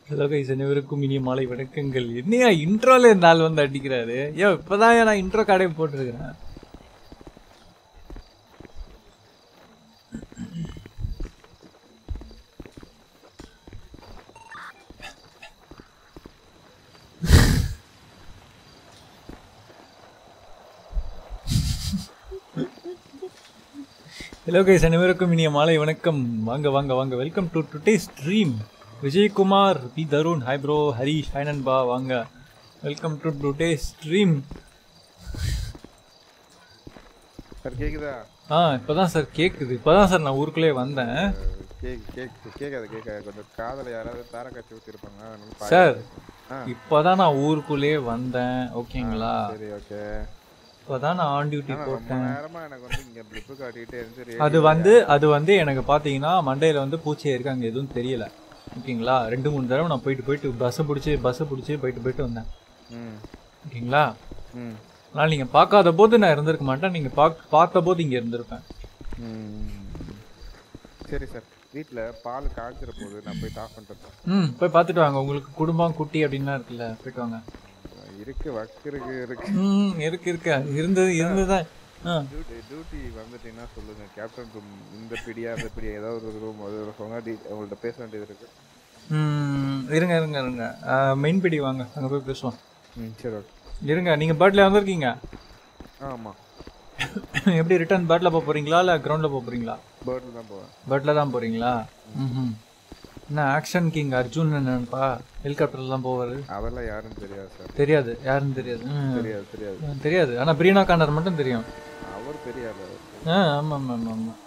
Hello guys அனைவருக்கும் இனிய மாலை வணக்கங்கள் என்னையா இன்ட்ரோல இந்த ஆள் வந்து அடிக்கிறாரு ஏன் இப்பதான் நான் இன்ட்ரோ கார்டே போட்டிருக்கிறேன் ஹலோ கைஸ் அனைவருக்கும் இனிய மாலை வணக்கம் வாங்க வாங்க வாங்க welcome to today stream Vijayakumar P Tarun hi bro Harish ஹைனன்பா வாங்க welcome to today stream sir கேக்குதா ஆ இப்போதான் சார் கேட்குது இப்போதான் சார் நான் ஊருக்குள்ளே வந்தேன் கேக் கேக் கேட்காது கேட்காது கொஞ்சம் காதில் யாராவது தார காய்ச்சி ஊற்றிருப்பாங்க அதனால பாய் சார் ஆ இப்போதான் நான் ஊருக்குள்ளே வந்தேன் ஓகேங்களா சரி ஓகே இப்போதான் நான் ஆன் டியூட்டி ஆனா ரொம்ப போட்டேன் நேரமா எனக்கு வந்து இங்க பிளிப்பு காட்டிக்கிட்டே இருந்துச்சு அது வந்து அது வந்து எனக்கு பார்த்தீங்கன்னா மண்டையில் வந்து பூச்சி இருக்கு அங்கே எதுவும் தெரியல ஓகேங்களா ரெண்டு மூணு தடவை நான் போயிட்டு போயிட்டு பஸ்ஸை பிடிச்சி பஸ்ஸை பிடிச்சி போயிட்டு போயிட்டு வந்தேன் ம் ஓகேங்களா ம் ஆனால் நீங்கள் பார்க்காத போது நான் இருந்திருக்க மாட்டேன் நீங்கள் பாக் பார்த்த போது இங்கே இருந்திருப்பேன் ம் சரி சார் வீட்டில் பால் காய்ச்சிற போது நான் போய் ஆஃப் பண்ணிட்டு வரேன். ம் போய் பார்த்துட்டு வாங்க உங்களுக்கு குடும்பம் குட்டி அப்படின்லாம் இருக்குல்ல போயிட்டு வாங்க இருக்கு ஒர்க் இருக்கு இருக்கு ம் இருக்கு இருக்கு இருந்தது இருந்ததுதான் ஆ டியூட்டி டியூட்டி வந்துட்டீங்கன்னா சொல்லுங்க கேப்டன் ரூம் இந்த பிடியா அந்த பிடியா ஏதாவது ஒரு ரூம் அது ஒரு சொன்னா டி- உங்கள்ட்ட பேச வேண்டியது இருக்கு ம் இருங்க இருங்க இருங்க மெயின் பிடி வாங்க அங்கே போய் பேசுவோம் ம் சரி ஓகே இருங்க நீங்கள் பேட்டில் வந்திருக்கீங்க ஆமாம் எப்படி ரிட்டர்ன் பேட்டில் போக போகிறீங்களா இல்லை கிரவுண்டில் போக போகிறீங்களா பேர்டில் தான் போவேன் பேட்டில் தான் போகிறீங்களா ம் என்ன ஆக்ஷன் கிங் அர்ஜுன் என்னப்பா ஹெலிகாப்டர்ல தான் போவார் அதெல்லாம் யாருன்னு தெரியாது சார் தெரியாது யாருன்னு தெரியாது ம். தெரியாது தெரியாது ம், தெரியாது ஆனால் பிரியனா கார்னர் மட்டும் தெரியும் அவர் தெரியாது அவர் ஆ ஆமாம் ஆமாம் ஆமாம்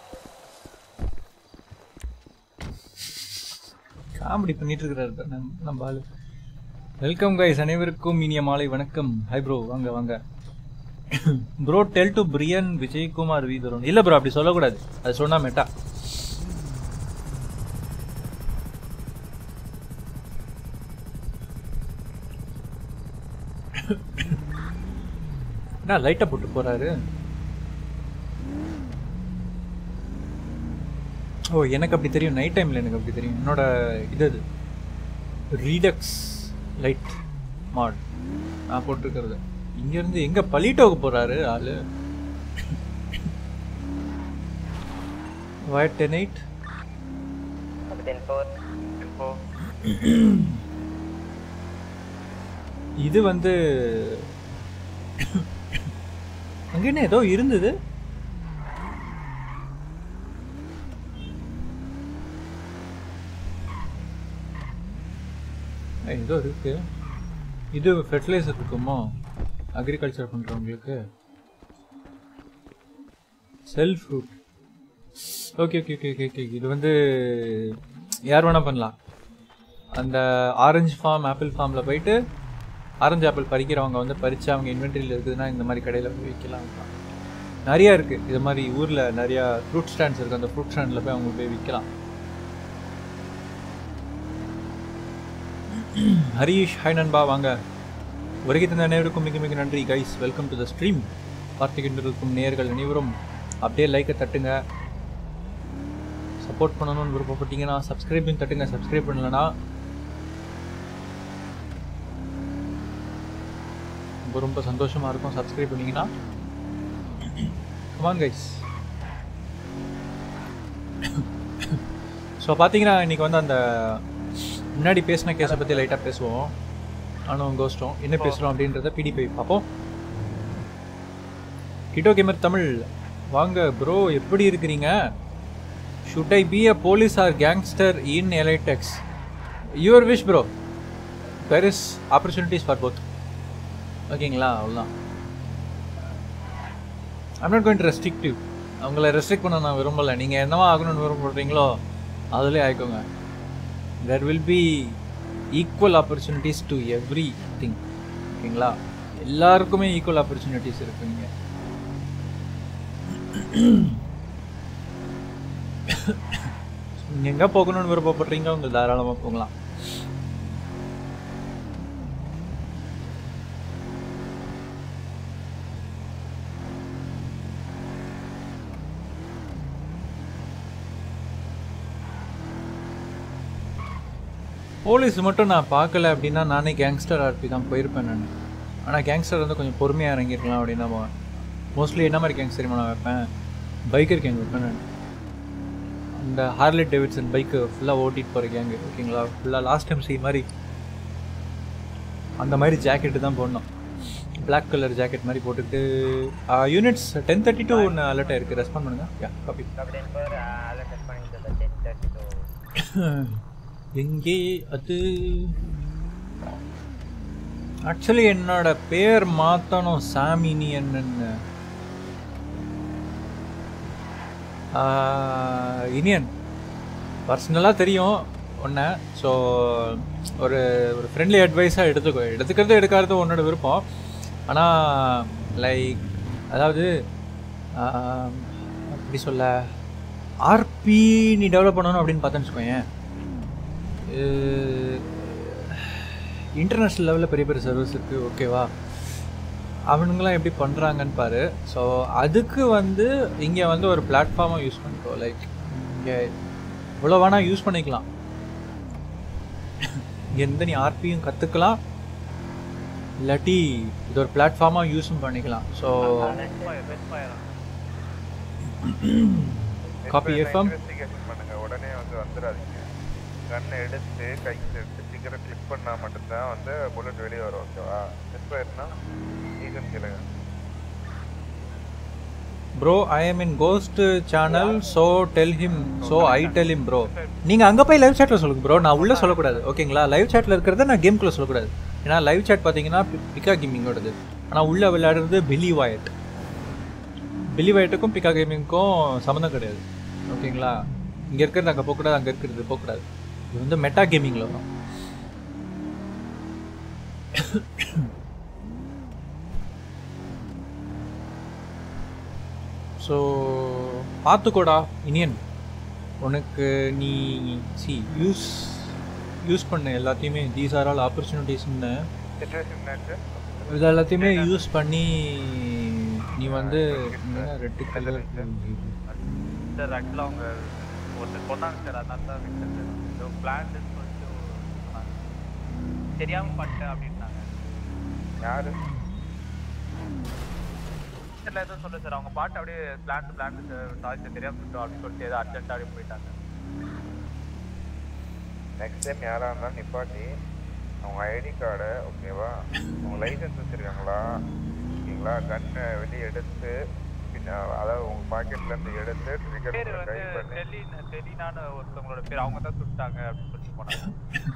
காமெடி பண்ணிட்டு இருக்கிறாரு பாரு நம்ம நம்ம ஆளு வெல்கம் கைஸ் அனைவருக்கும் இனிய மாலை வணக்கம் ஹாய் ப்ரோ வாங்க வாங்க bro tell to Priyan Vijayakumar வீதரன் இல்ல ப்ரோ அப்படி சொல்லக்கூடாது அது சொன்னா மெட்டா என்ன லைட்டை போட்டு போறாரு ஓ எனக்கு அப்படி தெரியும் நைட் டைமில் எனக்கு அப்படி தெரியும் என்னோட இது அது ரீடக்ஸ் லைட் மாட் நான் போட்டிருக்கிறது இங்கேருந்து எங்கே பலிட்டோக்கு போகிறாரு ஆளு ஒயிட் டென் எயிட் இது வந்து அங்க என்ன ஏதோ இருந்தது ஏய், ஏதோ இருக்கு இது ஃபெர்டிலைசர் இருக்குமோ அக்ரிகல்ச்சர் பண்றவங்களுக்கு self fruit okay okay okay okay okay இது வந்து யார் வேணா பண்ணலாம் அந்த ஆரஞ்சு ஃபார்ம் ஆப்பிள் ஃபார்மில் போயிட்டு ஆரஞ்சு ஆப்பிள் பறிக்கிறவங்க வந்து பறித்து அவங்க இன்வென்ட்ரியில் இருக்குதுன்னா இந்த மாதிரி கடையில் போய் விற்கலாம் நிறையா இருக்குது இது மாதிரி ஊரில் நிறையா ஃப்ரூட் ஸ்டாண்ட்ஸ் இருக்குது அந்த ஃப்ரூட் ஸ்டாண்டில் போய் அவங்க போய் விற்கலாம் ஹரீஷ் ஹாய் நண்பா வாங்க வருகை தந்த அனைவருக்கும் மிக மிக நன்றி guys welcome to the stream பார்த்துக்கின்றிருக்கும் நேயர்கள் அனைவரும் அப்படியே லைக்கை தட்டுங்க சப்போர்ட் பண்ணணும்னு விருப்பப்பட்டீங்கன்னா சப்ஸ்கிரைபையும் தட்டுங்க சப்ஸ்கிரைப் பண்ணலனா ரொம்ப ரொம்ப சந்தோஷமா இருக்கும் சப்ஸ்கிரைப் பண்ணீங்கன்னா கமான் கைஸ் ஸோ பார்த்தீங்கன்னா இன்னைக்கு வந்து அந்த முன்னாடி பேசின கேஸை பற்றி லைட்டாக பேசுவோம் நானும் கோஸ்டும் என்ன பேசுகிறோம் அப்படின்றத பிடி போய் பார்ப்போம் கிட்டோ கேமர் தமிழ் வாங்க ப்ரோ எப்படி இருக்கிறீங்க should I be a police or gangster in எலைடெக்ஸ் your wish bro there is opportunities for both ஓகேங்களா அவ்வளோதான் I'm not goin to restrictive அவங்கள ரெஸ்ட்ரிக்ட் பண்ண நான் விரும்பலை நீங்கள் என்னவா ஆகணும்னு விரும்பப்படுறீங்களோ அதிலே ஆயிக்கோங்க there will be equal opportunities to everything ஓகேங்களா எல்லாருக்குமே ஈக்குவல் ஆப்பர்ச்சுனிட்டிஸ் இருக்குங்க நீங்கள் எங்கே போகணும்னு விருப்பப்படுறீங்க உங்க தாராளமாக போகலாம் போலீஸ் மட்டும் நான் பார்க்கல அப்படின்னா நானே கேங்ஸ்டர் ஆர்பி தான் போயிருப்பேன் நான் ஆனால் கேங்ஸ்டர் வந்து கொஞ்சம் பொறுமையாக இறங்கியிருக்கலாம் அப்படின்னு தான் போவேன் மோஸ்ட்லி என்ன மாதிரி கேங்ஸ் தெரியுமா நான் வைப்பேன் பைக்கர் கேங் வைப்பேன் நான் அந்த ஹார்லெட் டேவிட்சன் பைக்கு ஃபுல்லாக ஓட்டிட்டு போகிற கேங்கு ஓகேங்களா ஃபுல்லாக லாஸ்ட் டைம் செய்ய மாதிரி அந்த மாதிரி ஜாக்கெட்டு தான் போடணும் Black கலர் ஜாக்கெட் மாதிரி போட்டுட்டு யூனிட்ஸ் டென் தேர்ட்டி டூ ஒன்று அலர்ட் ஆயிருக்கு ரெஸ்பாண்ட் பண்ணுங்க yeah copy Captain per uh, alert responding to the 1032. எங்கே அது ஆக்சுவலி என்னோட பேர் மாற்றணும் சாமினி என்னன்னு இனியன் பர்சனலாக தெரியும் ஒன்று ஸோ ஒரு ஒரு ஃப்ரெண்ட்லி அட்வைஸாக எடுத்துக்கோ எடுத்துக்கிறது எடுக்காதது உன்னோட விருப்பம் ஆனால் லைக் அதாவது ஆஹ், எப்படி சொல்ல ஆர்பி நீ டெவலப் பண்ணணும் அப்படின்னு பார்த்தேன்னு வச்சுக்கோயேன் இன்டர்நேஷ்னல் லெவலில் பெரிய பெரிய சர்வீஸ் இருக்குது ஓகேவா அவனுங்களாம் எப்படி பண்ணுறாங்கன்னு பாரு ஸோ அதுக்கு வந்து இங்கே வந்து ஒரு பிளாட்ஃபார்மாக யூஸ் பண்ணிக்கோ லைக் இங்கே இவ்வளோ வேணால் யூஸ் பண்ணிக்கலாம் இங்கேருந்து நீ ஆர்பியும் கற்றுக்கலாம் இல்லாட்டி இது ஒரு பிளாட்ஃபார்மாக யூஸும் பண்ணிக்கலாம் ஸோ காப்பி எஃப்எம் இன்வெஸ்டிகேஷன் பண்ணுங்க உடனே வந்து வந்துடாதீங்க கன் எடுத்து கைக்கு எடுத்து டிக்கரை கிளிக் பண்ணா மட்டும்தான் வந்து புல்லட் வெளியே வரும் ஓகேவா எக்ஸ்பயர்னா ஈகன் கேளுங்க bro I am in ghost channel so tell him so I tell him bro நீங்கள் அங்கே போய் லைவ் சேட்டில் சொல்லுங்க ப்ரோ நான் உள்ளே சொல்லக்கூடாது ஓகேங்களா லைவ் சேட்டில் இருக்கிறத நான் கேம்குள்ளே சொல்லக்கூடாது ஏன்னா லைவ் சேட் பார்த்தீங்கன்னா பி- பிகா கேமிங்கோடது ஆனால் உள்ளே விளையாடுறது பிலி வாயட் பிலி வாயட்டுக்கும் பிகா கேமிங்க்கும் சம்மந்தம் கிடையாது ஓகேங்களா இங்கே இருக்கிறது அங்கே போகக்கூடாது அங்கே இருக்கிறது போகக்கூடாது இது வந்து மெட்டா கேமிங்கில் வரும் ஸோ பார்த்துக்கோடா இனியன் உனக்கு நீ சி யூஸ் யூஸ் பண்ண எல்லாத்தையுமே தீஸ் ஆர் ஆல் ஆப்பர்ச்சுனிட்டிஸ்னு சிச்சுவேஷன் என்னாச்சு இது எல்லாத்தையுமே யூஸ் பண்ணி நீ வந்து ரெட்டு கலர் சார் ஆக்சுவலாக அவங்க ஒருத்தர் சொன்னாங்க சார் அதனால தான் விட்டேன் சார் ஏதோ பிளான்னு சொல்லிட்டு சொன்னாங்க தெரியாமல் பண்ணிட்டேன் அப்படின்னாங்க யாரு சார் எதுவும் சொல்ல சார் அவங்க பாட்டு அப்படியே பிளான் பிளான் சாரி சார் தெரியாமல் சொல்லிட்டோம் அப்படின்னு சொல்லிட்டு ஏதோ அர்ஜென்ட்டாக அப்படியே போயிட்டாங்க நெக்ஸ்ட் டைம் யாரா இருந்தாலும் நிப்பாட்டி அவங்க ஐடி கார்டை ஓகேவா அவங்க லைசன்ஸ் வச்சிருக்காங்களா ஓகேங்களா கன்னை வெளியே எடுத்து பின்ன அதாவது உங்க பாக்கெட்ல இருந்து எடுத்து ட்ரிகர் பேர் வந்து டைப் பண்ணி டெல்லின்னு டெல்லினான்னு ஒருத்தவங்களோட பேர் அவங்க தான் சுட்டாங்க அப்படின்னு சொல்லிட்டு போனாங்க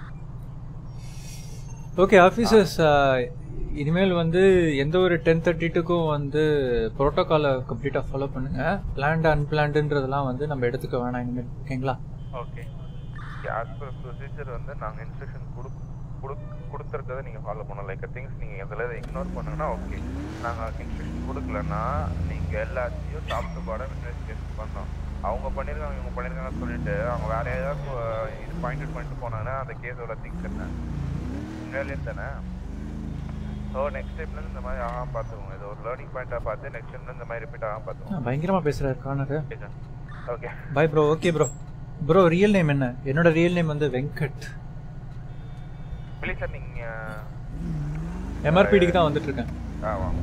ஓகே ஆஃபீஸர்ஸ் இனிமேல் வந்து எந்த ஒரு டென் தேர்ட்டி டூக்கும் வந்து ப்ரோட்டோகாலை கம்ப்ளீட்டாக ஃபாலோ பண்ணுங்கள் பிளான்டு அன்பிளான்டுன்றதெல்லாம் வந்து நம்ம எடுத்துக்க வேணாம் இனிமேல் ஓகேங்களா ஓகே ஆஸ் பர் ப்ரொசீஜர் வந்து நாங்க இன்ஸ்ட்ரக்ஷன் கொடு கொடு- கொடுத்திருக்கதை நீங்க ஃபாலோ பண்ணலாம் லைக் திங்ஸ் நீங்க எதுல இக்னோர் பண்ணுங்கன்னா ஓகே நாங்க இன்ஸ்ட்ரக்ஷன் கொடுக்கலன்னா நீங்க எல்லாத்தையும் டாப் டு பாடம் இன்வெஸ்டிகேஷன் பண்ணோம் அவங்க பண்ணிருக்காங்க இவங்க பண்ணிருக்காங்கன்னு சொல்லிட்டு அவங்க வேற ஏதாவது அஹ், இது பாயிண்ட் பண்ணிட்டு போனாங்கன்னா அந்த கேஸோட திங்ஸ் என்ன உண்மையிலே தானே ஸோ நெக்ஸ்ட் டைம்ல இந்த மாதிரி ஆகாம பார்த்துக்கோங்க இது ஒரு லேர்னிங் பாயிண்டா பார்த்து நெக்ஸ்ட் டைம்ல இந்த மாதிரி ரிப்பீட் ஆகாம பார்த்துக்கோங்க பயங்கரமாக பேசுகிறாரு corner okay sir okay bye bro okay bro bro real name என்ன என்னோட ரியல் நேம் வந்து வெங்கட் ப்ளீஸ் சார் நீங்க எம்ஆர்பிடிக்கு தான் வந்துட்டு இருக்கேன் ஆ வாங்க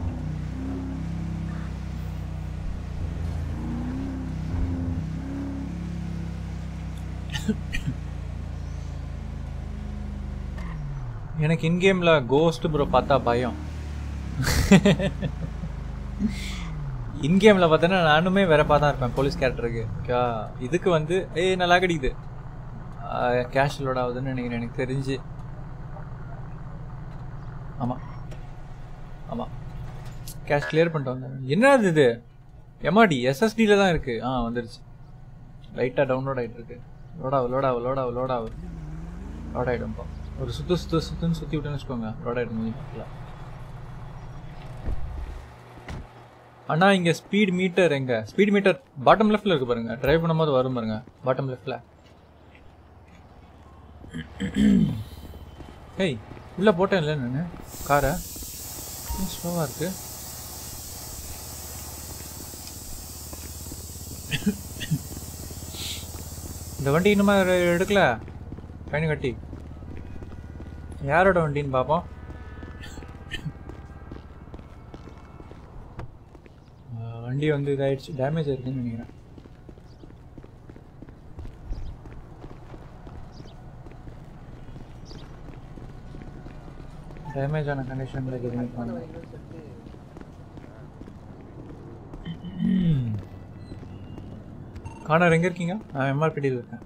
எனக்கு இன்கேமில் கோஸ்ட் ப்ரோ பார்த்தா பயம் இன்கேமில் பார்த்தோன்னா நானுமே வேறப்பா தான் இருப்பேன் போலீஸ் கேரக்டருக்கு ஓகேவா இதுக்கு வந்து ஏய் நல்லா கிடைக்குது கேஷ் லோட் ஆகுதுன்னு நினைக்கிறேன் எனக்கு தெரிஞ்சு ஆமாம் ஆமாம் கேஷ் கிளியர் பண்ணிட்டு வந்தேன் என்னது இது எம்ஆடி எஸ்எஸ்டியில் தான் இருக்குது ஆ வந்துருச்சு லைட்டாக டவுன்லோட் ஆகிட்டு இருக்கு லோட் ஆகும் லோட் ஆகும் லோட் ஆகும் லோட் ஆகும் லோட் ஆகிடும்ப்பா ஒரு சுத்து சுத்து சுத்துன்னு சுற்றி விட்டுன்னு வச்சுக்கோங்க லோட் ஆகிடும் கொஞ்சம் பார்க்கலாம் அண்ணா இங்கே ஸ்பீட் மீட்டர் எங்க ஸ்பீட் மீட்டர் பாட்டம் லெஃப்ட்ல இருக்கு பாருங்க டிரைவ் பண்ணும்போது வரும் பாருங்க பாட்டம் லெஃப்ட்ல ஹேய் உள்ள போட்டேன் இல்லை நான் காரை ஸ்லோவாக இருக்கு இந்த வண்டி இன்னுமா எ- எடுக்கல ஃபைன் கட்டி யாரோட வண்டின்னு பார்ப்போம் ஆ, வண்டி வந்து இதாயிடுச்சு டேமேஜ் ஆயிருக்குன்னு நினைக்கிறேன் டேமேஜ் ஆன கண்டிஷனில் எதுவுமே பண்ணல காணர் எங்கே இருக்கீங்க நான் எம்ஆர்பிடியில் இருக்கேன்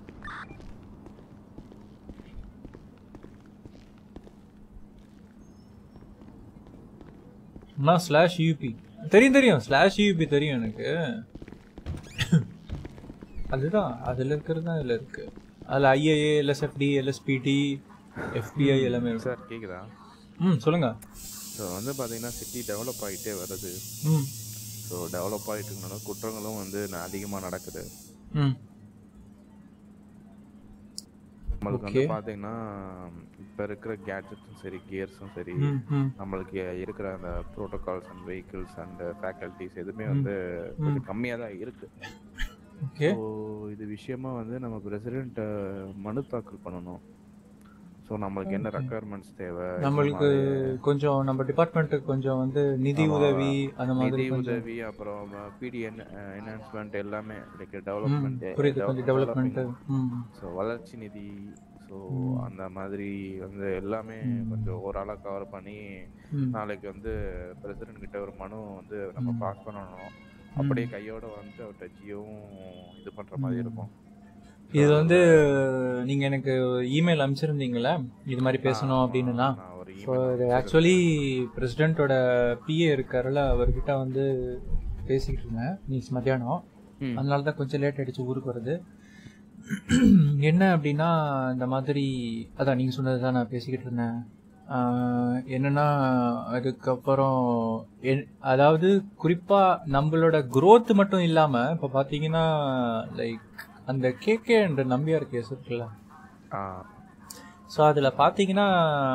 அண்ணா ஸ்லாஷ் யூபி தெரியும் தெரியும் ஸ்லாஷ் யூபி தெரியும் எனக்கு அதுதான் அதில் இருக்கிறது தான் இதில் இருக்கு அதில் ஐஏஏ எல்எஸ்எஃப்டி எல்எஸ்பிடி எஃபிஐ எல்லாமே இருக்கு சார் கேக்குதா ம் சொல்லுங்க ஸோ வந்து பார்த்தீங்கன்னா சிட்டி டெவலப் ஆகிட்டே வருது ம் ஸோ டெவலப் ஆகிட்டு இருக்கனால குற்றங்களும் வந்து அதிகமாக நடக்குது ம் நம்மளுக்கு வந்து Okay. பார்த்தீங்கன்னா இப்போ இருக்கிற கேட்ஜெட்ஸும் சரி கியர்ஸும் சரி ம் ம் நம்மளுக்கு இருக்கிற அந்த protocols and vehicles and faculties எதுவுமே வந்து கொஞ்சம் கம்மியாக தான் இருக்கு ஓகே ஸோ இது விஷயமா வந்து நம்ம பிரசிடென்ட் மனு தாக்கல் பண்ணணும் ஸோ நம்மளுக்கு என்ன ரெக்குயர்மெண்ட்ஸ் தேவை இந்த நம்மளுக்கு மாதிரி கொஞ்சம் நம்ம டிபார்ட்மெண்ட்டுக்கு கொஞ்சம் வந்து நிதி ஆமா. உதவி அந்த மாதிரி நிதி கொஞ்சம் உதவி அப்புறம் பிடிஎன் என்ஹான்ஸ்மெண்ட் எல்லாமே லைக் ம், டெவலப்மெண்ட் புரியுது கொஞ்சம் டெவலப்மெண்ட் ம் ஸோ வளர்ச்சி நிதி ஸோ அந்த மாதிரி வந்து எல்லாமே கொஞ்சம் ஓரளவு கவர் பண்ணி ம். நாளைக்கு வந்து பிரசிடென்ட் கிட்ட ஒரு மனு வந்து நம்ம பாஸ் பண்ணணும் அப்படியே கையோட வந்து அவர்கிட்ட ஜியோவும் இது பண்ற மாதிரி இருக்கும் இது வந்து நீங்க எனக்கு இமெயில் அனுப்பிச்சிருந்தீங்களா இது மாதிரி பேசணும் அப்படின்னுனா நான் ஒரு ஸோ இது ஆக்சுவலி பிரசிடென்ட்டோட பிஏ இருக்காருல்ல அவர்கிட்ட வந்து பேசிக்கிட்டு இருந்தேன் மீன்ஸ் மத்தியானம் ம். அதனால தான் கொஞ்சம் லேட் ஆயிடுச்சு ஊருக்கு வருது என்ன அப்படின்னா இந்த மாதிரி அதான் நீங்கள் சொன்னது தான் நான் பேசிக்கிட்டு இருந்தேன் ஆஹ் என்னன்னா அதுக்கப்புறம் என்- அதாவது குறிப்பாக நம்மளோட growth மட்டும் இல்லாமல் இப்போ பார்த்தீங்கன்னா லைக் அந்த கேகே என்ற நம்பியார் கேஸ் இருக்குல்ல ஆ ஸோ அதில் பார்த்தீங்கன்னா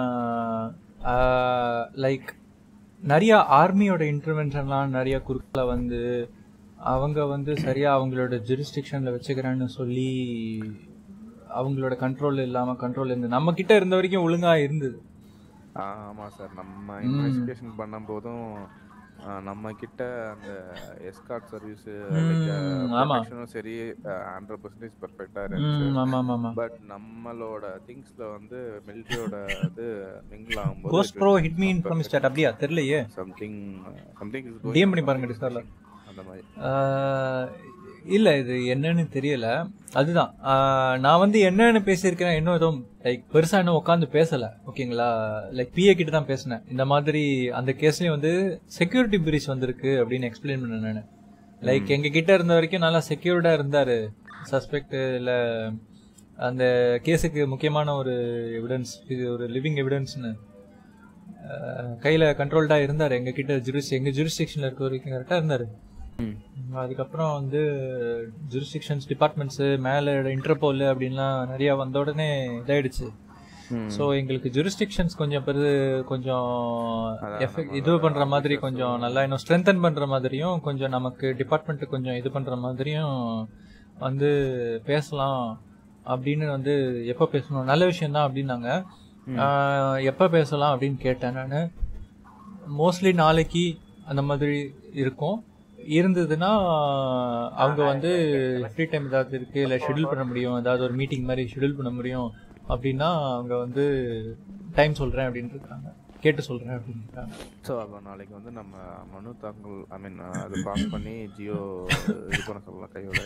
லைக் நிறைய ஆர்மியோட இன்டர்வென்ஷன்லாம் நிறைய குறுக்கில் வந்து அவங்க வந்து சரியாக அவங்களோட ஜூரிஸ்டிக்ஷனில் வச்சுக்கிறேன்னு சொல்லி அவங்களோட கண்ட்ரோல் இல்லாமல் கண்ட்ரோல் இருந்து நம்ம கிட்ட இருந்த வரைக்கும் ஒழுங்காக இருந்தது ஆ, ஆமா சார் நம்ம இன்வெஸ்டிகேஷன் பண்ணும்போதும் ஆ, நம்ம கிட்ட அந்த எஸ்கார்ட் சர்வீஸ் ம், ஆமா. சரி ஹண்ட்ரட் பர்சன்டேஜ் பெர்ஃபெக்டா ம் இருந்துச்சு ஆமாம் ஆமாம் ஆமாம் பட் நம்மளோட திங்ஸ்ல வந்து மிலிட்டரியோட இது mingle ghost bro hit me from start அப்படியா தெரியலையே சம்திங் சம்திங் இஸ் DM பண்ணி பாருங்க டிஸ்கார்ட்ல அந்த மாதிரி இல்லை இது என்னன்னு தெரியல அதுதான் ஆஹ் நான் வந்து என்னன்னு பேசியிருக்கிறேன் இன்னும் எதுவும் லைக் பெருசாக இன்னும் உட்காந்து பேசலை ஓகேங்களா லைக் பிஏ கிட்ட தான் பேசினேன் இந்த மாதிரி அந்த கேஸ்லேயும் வந்து செக்யூரிட்டி பிரீச் வந்திருக்கு அப்படின்னு எக்ஸ்பிளைன் பண்ணேன் நான் லைக் எங்க கிட்ட இருந்த வரைக்கும் நல்லா செக்யூர்டாக இருந்தார் சஸ்பெக்ட் இல்லை அந்த கேஸுக்கு முக்கியமான ஒரு எவிடன்ஸ் இது ஒரு லிவிங் எவிடன்ஸ்னு கையில் கண்ட்ரோல்டாக இருந்தார் எங்கள் கிட்ட ஜுரிஸ் எங்கள் ஜுரிஸ்டிக்ஷனில் இருக்க வரைக்கும் கரெக்டாக இருந்தார் அதுக்கப்புறம் வந்து ஜுரிஸ்டிக்ஷன்ஸ் டிபார்ட்மெண்ட்ஸு மேலே இன்டர்போல் அப்படின்லாம் நிறையா வந்த உடனே இதாயிடுச்சு ஸோ எங்களுக்கு ஜுரிஸ்டிக்ஷன்ஸ் கொஞ்சம் பெரு கொஞ்சம் எஃபெக்ட் இது பண்ணுற மாதிரி கொஞ்சம் நல்லா இன்னும் ஸ்ட்ரென்தன் பண்ணுற மாதிரியும் கொஞ்சம் நமக்கு டிபார்ட்மெண்ட்டு கொஞ்சம் இது பண்ணுற மாதிரியும் வந்து பேசலாம் அப்படின்னு வந்து எப்போ பேசணும் நல்ல விஷயம்தான் அப்படின்னாங்க ஆஹ் எப்போ பேசலாம் அப்படின்னு கேட்டேன் நான் மோஸ்ட்லி நாளைக்கு அந்த மாதிரி இருக்கும் இருந்ததுன்னா அவங்க வந்து ஃப்ரீ டைம் ஏதாவது இருக்குது இல்லை ஷெட்யூல் பண்ண முடியும் ஏதாவது ஒரு மீட்டிங் மாதிரி ஷெட்யூல் பண்ண முடியும் அப்படின்னா அவங்க வந்து டைம் சொல்கிறேன் அப்படின்னு இருக்காங்க கேட்டு சொல்கிறேன் அப்படின்னு இருக்காங்க ஸோ அப்போ நாளைக்கு வந்து நம்ம மனு தாக்கல் ஐ மீன் அது பாஸ் பண்ணி ஜியோ இது பண்ண சொல்லலாம் கையோட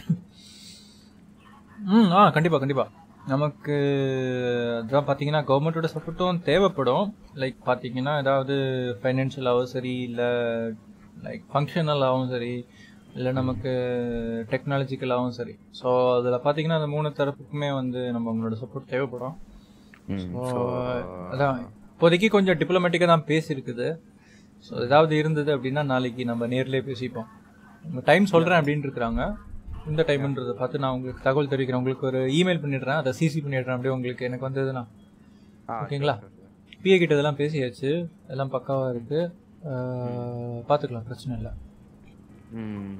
ம் ஆ கண்டிப்பாக கண்டிப்பாக நமக்கு அதான் பார்த்தீங்கன்னா கவர்மெண்ட்டோட சப்போர்ட்டும் தேவைப்படும் லைக் பார்த்தீங்கன்னா ஏதாவது ஃபைனான்ஷியலாகவும் சரி இல்லை லைக் ஃபங்க்ஷனலாகவும் சரி இல்லை நமக்கு டெக்னாலஜிக்கலாகவும் சரி ஸோ அதில் பார்த்தீங்கன்னா அந்த மூணு தரப்புக்குமே வந்து நம்ம உங்களோட சப்போர்ட் தேவைப்படும் ஸோ அதான் இப்போதைக்கு கொஞ்சம் டிப்ளமேட்டிக்காக தான் பேசியிருக்குது ஸோ ஏதாவது இருந்தது அப்படின்னா நாளைக்கு நம்ம நேர்லயே பேசிப்போம் டைம் சொல்கிறேன் அப்படின்னு இருக்கிறாங்க இந்த டைம்ன்றதை பார்த்து நான் உங்களுக்கு தகவல் தெரிவிக்கிறேன் உங்களுக்கு ஒரு இமெயில் பண்ணிடுறேன் அதை சிசி பண்ணிடுறேன் அப்படியே உங்களுக்கு எனக்கு வந்ததுன்னா ஓகேங்களா பிஏ கிட்ட இதெல்லாம் பேசியாச்சு எல்லாம் பக்காவாக இருக்குது பார்த்துக்கலாம் பிரச்சனை இல்லை ம்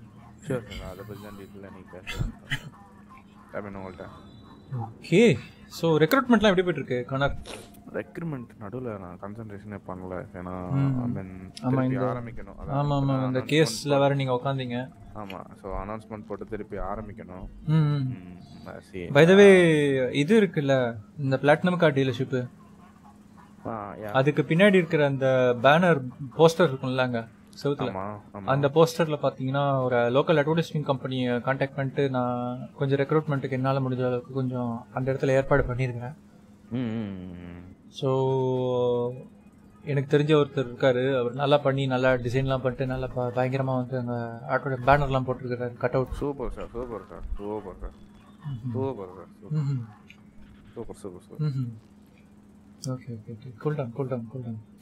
ஷூர் சார் அதை பற்றி தான் டீட்டெயிலாக நீங்கள் பேசலாம் ஐ மீன் உங்கள்கிட்ட ஓகே ஸோ ரெக்ரூட்மெண்ட்லாம் எப்படி போயிட்டு இருக்கு கனர் ரெக்ரூட்மெண்ட் நடுவில் நான் கான்சன்ட்ரேஷனே பண்ணல ஏன்னா ம். ஐ மீன் ஆமா, இந்த- ஆரம்பிக்கணும் அதான் ஆமாம் இப்ப ஆமாம் இந்த announcement கேஸில் வேற நீங்கள் உட்காந்தீங்க ஆமாம் ஸோ அனௌன்ஸ்மெண்ட் போட்டு திருப்பி ஆரம்பிக்கணும் ம் ம், see. பைதவே இது இருக்குல்ல இந்த பிளாட்டினம் கார் டீலர்ஷிப்பு ஆ, yeah. அதுக்கு பின்னாடி இருக்கிற அந்த பேனர் போஸ்டர் இருக்கும்ல அங்க செவுத்துல ஆமா ஆமா அந்த போஸ்டர்ல பாத்தீங்கன்னா ஒரு லோக்கல் அட்வர்டைஸ்மிங் கம்பெனியை காண்டாக்ட் பண்ணிட்டு நான் கொஞ்சம் ரெக்ரூட்மெண்ட்டுக்கு என்னால் முடிஞ்ச அளவுக்கு கொஞ்சம் அந்த இடத்துல ஏற்பாடு பண்ணியிருக்கிறேன் ம், ம், ம். ஸோ எனக்கு தெரிஞ்ச ஒருத்தர் இருக்காரு அவர் நல்லா பண்ணி நல்லா டிசைன்லாம் பண்ணிட்டு நல்லா ப- பயங்கரமா வந்து அங்கே ஆட்டோட பேனர்லாம் போட்டிருக்கிறாரு cut out super sir super sir super sir super sir super super super ம் okay okay okay cool down cool down cool down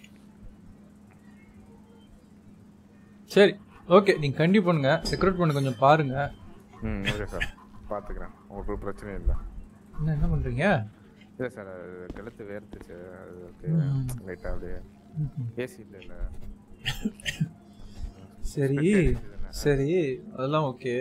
சரி ஓகே நீங்கள் கண்டிப்பாக பண்ணுங்க ரெக்ரூட் பண்ண கொஞ்சம் பாருங்க ம் ஓகே சார் பார்த்துக்கிறேன் உங்களுக்கு ஒரு பிரச்சனை இல்லை என்ன என்ன பண்ணுறீங்க இல்லை சார் அது கழுத்து வேர்த்துச்சு அது லைட்டாக அப்படியே ஏசி இல்லை இல்லை சரி சரி அதெல்லாம் ஓகே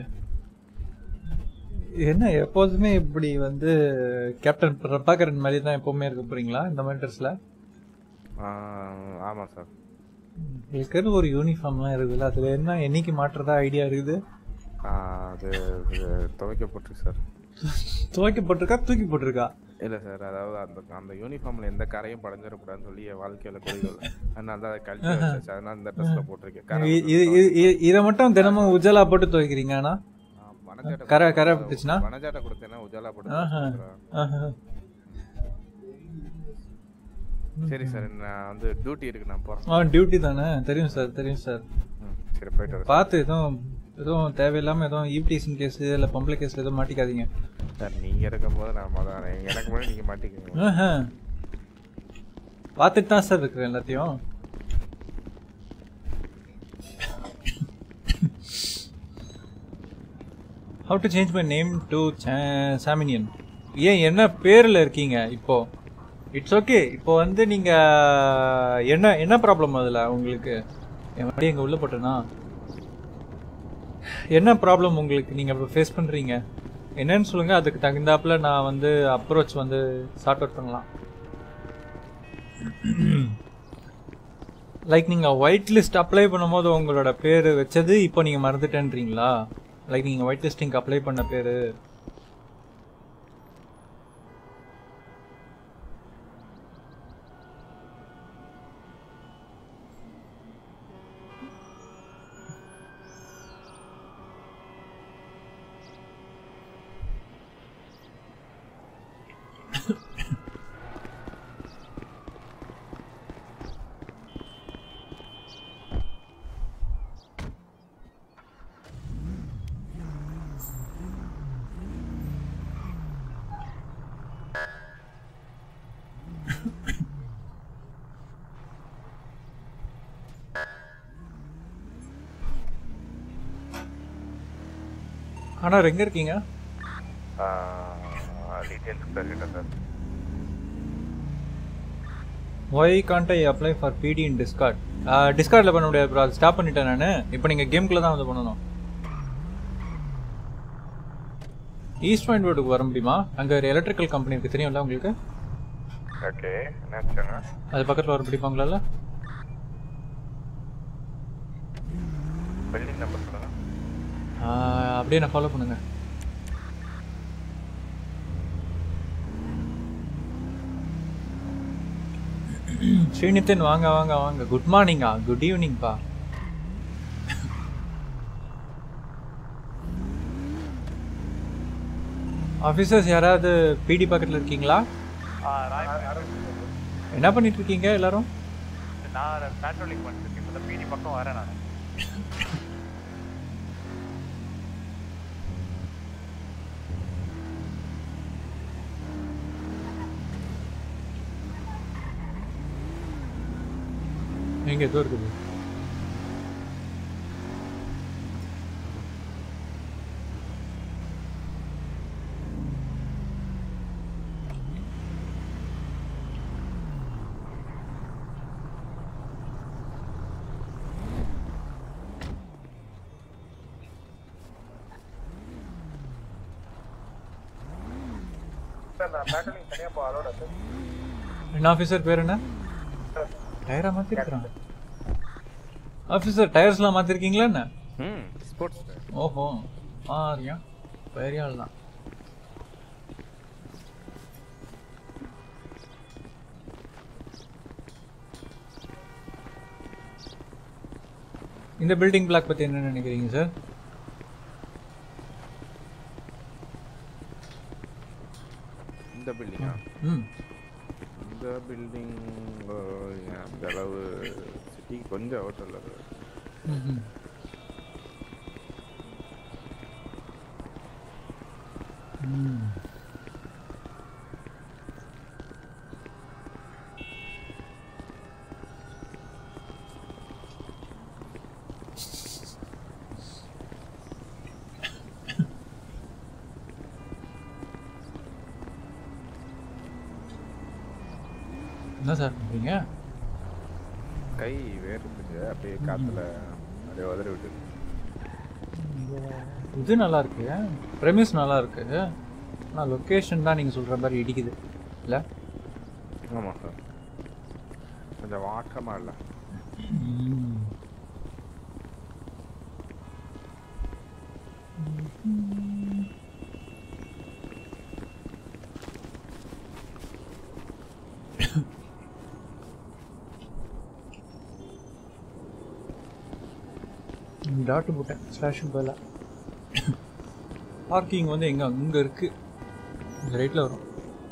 என்ன எப்போதுமே இப்படி வந்து கேப்டன் பிரபாகரன் மாதிரி தான் எப்பவுமே இருக்க போறீங்களா இந்த மாதிரி ட்ரெஸ்ல ஆமாம் சார் இருக்கிற ஒரு யூனிஃபார்ம்லாம் இருக்குதுல்ல அதுல என்ன என்னைக்கு மாற்றுறதா ஐடியா இருக்குது அது இது துவைக்கப்பட்டிருக்கு சார் துவைக்கப்பட்டிருக்கா தூக்கி போட்டிருக்கா இல்லை சார் அதாவது அந்த அந்த யூனிஃபார்மில் எந்த கரையும் படைஞ்சிடக்கூடாதுன்னு சொல்லி என் வாழ்க்கையில் குறிக்கோள் அதனால தான் அதை கழிச்சு வச்சாச்சு அதனால இந்த ட்ரெஸ்ஸில் போட்டிருக்கேன் கரை இ- இது- இது- இது- இதை மட்டும் தினமும் உஜாலா போட்டு துவைக்கிறீங்க ஆனா ஆ, வனஜாட்டை கரை- கொடுத்தா- கரை பட்டுச்சுன்னா? வனஜாட்டை கொடுத்தேன்னா உஜாலா போட்டு ஆஹா. கொடுத்துருவேன். ஆஹா. சரி சார் நான் வந்து டியூட்டி இருக்கு நான் போகிறேன் ஆ டியூட்டி தானே தெரியும் சார் தெரியும் சார் ம் சரி போயிட்டு வரேன் பார்த்து எதுவும் எதுவும் தேவையில்லாம எதுவும் ஈவ்டீசிங் கேஸ் இல்லை பொம்பளை கேஸ்ல எதுவும் மாட்டிக்காதீங்க சார் நீங்கள் இருக்கும்போது நான் மொதல் எனக்கு முன்னாடி நீங்கள் மாட்டிக்கீங்க ஆஹா. பார்த்துட்டு தான் சார் இருக்கிறேன் எல்லாத்தையும் how to change my name to சாமினியன் ஏன் என்ன பேரில் இருக்கீங்க இப்போ இட்ஸ் ஓகே இப்போ வந்து நீங்க என்ன என்ன ப்ராப்ளம் அதில் உங்களுக்கு என் வண்டி எங்க உள்ள போட்டேனா என்ன ப்ராப்ளம் உங்களுக்கு நீங்க இப்போ ஃபேஸ் பண்றீங்க என்னன்னு சொல்லுங்க அதுக்கு தகுந்தாப்புல நான் வந்து அப்ரோச் வந்து சார்ட் அவுட் பண்ணலாம் லைக் நீங்க ஒயிட் லிஸ்ட் அப்ளை பண்ணும்போது உங்களோட பேர் வச்சது இப்போ நீங்க மறந்துட்டேன்றீங்களா லைக் நீங்க ஒயிட் லிஸ்டிங் அப்ளை பண்ண பேரு ஆனா எங்க இருக்கீங்க டீட்டெயில்ஸ் தருகிறேன் sir why can't I apply for PD in Discord டிஸ்கார்டில் பண்ண முடியாது ப்ரோ அது ஸ்டாப் பண்ணிட்டேன் நான் இப்போ நீங்கள் கேம்குள்ளே தான் வந்து பண்ணணும் ஈஸ்ட் பாயிண்ட் ரோடுக்கு வர முடியுமா அங்கே ஒரு எலக்ட்ரிக்கல் கம்பெனி இருக்கு தெரியும்ல உங்களுக்கு ஓகே என்னாச்சுங்க அது பக்கத்தில் வர முடியுமா உங்களால பில்டிங் நம்பர் சொல்லுங்க ஆஹ், அப்படியே நான் ஃபாலோ பண்ணுங்க ஸ்ரீநித்தன் வாங்க வாங்க வாங்க குட் மார்னிங்கா குட் ஈவினிங்ப்பா ஆஃபீஸர்ஸ் யாராவது பிடி பக்கத்தில் இருக்கீங்களா ஆ ராய் என்ன பண்ணிட்டு இருக்கீங்க எல்லாரும் நான் பேட்ரோலிங் பண்ணிட்டு இருக்கேன் இப்போ பிடி பக்கம் வரேன் நான் எங்க எதோ இருக்குது சார் நான் பேட்டலிங் தனியாக இப்போ அலோட சார் என்ன ஆஃபீஸர் பேர் என்ன டயரா மாத்திருக்கிறான் ஆஃபீஸர் டயர்ஸ்லாம் மாத்திருக்கீங்களா என்ன ம் ஸ்போர்ட்ஸ் ஓஹோ ஆரியா பெரிய ஆள் தான் இந்த பில்டிங் பிளாக் பத்தி என்ன நினைக்கிறீங்க சார் இந்த பில்டிங்கா ம் இந்த பில்டிங் அந்த அளவு சிட்டி கொஞ்சம் அவுட்டரில் இருக்கு ம்ஹும். ம் என்ன சார் பண்றீங்க கை வேர்த்துச்சு அப்படியே காற்றுல அப்படியே உதறி விட்டு இது நல்லா இருக்கு ப்ரெமிஸ் நல்லா இருக்கு ஆனால் லொக்கேஷன் தான் நீங்கள் சொல்கிற மாதிரி இடிக்குது இல்லை ஆமாம் சார் கொஞ்சம் வாட்டமாக இல்லை டாட்டு போட்டேன் ஸ்லாஷுக்கு பதிலாக பார்க்கிங் வந்து எங்கே அங்கே இருக்கு இந்த ரைட்டில் வரும்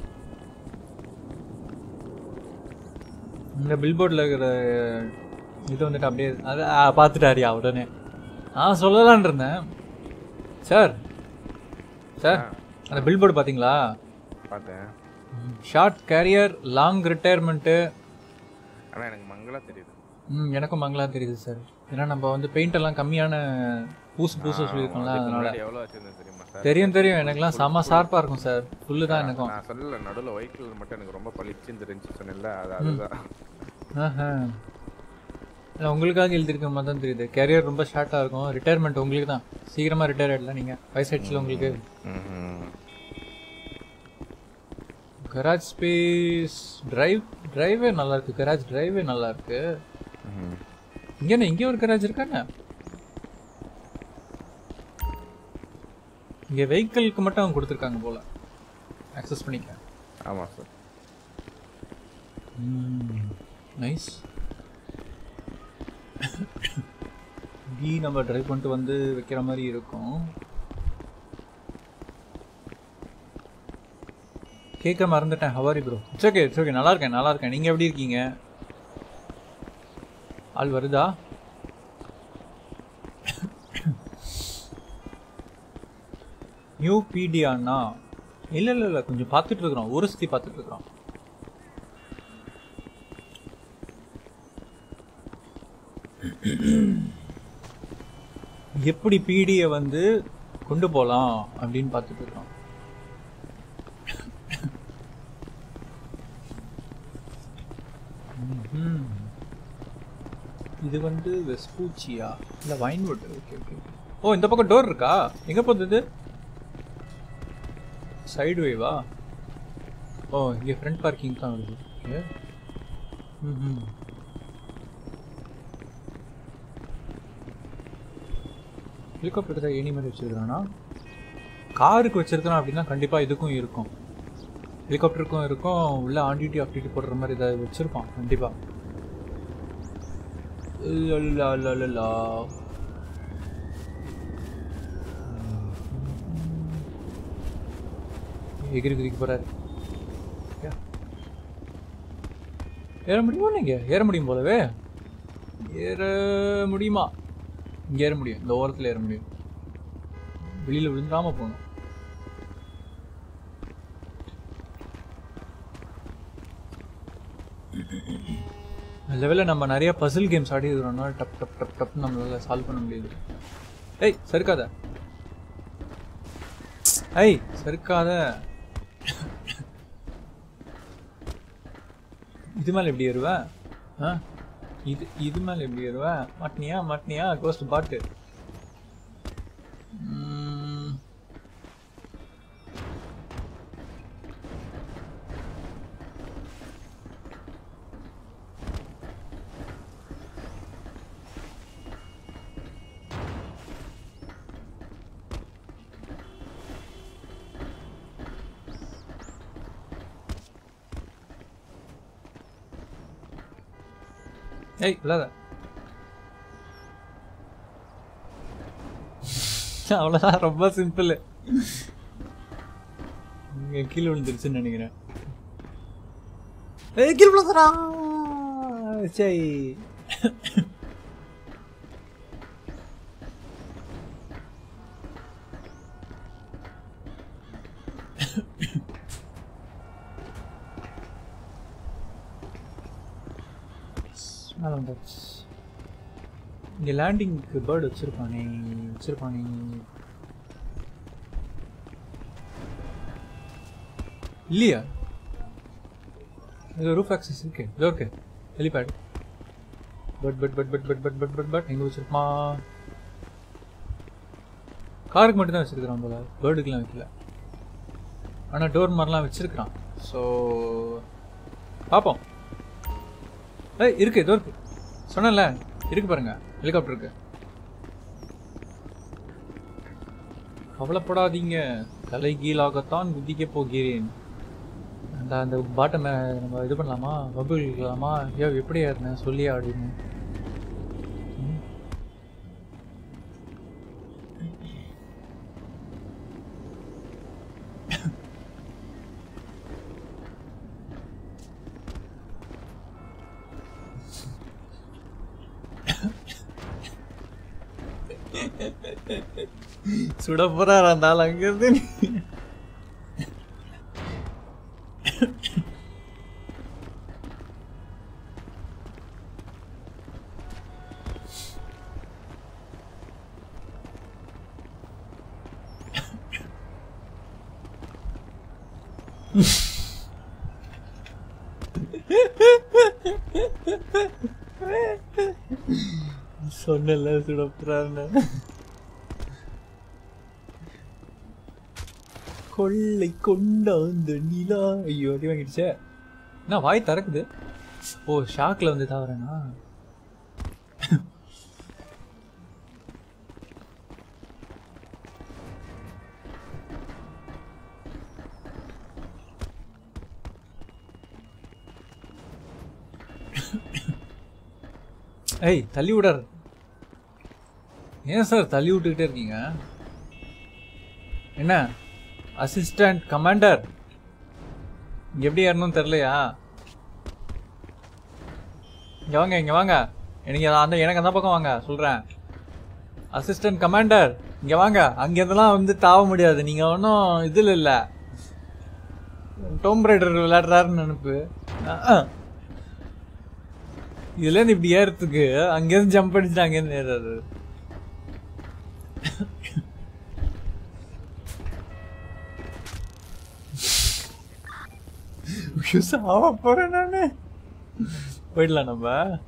இந்த பில்போர்டில் இருக்கிற இது வந்துட்டு அப்படியே அதை பார்த்துட்டாரியா உடனே நான் சொல்லலான் இருந்தேன் சார் சார் அந்த பில்போர்டு பார்த்தீங்களா பார்த்தேன் ஷார்ட் கேரியர் லாங் ரிட்டையர்மெண்ட்டு ஆனால் எனக்கு மங்களா தெரியுது ம் எனக்கும் மங்களா தெரியுது சார் ஏன்னா நம்ம வந்து பெயிண்ட் எல்லாம் கம்மியான பூசு பூசு சொல்லியிருக்கோம்ல அதுக்கு அதனால முன்னாடி எவ்வளோ வச்சிருந்தேன் தெரியுமா சார் தெரியும் தெரியும் எனக்குலாம் செம்ம ஷார்ப்பாக இருக்கும் சார் ஃபுல்லு தான் எனக்கும் நான் சொல்லல நடுவில் ஒயிட் கலர் மட்டும் எனக்கு ரொம்ப பளிச்சுன்னு தெரிஞ்சு சொன்னேன்ல அது அதுதான் ஆஹா இல்லை உங்களுக்காக எழுதியிருக்க மாதிரி தான் தெரியுது கேரியர் ரொம்ப ஷார்ட்டாக இருக்கும் ரிட்டையர்மெண்ட் உங்களுக்கு தான் சீக்கிரமாக ரிட்டையர் ஆகிடலாம் நீங்கள் வயசாயிடுச்சுல உங்களுக்கு ம்ஹும். கராஜ் ஸ்பேஸ் டிரைவ் டிரைவே நல்லா இருக்கு கராஜ் டிரைவே நல்லா இருக்கு ம்ஹும். இங்கே என்ன இங்கே ஒரு கராஜ் இருக்காங்க இங்கே வெஹிக்கிளுக்கு மட்டும் அவங்க கொடுத்துருக்காங்க போல அக்சஸ் பண்ணிக்க ஆமாம் சார் நைஸ் டீ நம்ம டிரைவ் பண்ணிட்டு வந்து வைக்கிற மாதிரி இருக்கும் கேட்க மறந்துட்டேன் how are you bro it's okay it's okay நல்லா இருக்கேன் நல்லா இருக்கேன் நீங்கள் எப்படி இருக்கீங்க ஆள் வருதா நியூ பிடியாண்ணா இல்லை இல்லை இல்லை கொஞ்சம் பார்த்துட்டு இருக்கிறோம் ஒரு சுற்றி பார்த்துட்டு இருக்கிறோம் எப்படி பிடியை வந்து கொண்டு போகலாம் அப்படின்னு பார்த்துட்டு இருக்கோம் ம்ஹும். இது வந்து வெஸ்பூச்சியா இல்லை வைன்வுட் ஓகே ஓகே ஓ இந்த பக்கம் டோர் இருக்கா எங்கே போகுது இது சைடு வேவா ஓ இங்கே ஃப்ரண்ட் பார்க்கிங் தான் வருது ஓகே ம் ஹெலிகாப்டர் தான் ஏணி மாதிரி வச்சிருக்கானா காருக்கு வச்சிருக்கான் அப்படின்னா கண்டிப்பாக இதுக்கும் இருக்கும் ஹெலிகாப்டருக்கும் இருக்கும் உள்ள ஆன் டியூட்டி ஆஃப் டியூட்டி போடுற மாதிரி ஏதாவது வச்சிருப்பான் கண்டிப்பாக லல்லா லல்லா. எகிரி குதிக்க போறாரு Yeah. ஏற முடியுமா நீங்க ஏற முடியும் போலவே ஏற முடியுமா இங்க ஏற முடியும் இந்த ஓரத்துல ஏற முடியும் வெளியில விழுந்துடாம போகணும் லெவலில் நம்ம நிறைய பசில் கேம்ஸ் ஆடி இருக்கிறோம்னா டப் டப் டப் டப் நம்மளால சால்வ் பண்ண முடியுது ஏய் சறுக்காத ஏய் சறுக்காத இது மேல எப்படி ஏறுவ ஆ இது இது மேல எப்படி ஏறுவ மாட்டினியா மாட்டினியா கோஸ்ட் பாட்டு ம். ஏய் இல்லாத அவ்வளோதான் ரொம்ப சிம்பிள் இங்க கீழே விழுந்துருச்சுன்னு நினைக்கிறேன் ஏய் கீழே விழுந்துடா சரி மேலே வந்தாச்சு இங்கே லேண்டிங்க்கு பேர்டு வச்சுருப்பானே வச்சுருப்பானே இல்லையா இது ரூஃப் ஆக்சஸ் இருக்கு இதோ இருக்கு helipad but but but but but but but but but எங்கே வச்சுருப்பான் காருக்கு மட்டும் தான் வச்சுருக்கிறான் போல பேர்டுக்கெலாம் வைக்கல ஆனால் டோர் மாதிரிலாம் வச்சுருக்கிறான் ஸோ பார்ப்போம் ஏய் இருக்கு இதோ இருக்கு சொன்னேன்ல இருக்கு பாருங்க ஹெலிகாப்டர் இருக்கு கவலைப்படாதீங்க தலைகீழாகத்தான் குதிக்க போகிறேன் அந்த அந்த பாட்டம் நம்ம இது பண்ணலாமா வம்பு இழுக்கலாமா ஐயோ எப்படி ஏறினேன் சொல்லி அப்படின்னு ம். சுட போறாரு அந்த ஆள் அங்கிருந்து சொன்னல சுட போறாருன்னு கொள்ளை கொண்டாந்த நிலா ஐயோ அடி வாங்கிடுச்சே என்ன வாய் திறக்குது ஓ ஷாக்ல வந்து தவறேனா ஏய் தள்ளி விடார் ஏன் சார் தள்ளி விட்டுக்கிட்டே இருக்கீங்க என்ன அசிஸ்டன்ட் கமாண்டர் இங்க எப்படி ஏறணும்னு தெரியலையா இங்க வாங்க இங்க வாங்க எனக்கு அந்த எனக்கு அந்த பக்கம் வாங்க சொல்றேன் அசிஸ்டன்ட் கமாண்டர் இங்க வாங்க அங்க இருந்தெல்லாம் வந்து தாவ முடியாது நீங்க ஒன்றும் இதுல இல்ல டோம் ரைடர் விளையாடுறாருன்னு நினைப்பு அஹ். இதுல இருந்து இப்படி ஏறதுக்கு அங்கேருந்து ஜம்ப் அடிச்சுட்டு அங்கேருந்து ஏறாரு ஐயோ, சாவ போறேன் நானு போயிடலாம் நம்ம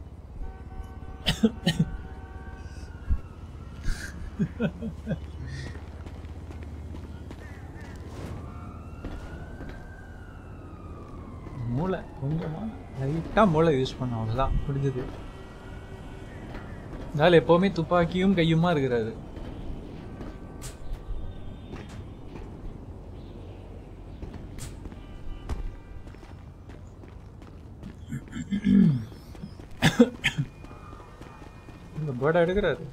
மூளை கொஞ்சமா லைட்டா மூளை யூஸ் பண்ண அவ்வளவுதான் முடிஞ்சது அதனால எப்பவுமே துப்பாக்கியும் கையுமா இருக்கிறாரு இந்த பேர்டை எடுக்கிறாரு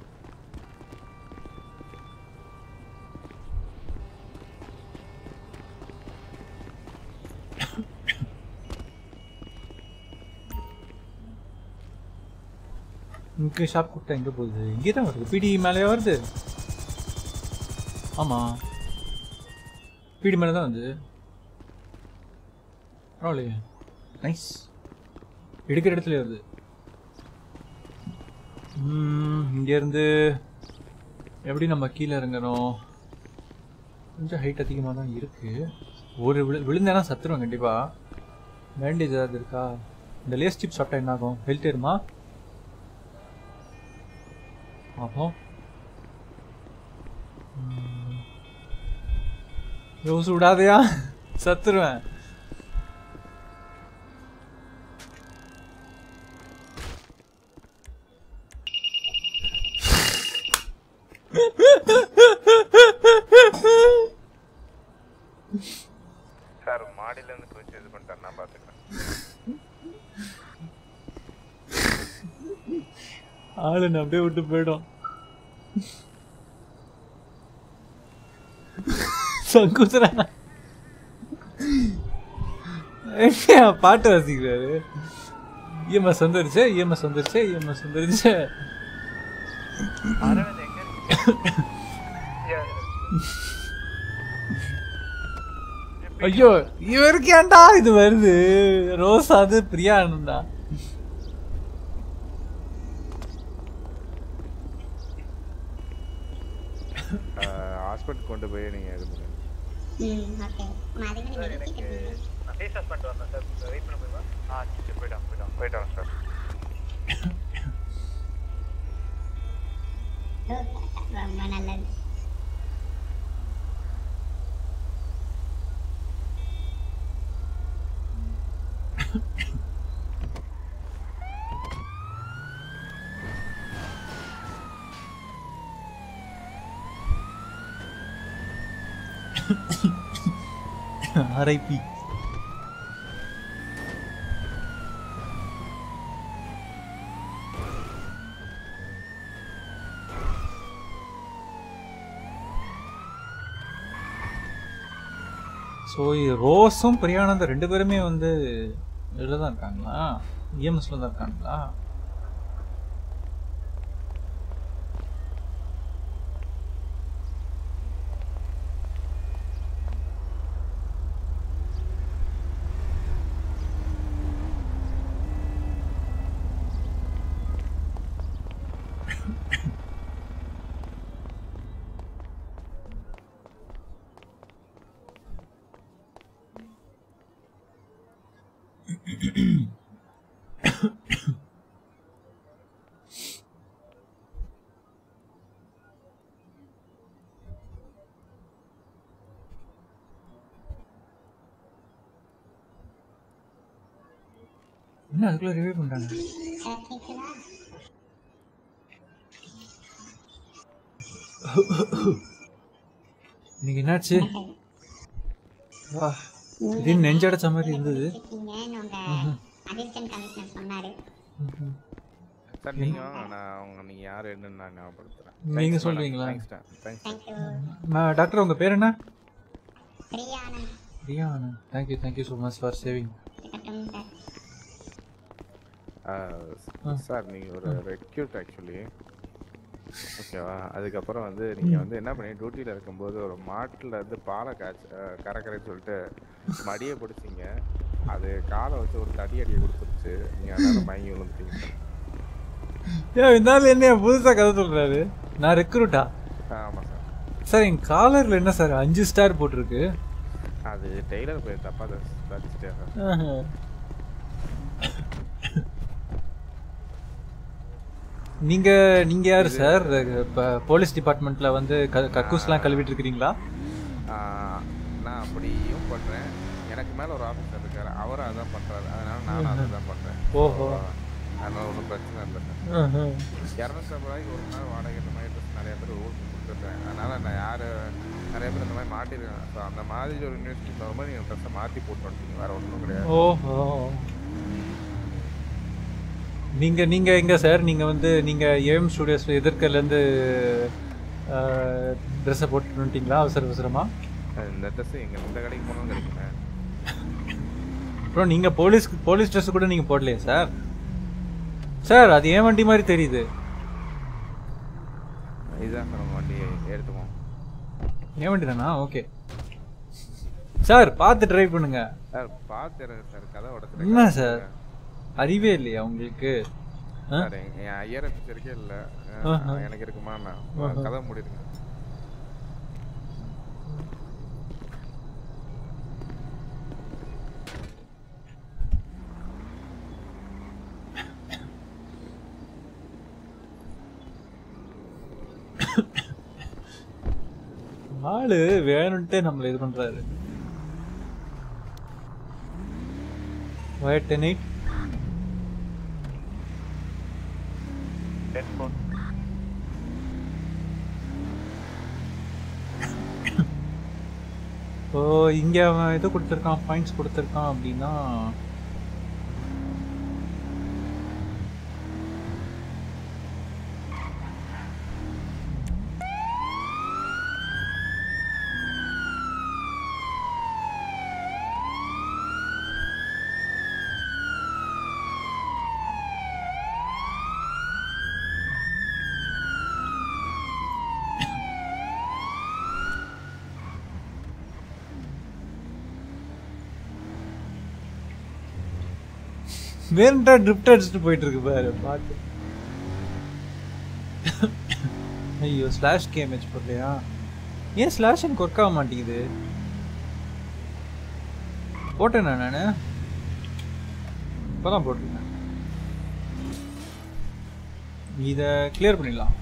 இங்கே ஷாப் கூப்பிட்டா எங்கே போகுது இங்கே தான் வருது பிடி மேலே வருது ஆமாம் பிடி மேலே தான் வந்து பரவாயில்லையே நைஸ் எடுக்கிற இடத்துல வருது ம், இங்கேருந்து எப்படி நம்ம கீழே இறங்கணும் கொஞ்சம் ஹைட் அதிகமாக தான் இருக்கு ஒரு விழு விழுந்தேன்னா சத்துருவேன் கண்டிப்பாக பேண்டேஜ் ஏதாவது இருக்கா இந்த லேஸ் டிப் சாப்பிட்டா என்ன ஆகும் ஹெல்த் ஏறுமா பார்ப்போம் ம். யோசு விடாதையா சத்துருவேன் சார் மாடியில இருந்து குதிச்சு இது பண்ணிட்டாரு நான் பாத்துக்கிறேன் ஆளு நான் அப்படியே விட்டு போயிடும் சங்குத்துறா என்னையா பாட்டு வாசிக்கிறாரு இஎம்எஸ் வந்துருச்சு இஎம்எஸ் வந்துருச்சு இஎம்எஸ் வந்துருச்சு அரவிந்த் எங்க இருக்கு ஐயோ இவருக்கு ஏன்டா இது வருது ரோஸ் அது பிரியா ஆனந்தா ஹாஸ்பிட்டல் கொண்டு போய் நீங்கள் இது பண்ணுங்க ம் ஓகே அதுக்கு நீங்க விசிட் பண்ணுங்க நான் ஃபேஸ் வாஷ் பண்ணிட்டு வரேன் சார் வெயிட் பண்ண போய்வா ஆ சரி போயிட்டான் போயிட்டான் போயிட்டாங்க சார் ரொம்ப நல்லது ஆர்ஐபி ஸோ ரோஸும் பிரியானந்தம் ரெண்டு பேருமே வந்து இதில் தான் இருக்காங்களா இஎம்எஸ்ல தான் இருக்காங்களா என்ன அதுக்குள்ள ரிவ்யூ பண்றாங்க சார் கேக்குதா இன்னைக்கு என்னாச்சு வா திடீர்னு நெஞ்சடைச்ச மாதிரி இருந்தது இருக்கீங்கன்னு உங்க அசிஸ்டன்ட் கமிஷனர் சொன்னாரு ம்ஹும். சார் நீங்கள் வாங்க நான் அவங்க நீங்கள் யார் என்னன்னு நான் ஞாபகப்படுத்துகிறேன் நீங்க சொல்றீங்களா? தேங்க்ஸ் தேங்க்ஸ் தேங்க்யூ ம- டாக்டர் உங்க பேர் என்ன Priya Anand Priya thank you thank you so much for saving இருக்கட்டும் சார் சார் நீங்கள் ஒரு ரெக்யூட் ஆக்சுவலி ஓகேவா அதுக்கப்புறம் வந்து நீங்கள் வந்து என்ன பண்ணி டியூட்டியில் இருக்கும்போது ஒரு மாட்டில் இருந்து பாலை காய்ச்சி கறக்கறேன்னு சொல்லிட்டு மடியை பிடிச்சிங்க அது காலை வச்சு ஒரு தடி அடியை கொடுத்துருச்சு நீங்கள் அதனால மயங்கி விழுந்துட்டீங்க ஏன் இருந்தாலும் என்ன புதுசா கதை சொல்றாரு நான் ரெக்ரூட்டா ஆமாம் சார் சார் என் காலர்ல என்ன சார் அஞ்சு ஸ்டார் போட்டிருக்கு அது டெய்லர் போய் தப்பாக தச்சுட்டே சார் ஆஹா. நீங்க நீங்க யாரு சார் இப்ப போலீஸ் டிபார்ட்மெண்ட்ல வந்து க- கக்கூஸ்லாம் கழுவிட்டு இருக்கிறீங்களா ஆஹ் நான் அப்படியும் பண்ணுறேன் எனக்கு மேலே ஒரு ஆஃபீஸர் இருக்காரு அவரும் அதான் பண்ணுறாரு அதனால நானும் அதை தான் பண்ணுறேன் ஓஹோ. அதனால ஒன்றும் பிரச்சனை இல்லை சார் ஆஹா. இரநூத்தம்பது ரூபாய்க்கு ஒரு நாள் வாடகை இந்த மாதிரி ட்ரெஸ் நிறைய பேர் ஊருக்கு கொடுத்துருக்கேன் அதனால நான் யார் நிறைய பேர் இந்த மாதிரி மாட்டிருக்காங்க ஸோ அந்த மாதிரி ஒரு யூனிவர்சிட்டி வரும்போது நீங்கள் ட்ரெஸ்ஸை மாற்றி போட்டு வந்துட்டீங்க வேறு ஒன்றும் கிடையாது ஓஹோ நீங்க நீங்க எங்க சார் நீங்க வந்து நீங்க ஏஎம் ஸ்டுடியோஸ் எதிர்க்கல இருந்து ட்ரெஸ்ஸை போட்டு வந்துட்டீங்களா அவசர அவசரமா இந்த ட்ரெஸ்ஸு எங்கள் இந்த கடைக்கு போனாலும் கிடைக்குமே அப்புறம் நீங்க போலீஸ் போலீஸ் ட்ரெஸ் கூட நீங்க போடலையா சார் சார் அது ஏன் வண்டி மாதிரி தெரியுது இதுதான் சார் உங்கள் வண்டி எடுத்துக்குவோம் ஏன் வண்டி தானா ஓகே சார் பார்த்து டிரைவ் பண்ணுங்க சார் பார்த்து இறங்க சார் கதை உடச்சு என்ன சார் அறிவே இல்லையா உங்களுக்கு ஆ? சார் என் என் ஐயாயிரம் பிக்சருக்கே இல்லை ஆஹா. எனக்கு இருக்குமா ஆஹா. நான் கதை முடிடுங்க ஆளு வேணும்ட்டே நம்மள இது பண்றாரு ஒயர் டென் எயிட் டென் ஃபோர் இப்போ இங்க அவன் இது கொடுத்துருக்கான் பாயிண்ட்ஸ் கொடுத்துருக்கான் அப்படின்னா வேணுட்டா ட்ரிப்ட் அடிச்சுட்டு போயிட்டு இருக்கு பாரு பார்த்து ஐயோ ஸ்லாஷ் கேமேஜ் போடலையா ஏன் ஸ்லாஷ் எனக்கு ஒர்க் ஆக மாட்டேங்குது போட்டேனா நான் இப்போதான் போட்டிருக்கேன் இதை கிளியர் பண்ணிடலாம்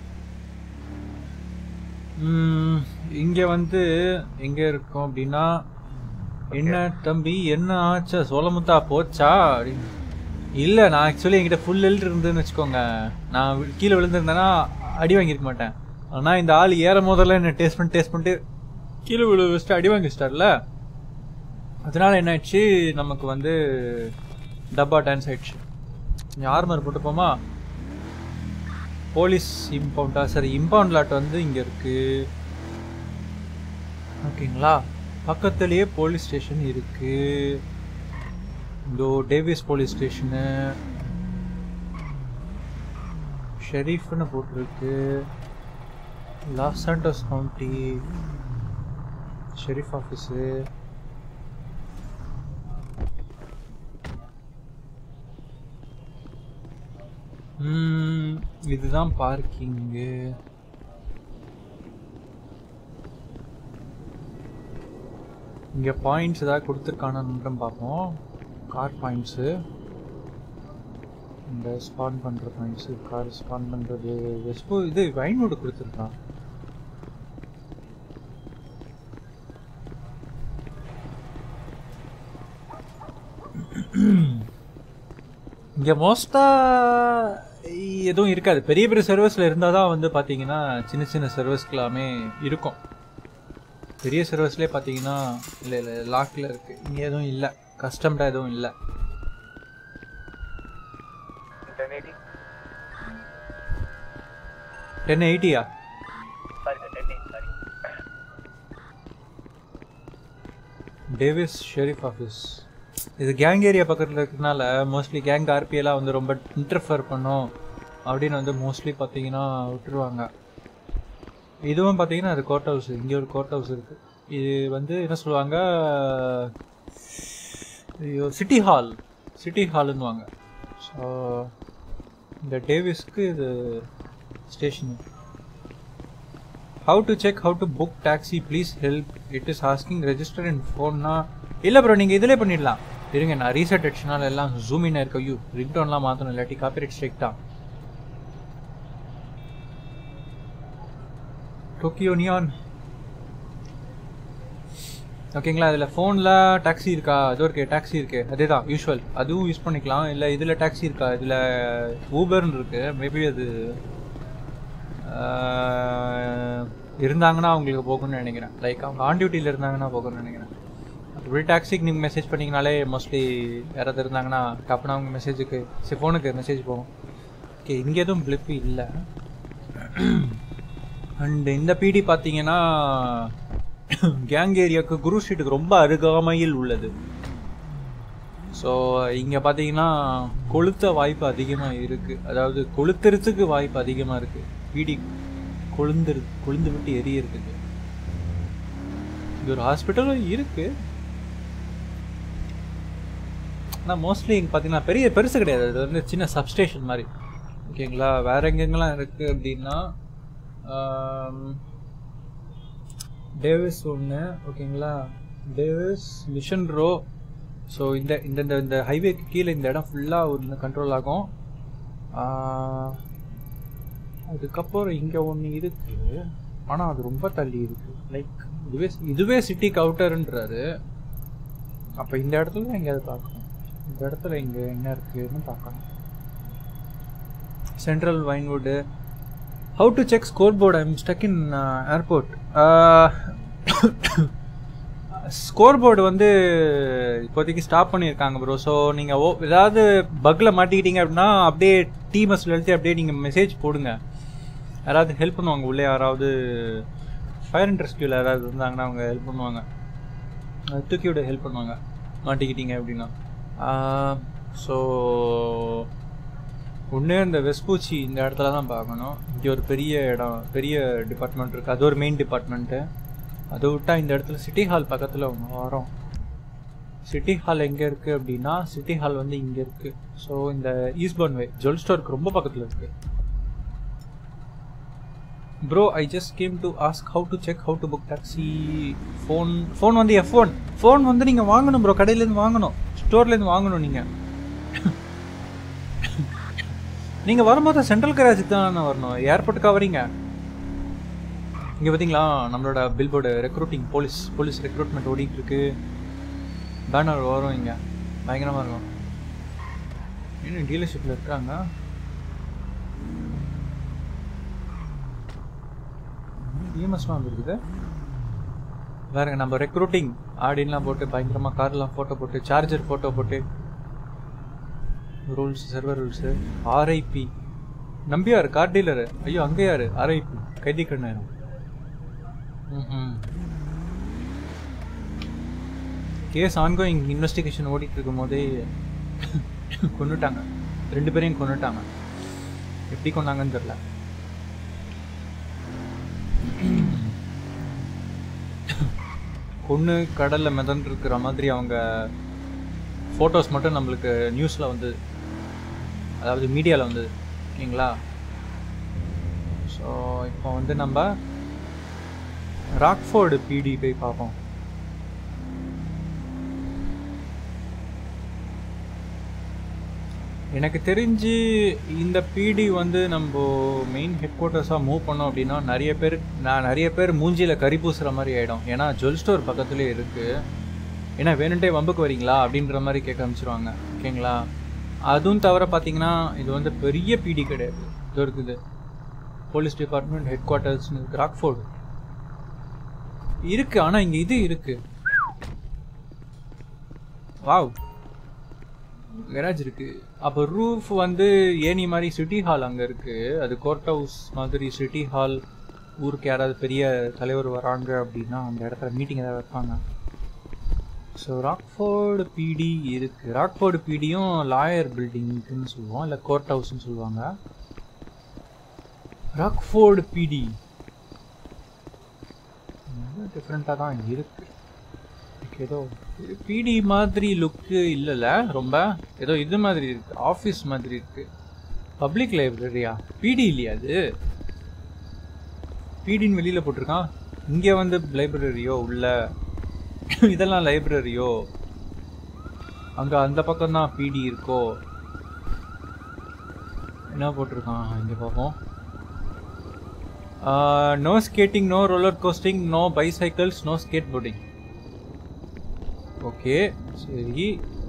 ம், இங்க வந்து எங்க இருக்கோம் அப்படின்னா என்ன தம்பி என்ன ஆச்சா சோளமுத்தா போச்சா அப்படின்னு இல்ல நான் ஆக்சுவலி என்கிட்ட ஃபுல் ஹெல்த் இருந்ததுன்னு வச்சுக்கோங்க நான் வி- கீழே விழுந்திருந்தேன்னா அடி வாங்கியிருக்க மாட்டேன் ஆனா இந்த ஆள் ஏறும் போதெல்லாம் என்ன டேஸ்ட் பண்ணி டேஸ்ட் பண்ணிட்டு கீழே விழு வச்சுட்டு அடி வாங்கி வச்சிட்டார்ல அதனால என்ன ஆயிடுச்சு நமக்கு வந்து டப்பா டான்ஸ் ஆயிடுச்சு கொஞ்சம் ஆர்மர் போட்டுப்போமா போலீஸ் இம்பவுண்டா சரி இம்பவுண்ட் லாட் வந்து இங்க இருக்கு ஓகேங்களா பக்கத்துலயே போலீஸ் ஸ்டேஷன் இருக்கு இதோ டேவிஸ் போலீஸ் ஸ்டேஷனு ஷெரீஃப்னு போட்டிருக்கு Los Santos County sheriff office ம், இதுதான் பார்க்கிங்கு இங்கே பாயிண்ட்ஸ் ஏதாவது கொடுத்துருக்கானான்னு மட்டும் பார்ப்போம் கார் பாயிண்ட்ஸு இந்த ஸ்பான் பண்ணுற பாயிண்ட்ஸு கார் ஸ்பான் பண்ணுறது வெஸ்போ இது வைனோடு கொடுத்துருக்கான் இங்கே மோஸ்ட்டாக எதுவும் இருக்காது பெரிய பெரிய சர்வீஸில் இருந்தால் தான் வந்து பார்த்தீங்கன்னா சின்ன சின்ன சர்வீஸ்க்கெல்லாமே இருக்கும் பெரிய சர்வீஸ்லேயே பார்த்தீங்கன்னா இல்லை இல்லை லாக்கில் இருக்குது இங்கே எதுவும் இல்லை கஸ்டம்டாக எதுவும் இல்லை டென் எயிட்டி டென் எயிட்டியா sorry sir ten sorry Davis sheriff office இது கேங் ஏரியா பக்கத்தில் இருக்கிறதுனால மோஸ்ட்லி கேங் ஆர்பிஎல்லாம் வந்து ரொம்ப இன்டர்ஃபர் பண்ணும் அப்படின்னு வந்து மோஸ்ட்லி பார்த்தீங்கன்னா விட்டுருவாங்க இதுவும் பார்த்தீங்கன்னா அது கோர்ட் ஹவுஸ் இங்கே ஒரு கோர்ட் ஹவுஸ் இருக்குது இது வந்து என்ன சொல்லுவாங்க ஐயோ சிட்டி ஹால் சிட்டி ஹாலுன்னுவாங்க ஸோ இந்த டேவிஸ்க்கு இது station how to check how to book taxi please help it is asking register in ஃபோன்னா இல்லை ப்ரோ நீங்கள் இதிலே பண்ணிடலாம் இருங்க நான் ரீசெட் அடிச்சனால எல்லாம் ஜூம் இன் இருக்க யூ ரிங்டோன்லாம் மாற்றணும் இல்லாட்டி காப்பிரைட் ஸ்ட்ரைக் தான் டோக்கியோ நியான் ஓகேங்களா இதில் ஃபோனில் டாக்ஸி இருக்கா அது இருக்கு டாக்ஸி இருக்கு அதே தான் யூஸ்வல் அதுவும் யூஸ் பண்ணிக்கலாம் இல்லை இதில் டாக்ஸி இருக்கா இதில் ஊபர்னு இருக்கு மேபி அது ஆஹ், இருந்தாங்கன்னா அவங்களுக்கு போகணும்னு நினைக்கிறேன் லைக் அவங்க ஆன் டியூட்டியில் இருந்தாங்கன்னா போகணும்னு நினைக்கிறேன் அப்படி டாக்ஸிக்கு நீங்கள் மெசேஜ் பண்ணிங்கனாலே மோஸ்ட்லி யாராவது இருந்தாங்கன்னா டப்புனா அவங்க மெசேஜுக்கு சரி ஃபோனுக்கு மெசேஜ் போகும் ஓகே இங்கே எதுவும் பிளிப்பு இல்லை அண்ட் இந்த பிடி பார்த்தீங்கன்னா கேங் ஏரியாவுக்கு குரு ஸ்ட்ரீட்டுக்கு ரொம்ப அருகாமையில் உள்ளது ஸோ இங்கே பார்த்தீங்கன்னா கொளுத்த வாய்ப்பு அதிகமாக இருக்குது அதாவது கொளுத்துறதுக்கு வாய்ப்பு அதிகமாக இருக்குது பீடி கொழுந்துரு கொழுந்து விட்டு எரியறதுக்கு இது ஒரு ஹாஸ்பிட்டலும் இருக்குது ஆனால் மோஸ்ட்லி இங்கே பார்த்தீங்கன்னா பெரிய பெருசு கிடையாது அது வந்து சின்ன சப்ஸ்டேஷன் மாதிரி ஓகேங்களா வேற எங்கெங்கெல்லாம் இருக்குது அப்படின்னா ஆம், டேவிஸ் ஒன்று ஓகேங்களா டேவிஸ் மிஷன் ரோ ஸோ இந்த இந்த இந்த- இந்த ஹைவேக்கு கீழே இந்த இடம் ஃபுல்லாக ஒரு கண்ட்ரோல் ஆகும் ஆஹ், அதுக்கப்புறம் இங்கே ஒன்று இருக்கு ஆனால் அது ரொம்ப தள்ளி இருக்கு லைக் இதுவே இதுவே சிட்டிக்கு அவுட்டர்ன்றாரு அப்போ இந்த இடத்துல எங்கேயாவது பார்க்கணும் இந்த இடத்துல இங்கே என்ன இருக்குன்னு பார்க்கணும் central Vinewood how to check scoreboard I'm stuck in airport scoreboard வந்து இப்போதைக்கு ஸ்டாப் பண்ணியிருக்காங்க ப்ரோ ஸோ நீங்கள் ஓ ஏதாவது பக்கில் மாட்டிக்கிட்டீங்க அப்படின்னா அப்படியே டீமஸில் எழுதி அப்படியே நீங்கள் மெசேஜ் போடுங்க யாராவது ஹெல்ப் பண்ணுவாங்க உள்ளே யாராவது ஃபயர் அண்ட் ரெஸ்கியூவில் யாராவது இருந்தாங்கன்னா அவங்க ஹெல்ப் பண்ணுவாங்க அஹ் தூக்கி விட ஹெல்ப் பண்ணுவாங்க மாட்டிக்கிட்டீங்க அப்படின்னா ஸோ ஒன்று இந்த வெஸ்பூச்சி இந்த இடத்துல தான் பார்க்கணும் இங்கே ஒரு பெரிய இடம் பெரிய டிபார்ட்மெண்ட் இருக்குது அது ஒரு மெயின் டிபார்ட்மெண்ட்டு அதை விட்டா இந்த இடத்துல சிட்டி ஹால் பக்கத்தில் ஒன்று வரும் சிட்டி ஹால் எங்கே இருக்குது அப்படின்னா சிட்டி ஹால் வந்து இங்கே இருக்குது ஸோ இந்த ஈஸ்பர்ன் வே ஜுவல் ஸ்டோருக்கு ரொம்ப பக்கத்தில் இருக்குது bro I just came to ask how to check how to book taxi phone phone வந்து எஃப் ஒன் ஃபோன் வந்து நீங்கள் வாங்கணும் ப்ரோ கடையிலேருந்து வாங்கணும் ஸ்டோர்லேருந்து வாங்கணும் நீங்கள் நீங்கள் வரும்போது சென்ட்ரல் கராஜுக்கு தான் வரணும் ஏர்போர்ட்டுக்கா வரீங்க இங்கே பார்த்தீங்களா நம்மளோட billboard recruiting police police recruitment ஓடிட்டு இருக்கு பேனர் வரும் இங்கே பயங்கரமாக இருக்கும் இன்னும் டீலர்ஷிப்பில் இருக்காங்க இஎம்எஸ்லாம் வந்துருக்குது வேறங்க நம்ம ரெக்ரூட்டிங் ஆடின்லாம் போட்டு பயங்கரமாக கார்லாம் ஃபோட்டோ போட்டு சார்ஜர் ஃபோட்டோ போட்டு rules server rules RIP Nambiar car dealer ஐயோ அங்கே யாரு ஆர்ஐபி கைதி கண்ணாயிரம் ம் கேஸ் ஆன்கோயிங் இன்வெஸ்டிகேஷன் ஓடிட்டு இருக்கும் போதே கொண்டுட்டாங்க ரெண்டு பேரையும் கொண்டுட்டாங்க எப்படி கொண்டாங்கன்னு தெரியல கொன்று கடலில் மிதந்து இருக்கிற மாதிரி அவங்க ஃபோட்டோஸ் மட்டும் நம்மளுக்கு நியூஸில் வந்து அதாவது மீடியாவில் வந்து ஓகேங்களா ஸோ இப்போ வந்து நம்ம ராக்ஃபோர்டு பிடி போய் பார்ப்போம் எனக்கு தெரிஞ்சு இந்த பிடி வந்து நம்ம மெயின் ஹெட் குவார்ட்டர்ஸாக மூவ் பண்ணோம் அப்படின்னா நிறைய பேர் நான் நிறைய பேர் மூஞ்சியில் கறி பூசுகிற மாதிரி ஆகிடும் ஏன்னா ஜுவல் ஸ்டோர் பக்கத்துலேயே இருக்குது ஏன்னா வேணுன்ட்டே வம்புக்கு வரீங்களா அப்படின்ற மாதிரி கேட்க ஆரம்பிச்சிருவாங்க ஓகேங்களா அதுவும் தவிர பார்த்தீங்கன்னா இது வந்து பெரிய பிடி கிடையாது இது இருக்குது போலீஸ் டிபார்ட்மெண்ட் ஹெட் குவார்ட்டர்ஸ்னு ராக்ஃபோர்டு இருக்கு ஆனால் இங்கே இது இருக்கு வாவ் கராஜ் இருக்கு அப்போ ரூஃப் வந்து ஏனி மாதிரி சிட்டி ஹால் அங்கே இருக்கு அது கோர்ட் ஹவுஸ் மாதிரி சிட்டி ஹால் ஊருக்கு யாராவது பெரிய தலைவர் வராங்க அப்படின்னா அந்த இடத்துல மீட்டிங் ஏதாவது வைப்பாங்க ஸோ ராக்ஃபோர்டு பிடி இருக்கு ராக்ஃபோர்டு பிடியும் லாயர் பில்டிங்னு சொல்லுவோம் இல்லை கோர்ட் ஹவுஸ்னு சொல்லுவாங்க ராக்ஃபோர்டு பிடி டிஃப்ரெண்ட்டாக தான் இருக்கு ஏதோ பிடி மாதிரி லுக்கு இல்லைல்ல ரொம்ப ஏதோ இது மாதிரி இருக்கு ஆஃபீஸ் மாதிரி இருக்கு பப்ளிக் லைப்ரரியா பிடி இல்லையா அது பிடின்னு வெளியில் போட்டிருக்கான் இங்கே வந்து லைப்ரரியோ உள்ள இதெல்லாம் லைப்ரரியோ அங்கே அந்த பக்கம் தான் பிடி இருக்கோ என்ன போட்டிருக்கான் இங்கே பார்ப்போம் no skating no roller coasting no bicycles no skateboarding okay சரி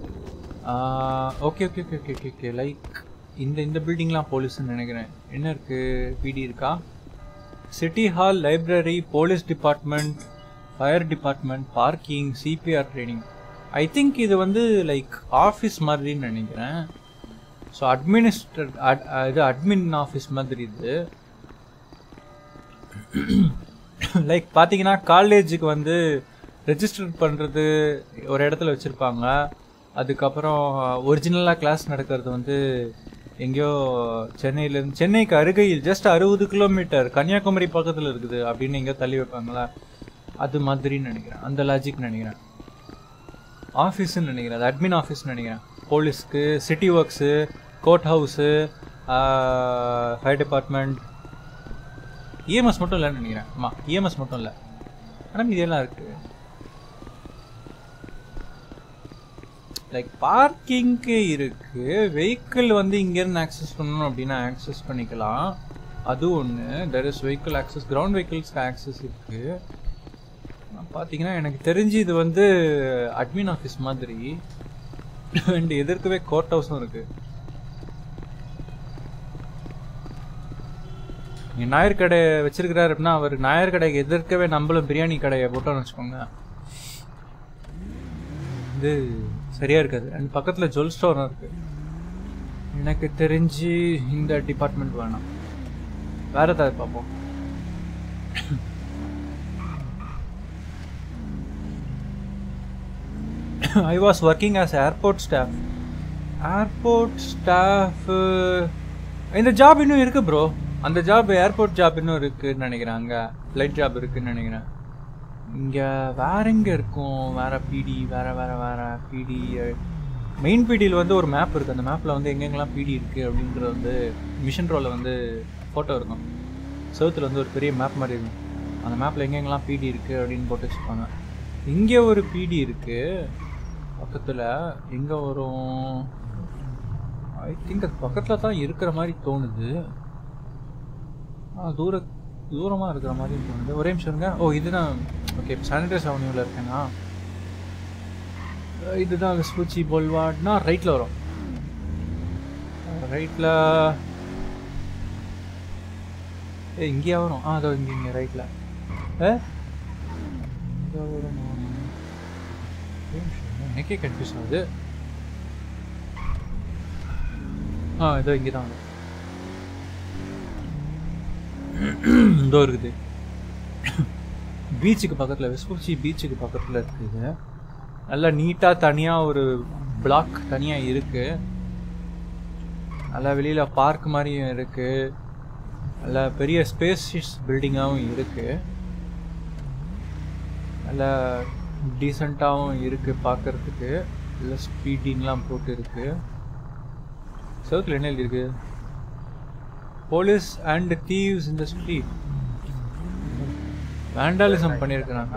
okay okay okay okay okay okay like இந்த இந்த பில்டிங்லாம் போலீஸ்னு நினைக்கிறேன் என்ன இருக்குது பிடி இருக்கா city hall library police department fire department parking CPR training I think இது வந்து லைக் ஆஃபீஸ் மாதிரின்னு நினைக்கிறேன் ஸோ அட்மினிஸ்ட்ரேட் இது அட்மின் ஆஃபீஸ் மாதிரி இது லைக் பார்த்தீங்கன்னா காலேஜுக்கு வந்து ரெஜிஸ்டர் பண்ணுறது ஒரு இடத்துல வச்சுருப்பாங்க அதுக்கப்புறம் ஒரிஜினலாக கிளாஸ் நடக்கிறது வந்து எங்கேயோ சென்னையிலேருந்து சென்னைக்கு அருகையில் ஜஸ்ட் அறுபது கிலோமீட்டர் கன்னியாகுமரி பக்கத்தில் இருக்குது அப்படின்னு எங்கேயோ தள்ளி வைப்பாங்களா அது மாதிரின்னு நினைக்கிறேன் அந்த லாஜிக் நினைக்கிறேன் ஆஃபீஸ்ன்னு நினைக்கிறேன் அது அட்மின் ஆஃபீஸ்னு நினைக்கிறேன் போலீஸ்க்கு city works court house fire department EMS மட்டும் இல்லைன்னு நினைக்கிறேன் ஆமாம் இஎம்எஸ் மட்டும் இல்லை ஆனால் இதெல்லாம் இருக்குது லைக் பார்க்கிங்க்கு இருக்கு வெஹிக்கிள் வந்து இங்கேருந்து ஆக்சஸ் பண்ணணும் அப்படின்னா ஆக்சஸ் பண்ணிக்கலாம் அது ஒன்று there is vehicle access ground வெஹிக்கிள்ஸ்க்கு ஆக்சஸ் இருக்கு பார்த்தீங்கன்னா எனக்கு தெரிஞ்சு இது வந்து அட்மின் ஆஃபீஸ் மாதிரி அண்ட் எதிர்க்கவே கோர்ட் ஹவுஸும் இருக்கு நாயர் கடை வச்சிருக்கிறாரு அப்படின்னா அவர் நாயர் கடைக்கு எதிர்க்கவே நம்மளும் பிரியாணி கடையை போட்டோம்னு வச்சுக்கோங்க இது சரியா இருக்காது அண்ட் பக்கத்தில் ஜுவல் ஸ்டோரும் இருக்கு எனக்கு தெரிஞ்சு இந்த டிபார்ட்மெண்ட் வேணாம் வேற ஏதாவது பார்ப்போம் I was working as airport staff airport staff இந்த ஜாப் இன்னும் இருக்கு ப்ரோ அந்த ஜாப் ஏர்போர்ட் ஜாப் இன்னும் இருக்குன்னு நினைக்கிறேன் அங்கே ஃப்ளைட் ஜாப் இருக்குன்னு நினைக்கிறேன் இங்கே வேற எங்கே இருக்கும் வேற பிடி வேற வேற வேற பிடி மெயின் பிடியில் வந்து ஒரு மேப் இருக்குது அந்த மேப்பில் வந்து எங்கெங்கெல்லாம் பிடி இருக்குது அப்படின்றது வந்து மிஷன் ரோவில் வந்து ஃபோட்டோ இருக்கும் செவுத்துல வந்து ஒரு பெரிய மேப் மாதிரி இருக்கும் அந்த மேப்பில் எங்கெங்கெல்லாம் பிடி இருக்குது அப்படின்னு போட்டு வச்சுருப்பாங்க இங்கே ஒரு பிடி இருக்குது பக்கத்தில் எங்கே வரும் ஐ திங்க் அது பக்கத்தில் தான் இருக்கிற மாதிரி தோணுது ஆ தூர தூரமாக இருக்கிற மாதிரி தோணுது ஒரே நிமிஷம் இருங்க ஓ இதுதான் ஓகே சானிடைஸ் அவென்யூவில் இருக்கேனா அஹ் இதுதான் வெஸ்பூச்சி பொல்வாட்னா ரைட்டில் வரும் ரைட்டில் ஏ இங்கேயா வரும் ஆ அதோ இங்கே இங்கே ரைட்டில் ஏ இதோ வரும் ஒரே நிமிஷம் இருங்க, எனக்கே கன்ஃபியூஸ் ஆகுது ஆ இதோ இங்கே தான் வரும் இதோ இருக்குது பீச்சுக்கு பக்கத்தில் வெஸ்பூச்சி பீச்சுக்கு பக்கத்தில் இருக்குது நல்லா நீட்டாக தனியாக ஒரு பிளாக் தனியாக இருக்குது நல்லா வெளியில் பார்க் மாதிரியும் இருக்குது நல்லா பெரிய ஸ்பேஷியஸ் பில்டிங்காகவும் இருக்குது நல்லா டீசெண்டாகவும் இருக்குது பார்க்கறதுக்கு நல்லா ஸ்பீடிங்லாம் போட்டு இருக்கு செவத்தில் என்ன எழுதியிருக்கு போலீஸ் அண்ட் தீவ்ஸ் இந்த ஸ்ட்ரீட் வேண்டாலிசம் பண்ணியிருக்கிறாங்க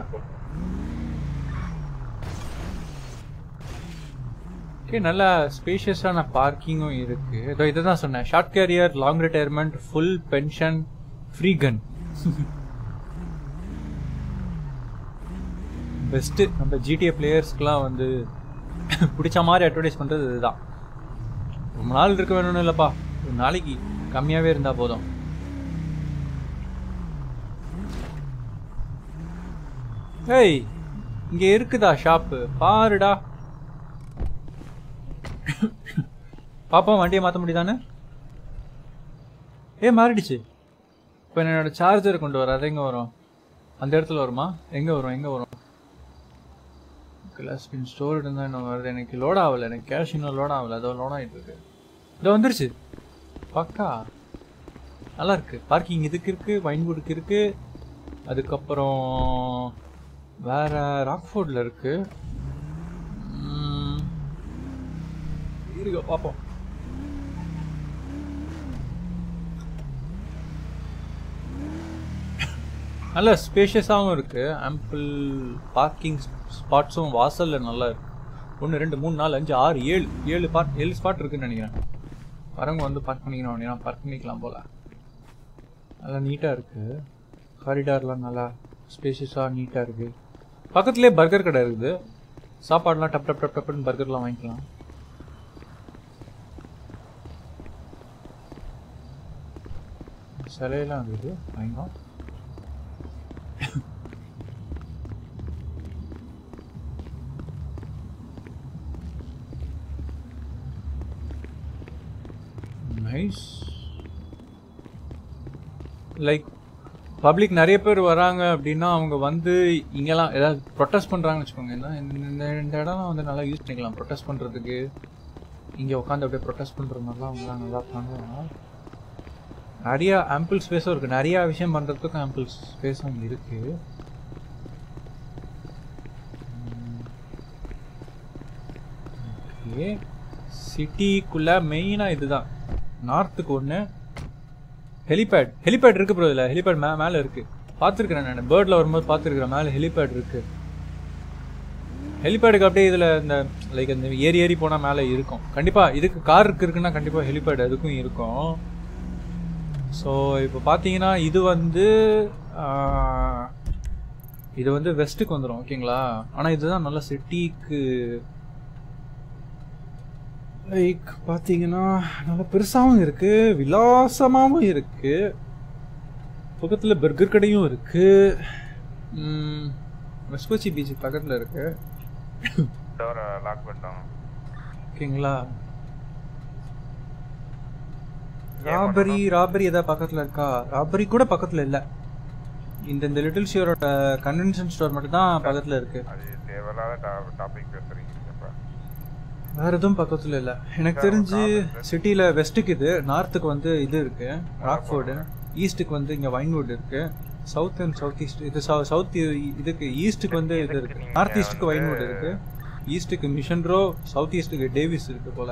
ஓகே நல்லா ஸ்பேஷியஸான பார்க்கிங்கும் இருக்கு இதோ இதை தான் சொன்னேன் short career long retirement full pension free gun best நம்ம ஜிடிஏ பிளேயர்ஸ்க்குலாம் வந்து பிடிச்ச மாதிரி அட்வர்டைஸ் பண்ணுறது இதுதான் ரொம்ப நாள் இருக்க வேணும்னு இல்லைப்பா ஒரு நாளைக்கு கம்மியாகவே இருந்தால் போதும் ஏய் இங்கே இருக்குதா ஷாப்பு பாருடா பாப்பா வண்டியை மாற்ற முடியுதானே ஏ மாறிடுச்சு இப்போ என்னோட சார்ஜர் கொண்டு வர அது எங்கே வரும் அந்த இடத்துல வருமா எங்கே வரும் எங்கே வரும் கிளாஸ் பின் ஸ்டோர் இருந்தால் இன்னும் வருது எனக்கு லோட் ஆகலை எனக்கு கேஷ் இன்னும் லோட் ஆகலை அதோ லோட் ஆகிட்டு இருக்கு இதோ வந்துருச்சு பக்கா நல்லா இருக்கு பார்க்கிங் இதுக்கு இருக்கு வைன்வுட்டுக்கு இருக்கு அதுக்கப்புறம் வேற ராக்ஃபோர்டில் இருக்கு ம், இருங்க பார்ப்போம் நல்ல ஸ்பேஷியஸாகவும் இருக்கு ஆம்பிள் பார்க்கிங் ஸ்பாட்ஸும் வாசலில் நல்லா இருக்கு ஒன்று ரெண்டு மூணு நாலு அஞ்சு ஆறு ஏழு ஏழு பார்க் ஏழு ஸ்பாட் இருக்குன்னு நினைக்கிறேன் வரவங்க வந்து பார்க் பண்ணிக்கணும் அப்படின்னா பார்க் பண்ணிக்கலாம் போல நல்லா நீட்டாக இருக்குது காரிடார்லாம் நல்லா ஸ்பேஷியஸாக நீட்டாக இருக்குது பக்கத்துலேயே பர்கர் கடை இருக்குது சாப்பாடுலாம் டப் டப் டப் டப்னு பர்கர்லாம் வாங்கிக்கலாம் சிலையெல்லாம் இருக்குது வாங்கிக்கலாம் நைஸ் லைக் பப்ளிக் நிறைய பேர் வராங்க அப்படின்னா அவங்க வந்து இங்கெல்லாம் ஏதாவது ப்ரொட்டஸ்ட் பண்ணுறாங்கன்னு வச்சுக்கோங்க இந்த இந்த இந்த இடம்லாம் வந்து நல்லா யூஸ் பண்ணிக்கலாம் ப்ரொட்டஸ்ட் பண்ணுறதுக்கு இங்கே உட்காந்து அப்படியே ப்ரொட்டஸ்ட் பண்ணுறது மாதிரிலாம் அவங்களாம் நல்லா பண்ணுவாங்க நிறைய ஆம்பிள் ஸ்பேஸும் இருக்குது நிறையா விஷயம் பண்ணுறதுக்கும் ஆம்பிள் ஸ்பேஸும் இருக்குது ஓகே சிட்டிக்குள்ளே மெயினாக இதுதான் நார்த்துக்கு ஒன்று ஹெலிபேட் ஹெலிபேட் இருக்கு ப்ரோ இதில் ஹெலிபேட் மே மேலே இருக்கு பார்த்துருக்குறேன் நான் பேர்டில் வரும்போது பார்த்துருக்குறேன் மேலே ஹெலிபேட் இருக்கு ஹெலிபேடுக்கு அப்படியே இதில் இந்த லைக் இந்த ஏறி ஏறி போனால் மேலே இருக்கும் கண்டிப்பாக இதுக்கு காருக்கு இருக்குன்னா கண்டிப்பாக ஹெலிபேட் அதுக்கும் இருக்கும் ஸோ இப்போ பார்த்தீங்கன்னா இது வந்து ஆஹ், இது வந்து வெஸ்ட்டுக்கு வந்துடும் ஓகேங்களா ஆனால் இதுதான் நல்ல சிட்டிக்கு லைக் பார்த்தீங்கன்னா நல்லா பெருசாகவும் இருக்கு விலாசமாகவும் இருக்கு பக்கத்தில் பர்கர் கடையும் இருக்கு வெஸ்கோச்சி பீச் பக்கத்தில் இருக்கு டோரை லாக் பண்ணிட்டாங்க ஓகேங்களா ராபரி ராபரி ஏதாவது பக்கத்தில் இருக்கா ராபரி கூட பக்கத்தில் இல்லை இந்த இந்த லிட்டில் ஷியரோட கன்வென்ஷன் ஸ்டோர் மட்டும் தான் பக்கத்தில் இருக்கு அது தேவையில்லாத டாபிக் பேசுறீங்க இப்ப வேற எதுவும் பக்கத்துல இல்ல எனக்கு தெரிஞ்சு சிட்டில வெஸ்ட்டுக்கு இது நார்த்துக்கு வந்து இது இருக்கு ராக்ஃபோர்டு ஈஸ்ட்டுக்கு வந்து இங்க வைன்வுட் இருக்கு சவுத் அண்ட் சவுத் ஈஸ்ட் இது சவுத் இதுக்கு ஈஸ்ட்டுக்கு வந்து இது இருக்கு நீங்க நார்த் ஈஸ்ட்டுக்கு வந்து- வைன்வுட் இருக்கு ஈஸ்ட்டுக்கு மிஷன் ரோ சவுத் ஈஸ்ட்டுக்கு டேவிஸ் இருக்கு போல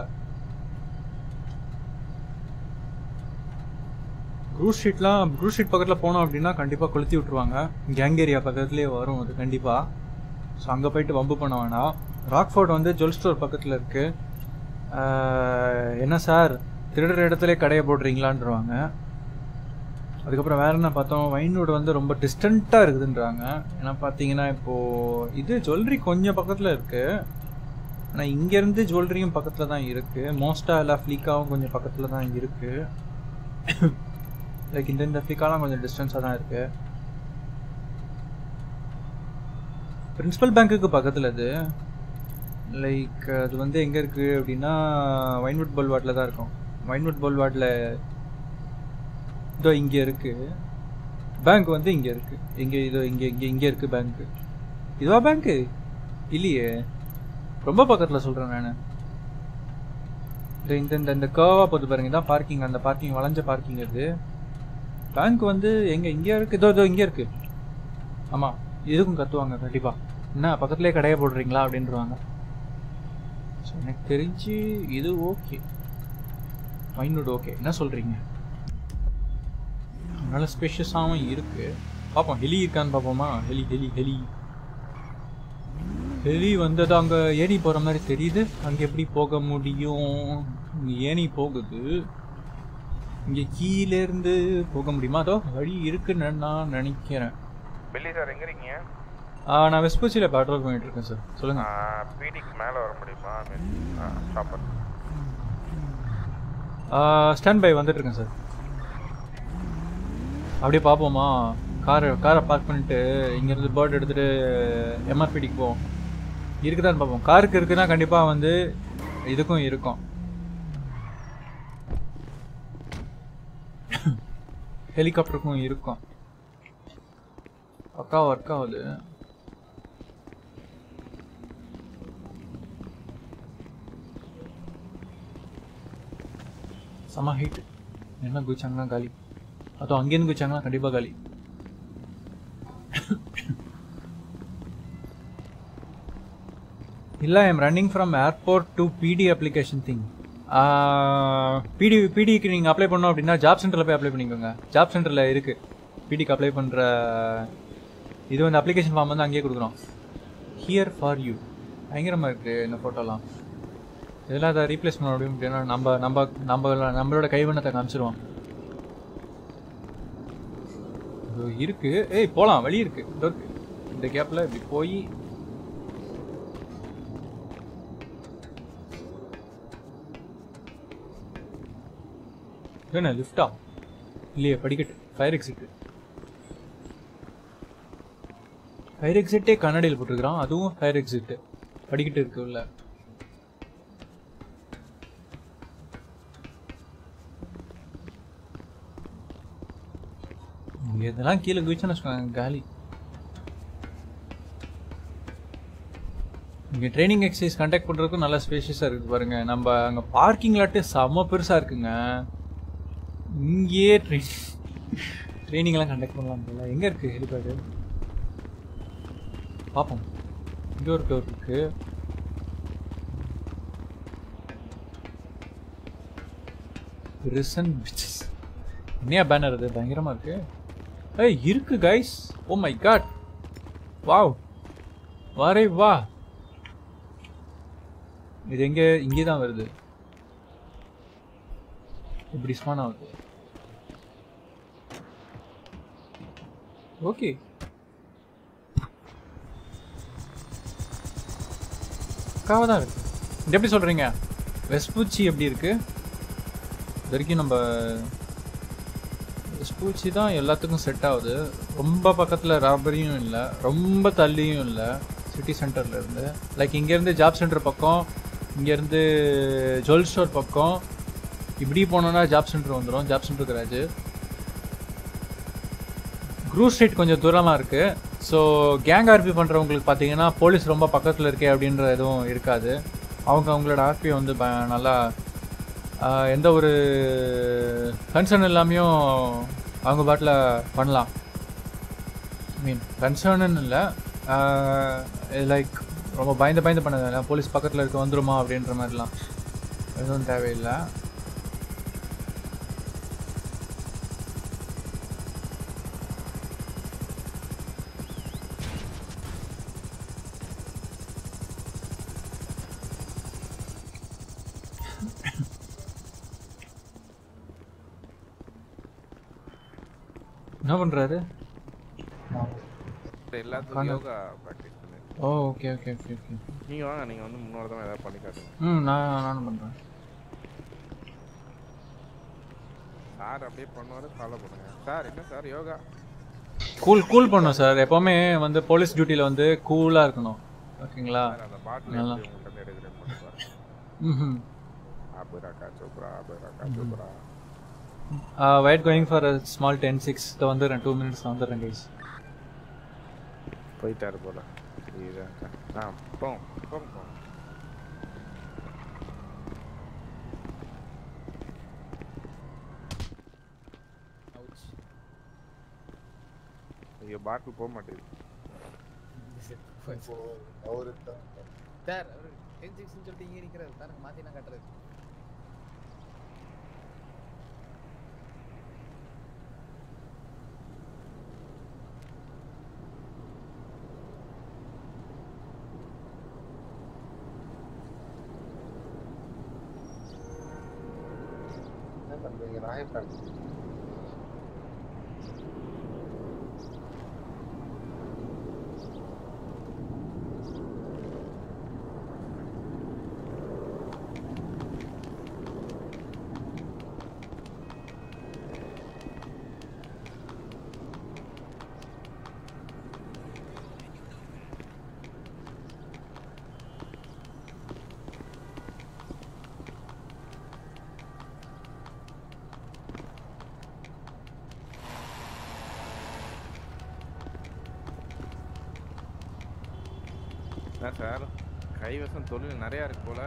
க்ரூஸ் ஷீட்லாம் க்ரூஸ் ஷீட் பக்கத்தில் போனோம் அப்படின்னா கண்டிப்பாக கொளுத்தி விட்ருவாங்க கேங் ஏரியா பக்கத்துலேயே வரும் அது கண்டிப்பாக ஸோ அங்கே போயிட்டு வம்பு பண்ண வேணாம் ராக்ஃபோர்ட் வந்து ஜுவல் ஸ்டோர் பக்கத்தில் இருக்குது என்ன சார் திருடுற இடத்துல கடையை போடுறீங்களான்றவாங்க அதுக்கப்புறம் வேற என்ன பார்த்தோம் வைன்வுட் வந்து ரொம்ப டிஸ்டண்ட்டாக இருக்குதுன்றாங்க ஏன்னா பார்த்தீங்கன்னா இப்போது இது ஜுவல்லரி கொஞ்சம் பக்கத்தில் இருக்குது ஆனால் இங்கேருந்து ஜுவல்லரியும் பக்கத்தில் தான் இருக்குது மோஸ்ட்டாக எல்லா ஃப்ளீக்காவும் கொஞ்சம் பக்கத்தில் தான் இருக்குது லைக் இந்த இந்த ஃப்ளீக்காலாம் கொஞ்சம் டிஸ்டன்ஸாக தான் இருக்குது பிரின்சிபல் பேங்க்குக்கு பக்கத்தில் அது லைக் அது வந்து எங்கே இருக்குது அப்படின்னா வைன்வுட் பல்வாட்டில் தான் இருக்கும் வைன்வுட் பல்வாட்டில் இதோ இங்கே இருக்குது பேங்க் வந்து இங்கே இருக்குது இங்கே இதோ இங்கே இங்கே இங்கே இருக்குது பேங்க்கு இதுவா பேங்க்கு இல்லையே ரொம்ப பக்கத்தில் சொல்கிறேன் நான் இந்த இந்த இந்த இந்த கேர்வாக போது பாருங்க இதான் பார்க்கிங் அந்த பார்க்கிங் வளைஞ்ச பார்க்கிங் அது பேங்க் வந்து எங்கே இங்கே இருக்குது இதோ இதோ இங்கே இருக்குது ஆமாம் இதுக்கும் கத்துவாங்க கண்டிப்பாக என்ன பக்கத்துலேயே கடையை போடுறீங்களா அப்படின்றவாங்க ஸோ எனக்கு தெரிஞ்சு இது ஓகே வைன்வுட் ஓகே என்ன சொல்கிறீங்க நல்ல ஸ்பேஷியஸாகவும் இருக்கு பார்ப்போம் ஹெலி இருக்கான்னு பார்ப்போமா ஹெலி ஹெலி ஹெலி ஹெலி வந்தது அங்கே ஏணி போகிற மாதிரி தெரியுது அங்கே எப்படி போக முடியும் இங்கே ஏணி போகுது இங்கே கீழேருந்து போக முடியுமா அதோ வழி இருக்குன்னு நான் நினைக்கிறேன் பில்லி சார் எங்க இருக்கீங்க ஆ, நான் வெஸ்பூச்சியில் பெட்ரோல் பண்ணிட்டு இருக்கேன் சார் சொல்லுங்கள் பிடிக்கு மேலே வர முடியுமா ஷாப்பர் ஸ்டாண்ட் பை வந்துட்டு இருக்கேன் சார் அப்படியே பார்ப்போமா காரை காரை பார்க் பண்ணிட்டு இங்கேருந்து பேர்ட் எடுத்துகிட்டு எம்ஆர்பிடிக்கு போவோம் இருக்குதான்னு பார்ப்போம் காருக்கு இருக்குன்னா கண்டிப்பாக வந்து இதுக்கும் இருக்கும் ஹெலிகாப்டருக்கும் இருக்கும் பக்கா ஒர்க் ஆகுது செம ஹீட் என்ன குதிச்சாங்கன்னா காலி அதுவும் அங்கேருந்து குதிச்சாங்கன்னா கண்டிப்பாக காலி இல்லை I'm running from airport to PD application thing PD பிடிக்கு நீங்கள் அப்ளை பண்ணோம் அப்படின்னா ஜாப் சென்டரில் போய் அப்ளை பண்ணிக்கோங்க ஜாப் சென்டரில் இருக்குது பிடிக்கு அப்ளை பண்ணுற இது வந்து அப்ளிகேஷன் ஃபார்ம் வந்து அங்கேயே கொடுக்குறோம் ஹியர் ஃபார் யூ பயங்கரமாக இருக்குது இந்த ஃபோட்டோலாம் இதெல்லாம் அதை ரீப்ளேஸ் பண்ண முடியும் அப்படின்னா நம்ம நம்ம நம்ம நம்மளோட கைவண்ணத்தை காமிச்சிருவோம் இதோ இருக்கு ஏய் போலாம் வழி இருக்கு இதோ இருக்கு இந்த கேப்ல இப்படி போய் என்ன லிஃப்டா இல்லையே படிக்கட்டு ஃபயர் எக்ஸிட் ஃபயர் எக்ஸிட்டே கண்ணாடியில் போட்டிருக்கிறான் அதுவும் ஃபயர் எக்ஸிட் படிக்கட்டு இருக்கு உள்ள இங்க இதெல்லாம் கீழே குதிச்சோன்னு வச்சுக்கோங்க காலி இங்கே ட்ரைனிங் எக்ஸசைஸ் கண்டக்ட் பண்ணுறதுக்கும் நல்லா ஸ்பேஷியஸாக இருக்குது பாருங்க நம்ம அங்கே பார்க்கிங் லாட்டே செம்ம பெருசாக இருக்குங்க இங்கேயே ட்ரெயின் ட்ரைனிங்லாம் கண்டக்ட் பண்ணலாம் போல எங்கே இருக்குது ஹெலிபேடு பார்ப்போம் இங்கே ஒரு டோர் இருக்கு ரிசன் பிச்சஸ் என்னையா பேனர் அது பயங்கரமாக இருக்கு ஏய் இருக்கு guys oh my god wow வாரே வா இது எங்க இங்கே தான் வருது இப்படி ஸ்பான் ஆகுது ஓகே காவ தான் இருக்கு இது எப்படி சொல்றீங்க வெஸ்பூச்சி எப்படி இருக்கு இது வரைக்கும் நம்ம ஸ்பூச்சி தான் எல்லாத்துக்கும் செட் ஆகுது ரொம்ப பக்கத்தில் ராபரியும் இல்லை ரொம்ப தள்ளியும் இல்லை சிட்டி சென்டரில் இருந்து லைக் இங்கேருந்து ஜாப் சென்டர் பக்கம் இங்கேருந்து ஜுவல் ஸ்டோர் பக்கம் இப்படி போனோன்னா ஜாப் சென்டர் வந்துடும் ஜாப் சென்டர் கிராஜ் க்ரூஸ் ஸ்ட்ரீட் கொஞ்சம் தூரமாக இருக்குது ஸோ கேங் ஆர்பி பண்ணுறவங்களுக்கு பார்த்தீங்கன்னா போலீஸ் ரொம்ப பக்கத்தில் இருக்கே அப்படின்ற எதுவும் இருக்காது அவங்க அவங்களோட ஆர்பி வந்து ப நல்லா ஆஹ், எந்த ஒரு கன்சர்ன் இல்லாமையும் அவங்க பாட்டில் பண்ணலாம் மீன் கன்சர்னு இல்லை லைக் ரொம்ப பயந்து பயந்து பண்ணதில்ல போலீஸ் பக்கத்தில் இருக்க வந்துருமா அப்படின்ற மாதிரிலாம் எதுவும் தேவையில்லை என்ன பண்ணுறாரு எல்லாத்துக்கும் யோகா ப்ராக்டிஸ் பண்ணு oh okay okay okay okay நீங்க வாங்க நீங்க வந்து முன்னோட தான் ஏதாவது பண்ணி காட்டுங்க ம் நான் நானும் பண்ணுறேன் சார் அப்படியே பண்ணுவாரு ஃபாலோ பண்ணுங்க சார் என்ன சார் யோகா கூல் கூல் பண்ணும் சார் எப்போவுமே வந்து போலீஸ் டியூட்டியில் வந்து கூலாக இருக்கணும் ஓகேங்களா சார் அந்த பாட்டில் நல்லா. எப்படி உங்கள்கிட்ட எடுக்கிறேன் மட்டும் பாருங்க ம் ஆபராக்கா சோப்ரா ஆபராக்கா Chopra wait going for small ten six வந்துடுறேன் டூ மினிட்ஸ் வந்துடுறேன் கைஸ் போயிட்டாரு போல இதுதான் ஆ போங்க போங்க போங்க ஐயோ பாட்டில் போக மாட்டேங்குது சார் அவர் டென் சிக்ஸ்னு சொல்லிட்டு இங்கே நிற்கிறாரு சார் மாற்றி நான் கட்டுறது என்ன பண்றீங்க ராயப்பேட் என்ன சார் கைவசம் தொழில் நிறையா இருக்கு போல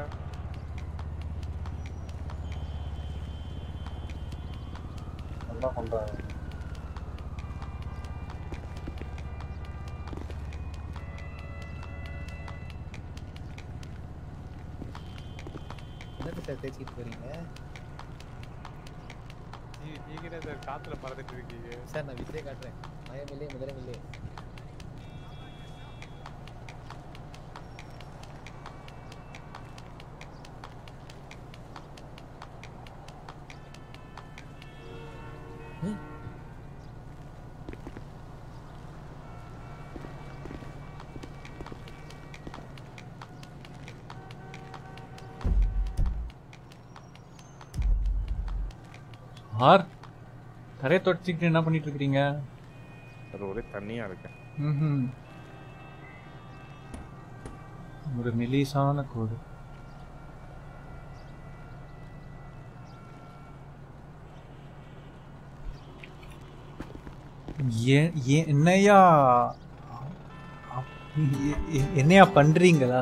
நல்லா பண்றாங்க என்னது சார் தேய்ச்சிட்டு போறீங்க நீங்க என்ன சார் காத்துல பறந்துட்டு இருக்கீங்க சார் நான் விஜய் காட்டுறேன் மயமில்லை முதலமில்லை ஆர் கரையை தொடச்சிக்கிட்டு என்ன பண்ணிட்டு இருக்கிறீங்க சார் ஒரே தண்ணியா இருக்கேன் ம்ஹும். ஒரு மெலிசான கோடு ஏன் ஏன் என்னையா எ- எ- என்னையா பண்றீங்களா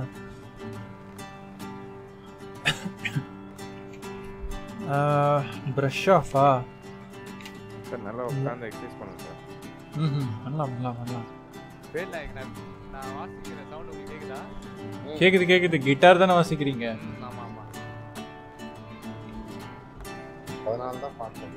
ப்ரஷ் ஆஃபா சார் நல்லா உட்காந்து எக்ஸசைஸ் பண்ணுங்க சார் ம் பண்ணலாம் பண்ணலாம் பண்ணலாம் வேல் நாயக் நான் நான் வாசிக்கிற சவுண்ட் உங்களுக்கு கேக்குதா கேக்குது கேக்குது கிட்டார் தானே வாசிக்கிறீங்க ம், ஆமா ஆமா அதனால தான் பார்க்கல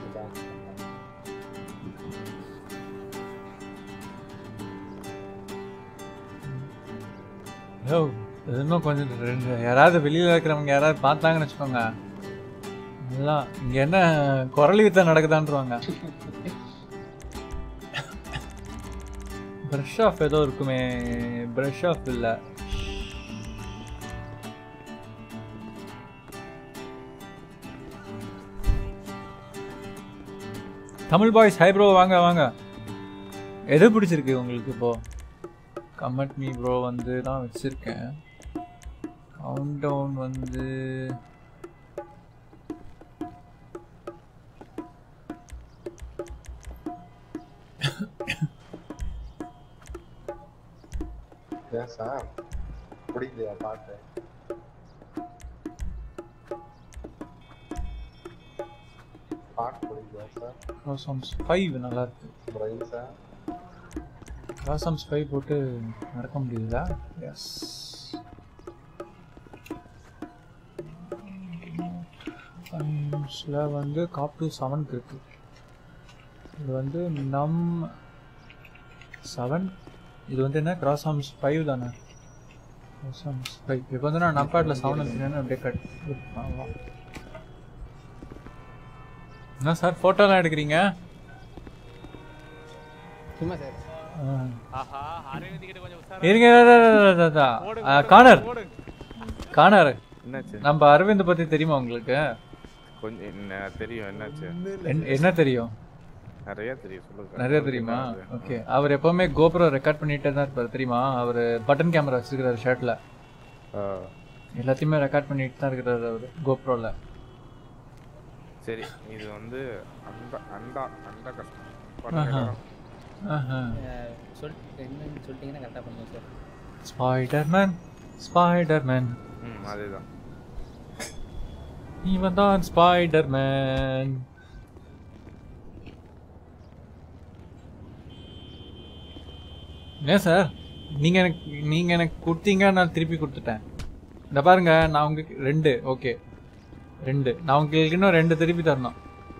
யோ இது இன்னும் கொஞ்சம் ரெண்டு யாராவது வெளியில இருக்கிறவங்க யாராவது பார்த்தாங்கன்னு வச்சுக்கோங்க எல்லாம் இங்க என்ன குரலி வித்த நடக்குதான்றாங்க பிரஷ் ஆஃப் ஏதோ இருக்குமே பிரஷ் ஆஃப் இல்ல தமிழ் பாய்ஸ் ஹை ப்ரோ வாங்க வாங்க எது பிடிச்சிருக்கு உங்களுக்கு இப்போ கமெண்ட் மீ ப்ரோ வந்து தான் வச்சிருக்கேன் கவுண்ட் டவுன் வந்து ஏன் சார் பிடிக்கலையா பாட்டு பாட்டு பிடிக்கலையா சார் சாங்ஸ் ஃபைவ் நல்லா இருக்கு பிரைஸா ராசம் ஸ்பை போட்டு நடக்க முடியுதா எஸ் டைம்ஸில் வந்து காப் டு செவனுக்கு இருக்கு இது வந்து நம் செவன் இது வந்து என்ன கிராஸ் ஆர்ம்ஸ் ஃபைவ் தானே கிராஸ் ஆர்ம்ஸ் ஃபைவ் இப்போ வந்து நான் நம்பேட்டில் செவன் வச்சுருக்கேன்னு அப்படியே கட் பண்ணலாம் என்ன சார் ஃபோட்டோலாம் எடுக்கிறீங்க சும்மா சார் ஆ. ஆஹா அரவிந்த் கிட்ட கொஞ்சம் உஷாரா இருங்க இரு, இரு, இரு, இரு, இரு. ஓடு, ஆ, ஓடு, கானர் ஓடு. கானர் என்னாச்சு நம்ம அரவிந்த் பத்தி தெரியுமா உங்களுக்கு கொஞ்சம் என்ன தெரியும் என்னாச்சு என்- என்ன தெரியும் நிறைய தெரியும் சொல்லுங்க நிறைய தெரியுமா ஓகே அவர் எப்பவுமே கோப்ரோ ரெக்கார்ட் பண்ணிட்டே தான் இருப்பார் தெரியுமா அவர் பட்டன் கேமரா வச்சிருக்கிறாரு ஷர்ட்ல ஆ, எல்லாத்தையுமே ரெக்கார்ட் பண்ணிட்டு தான் இருக்கிறாரு அவர் கோப்ரோல சரி இது வந்து அந்த அண்டா அண்டா ஆஹா. கஷ்டம் ஆஹா சொல் என்னன்னு சொல்லிட்டீங்கன்னா கரெக்டாக பண்ணுவோம் சார் ஸ்பைடர்மேன் ஸ்பைடர்மேன் ம் அதேதான் இவன் தான் ஸ்பைடர்மேன் ஏன் சார் நீங்க எனக்கு நீங்க எனக்கு கொடுத்தீங்க நான் திருப்பி கொடுத்துட்டேன் இந்த பாருங்க நான் உங்களுக்கு ரெண்டு ஓகே ரெண்டு நான் உங்களுக்கு இன்னும் ரெண்டு திருப்பி தரணும்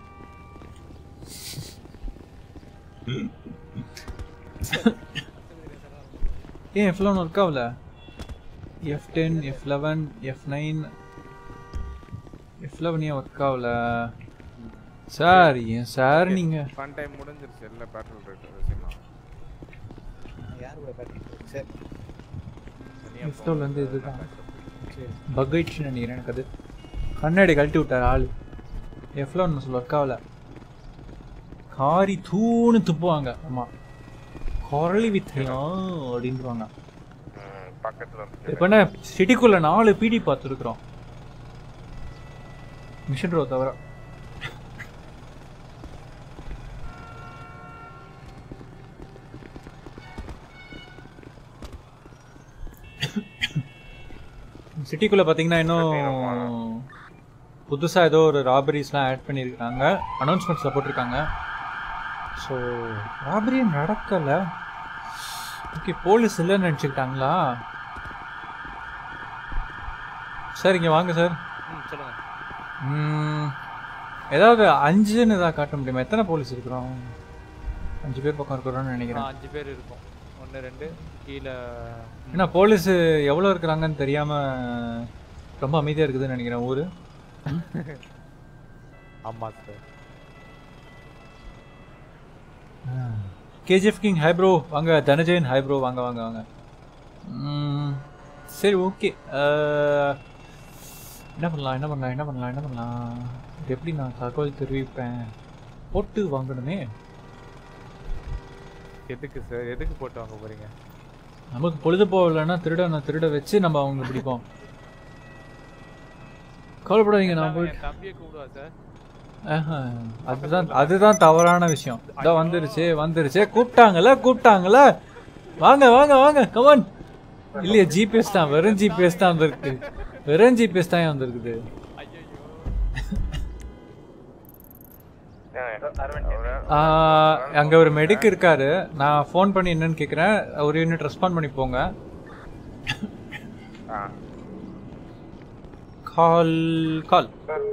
ஏன் எஃப் லெவன் ஒர்க் ஆகல F ten F eleven F nine F eleven ஏன் ஒர்க் ஆகல சார் ஏன் சார் நீங்க ஃபன் டைம் முடிஞ்சிருச்சு எல்லா பேட்டில் ரேட் விஷயமா யார் கூட பேட்டரி சார் கிறிஸ்டோல் வந்து இதுதான் பக் ஆயிடுச்சுன்னு நினைக்கிறேன் எனக்கு அது கண்ணாடி கழட்டி விட்டார் ஆள் எஃப்ல ஒன்று சொல்ல ஒர்க் ஆகல காரி தூணு துப்புவாங்க ஆமா குரலி வித்தையா அப்படின்வாங்க ம், பக்கத்துல வந்து இப்போ என்ன சிட்டிக்குள்ள நாலு பிடி பார்த்துருக்குறோம் மிஷன் ரோ தவிர சிட்டிக்குள்ள பார்த்தீங்கன்னா இன்னும் புதுசாக ஏதோ ஒரு ராபரிஸ்லாம் ஆட் பண்ணியிருக்காங்க அனௌன்ஸ்மெண்ட்ஸில் போட்டிருக்காங்க ஸோ ராபரி நடக்கலை ஓகே போலீஸ் இல்லைன்னு நினச்சிக்கிட்டாங்களா சார் இங்கே வாங்க சார் ம் சொல்லுங்க ம், ஏதாவது அஞ்சுன்னு ஏதாவது காட்ட முடியுமா எத்தனை போலீஸ் இருக்கிறோம் அஞ்சு பேர் பக்கம் இருக்கிறோம்னு ஆ, நினைக்கிறேன் அஞ்சு பேர் இருக்கும் ஒன்று ரெண்டு கீழே ஏன்னா போலீஸ் எவ்வளோ இருக்கிறாங்கன்னு தெரியாமல் ரொம்ப அமைதியாக இருக்குதுன்னு நினைக்கிறேன் ஊர் ஆமாம் sir KGF king hi bro வாங்க தனஜயன் ஹை ப்ரோ வாங்க வாங்க வாங்க ம், சரி ஓகே என்ன பண்ணலாம் என்ன பண்ணலாம் என்ன பண்ணலாம் என்ன பண்ணலாம் இது எப்படி நான் தகவல் தெரிவிப்பேன் போட்டு வாங்கணுமே எதுக்கு சார் எதுக்கு போட்டு வாங்க போறீங்க நமக்கு பொழுது போகலைன்னா திருட திருட வச்சு நம்ம அவங்க பிடிப்போம் கவலைப்படாதீங்க நான் போய் என் தம்பியை கூப்பிடுவா சார் ஆஹா, அதுதான் அதுதான் தவறான விஷயம் இதான் வந்துருச்சு வந்துருச்சு கூப்பிட்டாங்கல்ல கூப்பிட்டாங்கல்ல வாங்க வாங்க வாங்க கமான் இல்லையா ஜிபிஎஸ் தான் வெறும் ஜிபிஎஸ் தான் வந்திருக்கு வெறும் ஜிபிஎஸ் தான் வந்திருக்குது ஆ, அங்க ஒரு மெடிக் இருக்காரு நான் ஃபோன் பண்ணி என்னன்னு கேக்குறேன் ஒரு யூனிட் ரெஸ்பாண்ட் பண்ணி போங்க ஆ கால் கால் சார்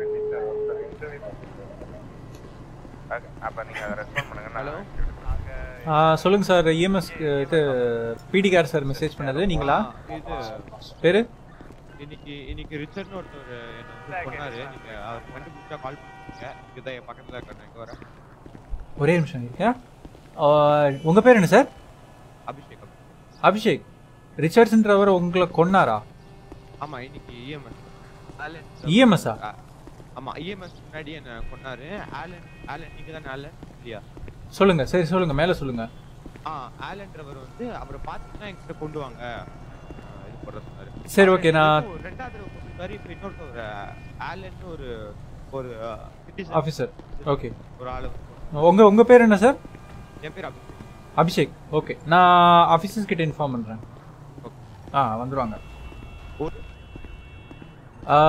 அப்போ நீங்கள் அதை ரெஸ்பாண்ட் பண்ணுங்க ஹலோ ஆ, சொல்லுங்க சார் இஎம்எஸ் இது பிடி கார் சார் மெசேஜ் பண்ணது நீங்களா இது பேரு இன்னைக்கு இன்னைக்கு ரிச்சர்ட்னு ஒருத்தர் என்ன வந்து சொன்னாரு நீங்க அவர் கண்டுபிடிச்சா கால் பண்ணுங்க இதுதான் என் பக்கத்துல இருக்காரு எங்க வரேன் ஒரே நிமிஷம் இருக்கா உங்க பேர் என்ன சார் அபிஷேக் அபிஷேக். அபிஷேக் ரிச்சர்ட்ஸ்ன்றவர் உங்களை கொன்னாரா ஆமா இன்னைக்கு இஎம்எஸ் இஎம்எஸ்ஆ ஆமா இஎம்எஸ் முன்னாடி என்ன கொன்னாரு ஆலன் ஆலன் நீங்க தானே ஆலன் இல்லையா சொல்லுங்க சரி சொல்லுங்க மேல சொல்லுங்க ஆ ஆலன்றவர் வந்து அவரை பார்த்தீங்கன்னா என்கிட்ட கொண்டு வாங்க ஆ, இது போடுற சொன்னாரு சரி, okay, நான்- இப்போ ரெண்டாவது தடவை கொண்டிருக்காரு இப்போ இன்னொருத்தர் ஆலன் ஒரு ஒரு citizen, ஆஃபீஸர் ஓகே ஒரு ஆளு உங்க உங்க பேர் என்ன சார் என் பேர் அபிஷேக் அபிஷேக் ஓகே நான் ஆஃபீஸர்ஸ் கிட்ட இன்ஃபார்ம் பண்றேன் ஆ வந்துருவாங்க ஒரு-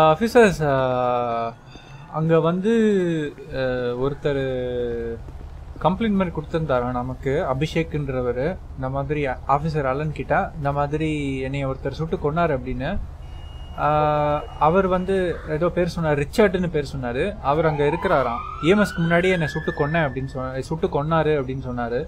ஆஃபீஸர்ஸ் அங்கே வந்து அஹ், ஒருத்தர் கம்ப்ளைண்ட் மாதிரி கொடுத்துருந்தாராம் நமக்கு அபிஷேக்ன்றவர் இந்த மாதிரி ஆஃபீஸர் அலன் கிட்ட இந்த மாதிரி என்னை ஒருத்தர் சுட்டு கொன்னார் அப்படின்னு ஆஹ், அவர் வந்து ஏதோ பேர் சொன்னார் ரிச்சர்ட்னு பேர் சொன்னார் அவர் அங்கே இருக்கிறாராம் இஎம்எஸ்க்கு முன்னாடியே என்னை சுட்டு கொன்னேன் அப்படின்னு சொன்ன சுட்டு கொன்னாரு அப்படின்னு சொன்னார்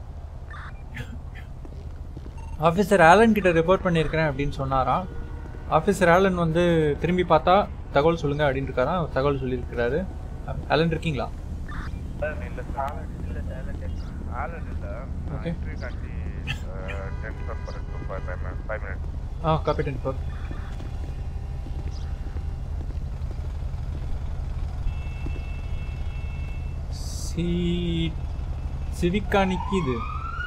ஆஃபீஸர் ஆலன் கிட்ட ரிப்போர்ட் பண்ணியிருக்கிறேன் அப்படின்னு சொன்னாராம் ஆஃபீஸர் ஆலன் வந்து திரும்பி பார்த்தா தகவல் சொல்லுங்க அப்படின்னு இருக்காராம் அவர் தகவல் சொல்லியிருக்கிறாரு ஆலன் இருக்கீங்களா இல்ல சார் இல்ல சார் ஆலன் இல்ல Okay. இன்டர்வியூ காண்டி டென் ஃபார் ஃபைவ் மினிட்ஸ் ஆ காப்பி டென் ஃபோர் சி சிவிக்கா நிக்கிது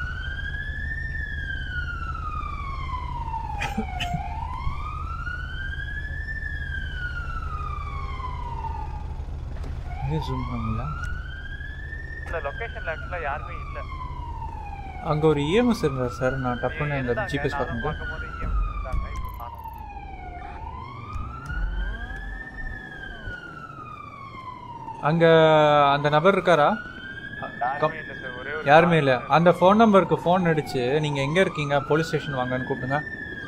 ஜூம் பண்ணல இந்த லொகேஷன்ல ஆக்சுவலா யாருமே இல்ல அங்க ஒரு இஎம்எஸ் இருந்தார் சார் நான் டப்புன்னு அந்த இருந்தாங்க. ஜிபிஎஸ் நானும் பார்க்கும்போது பார்க்கும்போது EMS இருந்தாங்க. இப்போ காணோம். அங்க அந்த நபர் இருக்காரா கம்- யாருமே இல்ல சார் ஒரே ஒரு யாருமே இல்ல அந்த ஃபோன் நம்பருக்கு ஃபோன் அடிச்சு நீங்க எங்க இருக்கீங்க போலீஸ் ஸ்டேஷன் வாங்கன்னு கூப்பிடுங்க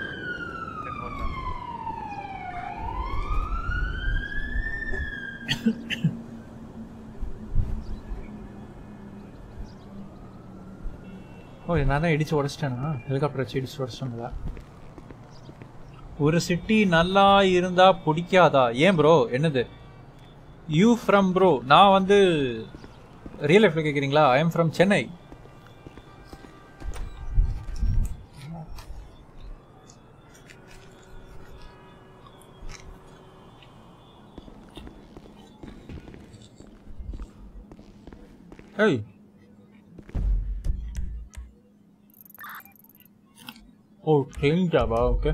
ஓ நான் தான் இடிச்சு உடச்சிட்டேனா ஹெலிகாப்டர் வச்சு இடிச்சு உடச்சிட்டோம்ல ஒரு சிட்டி நல்லா இருந்தா பிடிக்காதா ஏன் ப்ரோ என்னது யூ ஃப்ரம் ப்ரோ நான் வந்து ரியல் லைஃப்ல கேக்குறீங்களா ஐ எம் ஃப்ரம் சென்னை ஏய் ஓ ட்ரெயின் ஜாபா ஓகே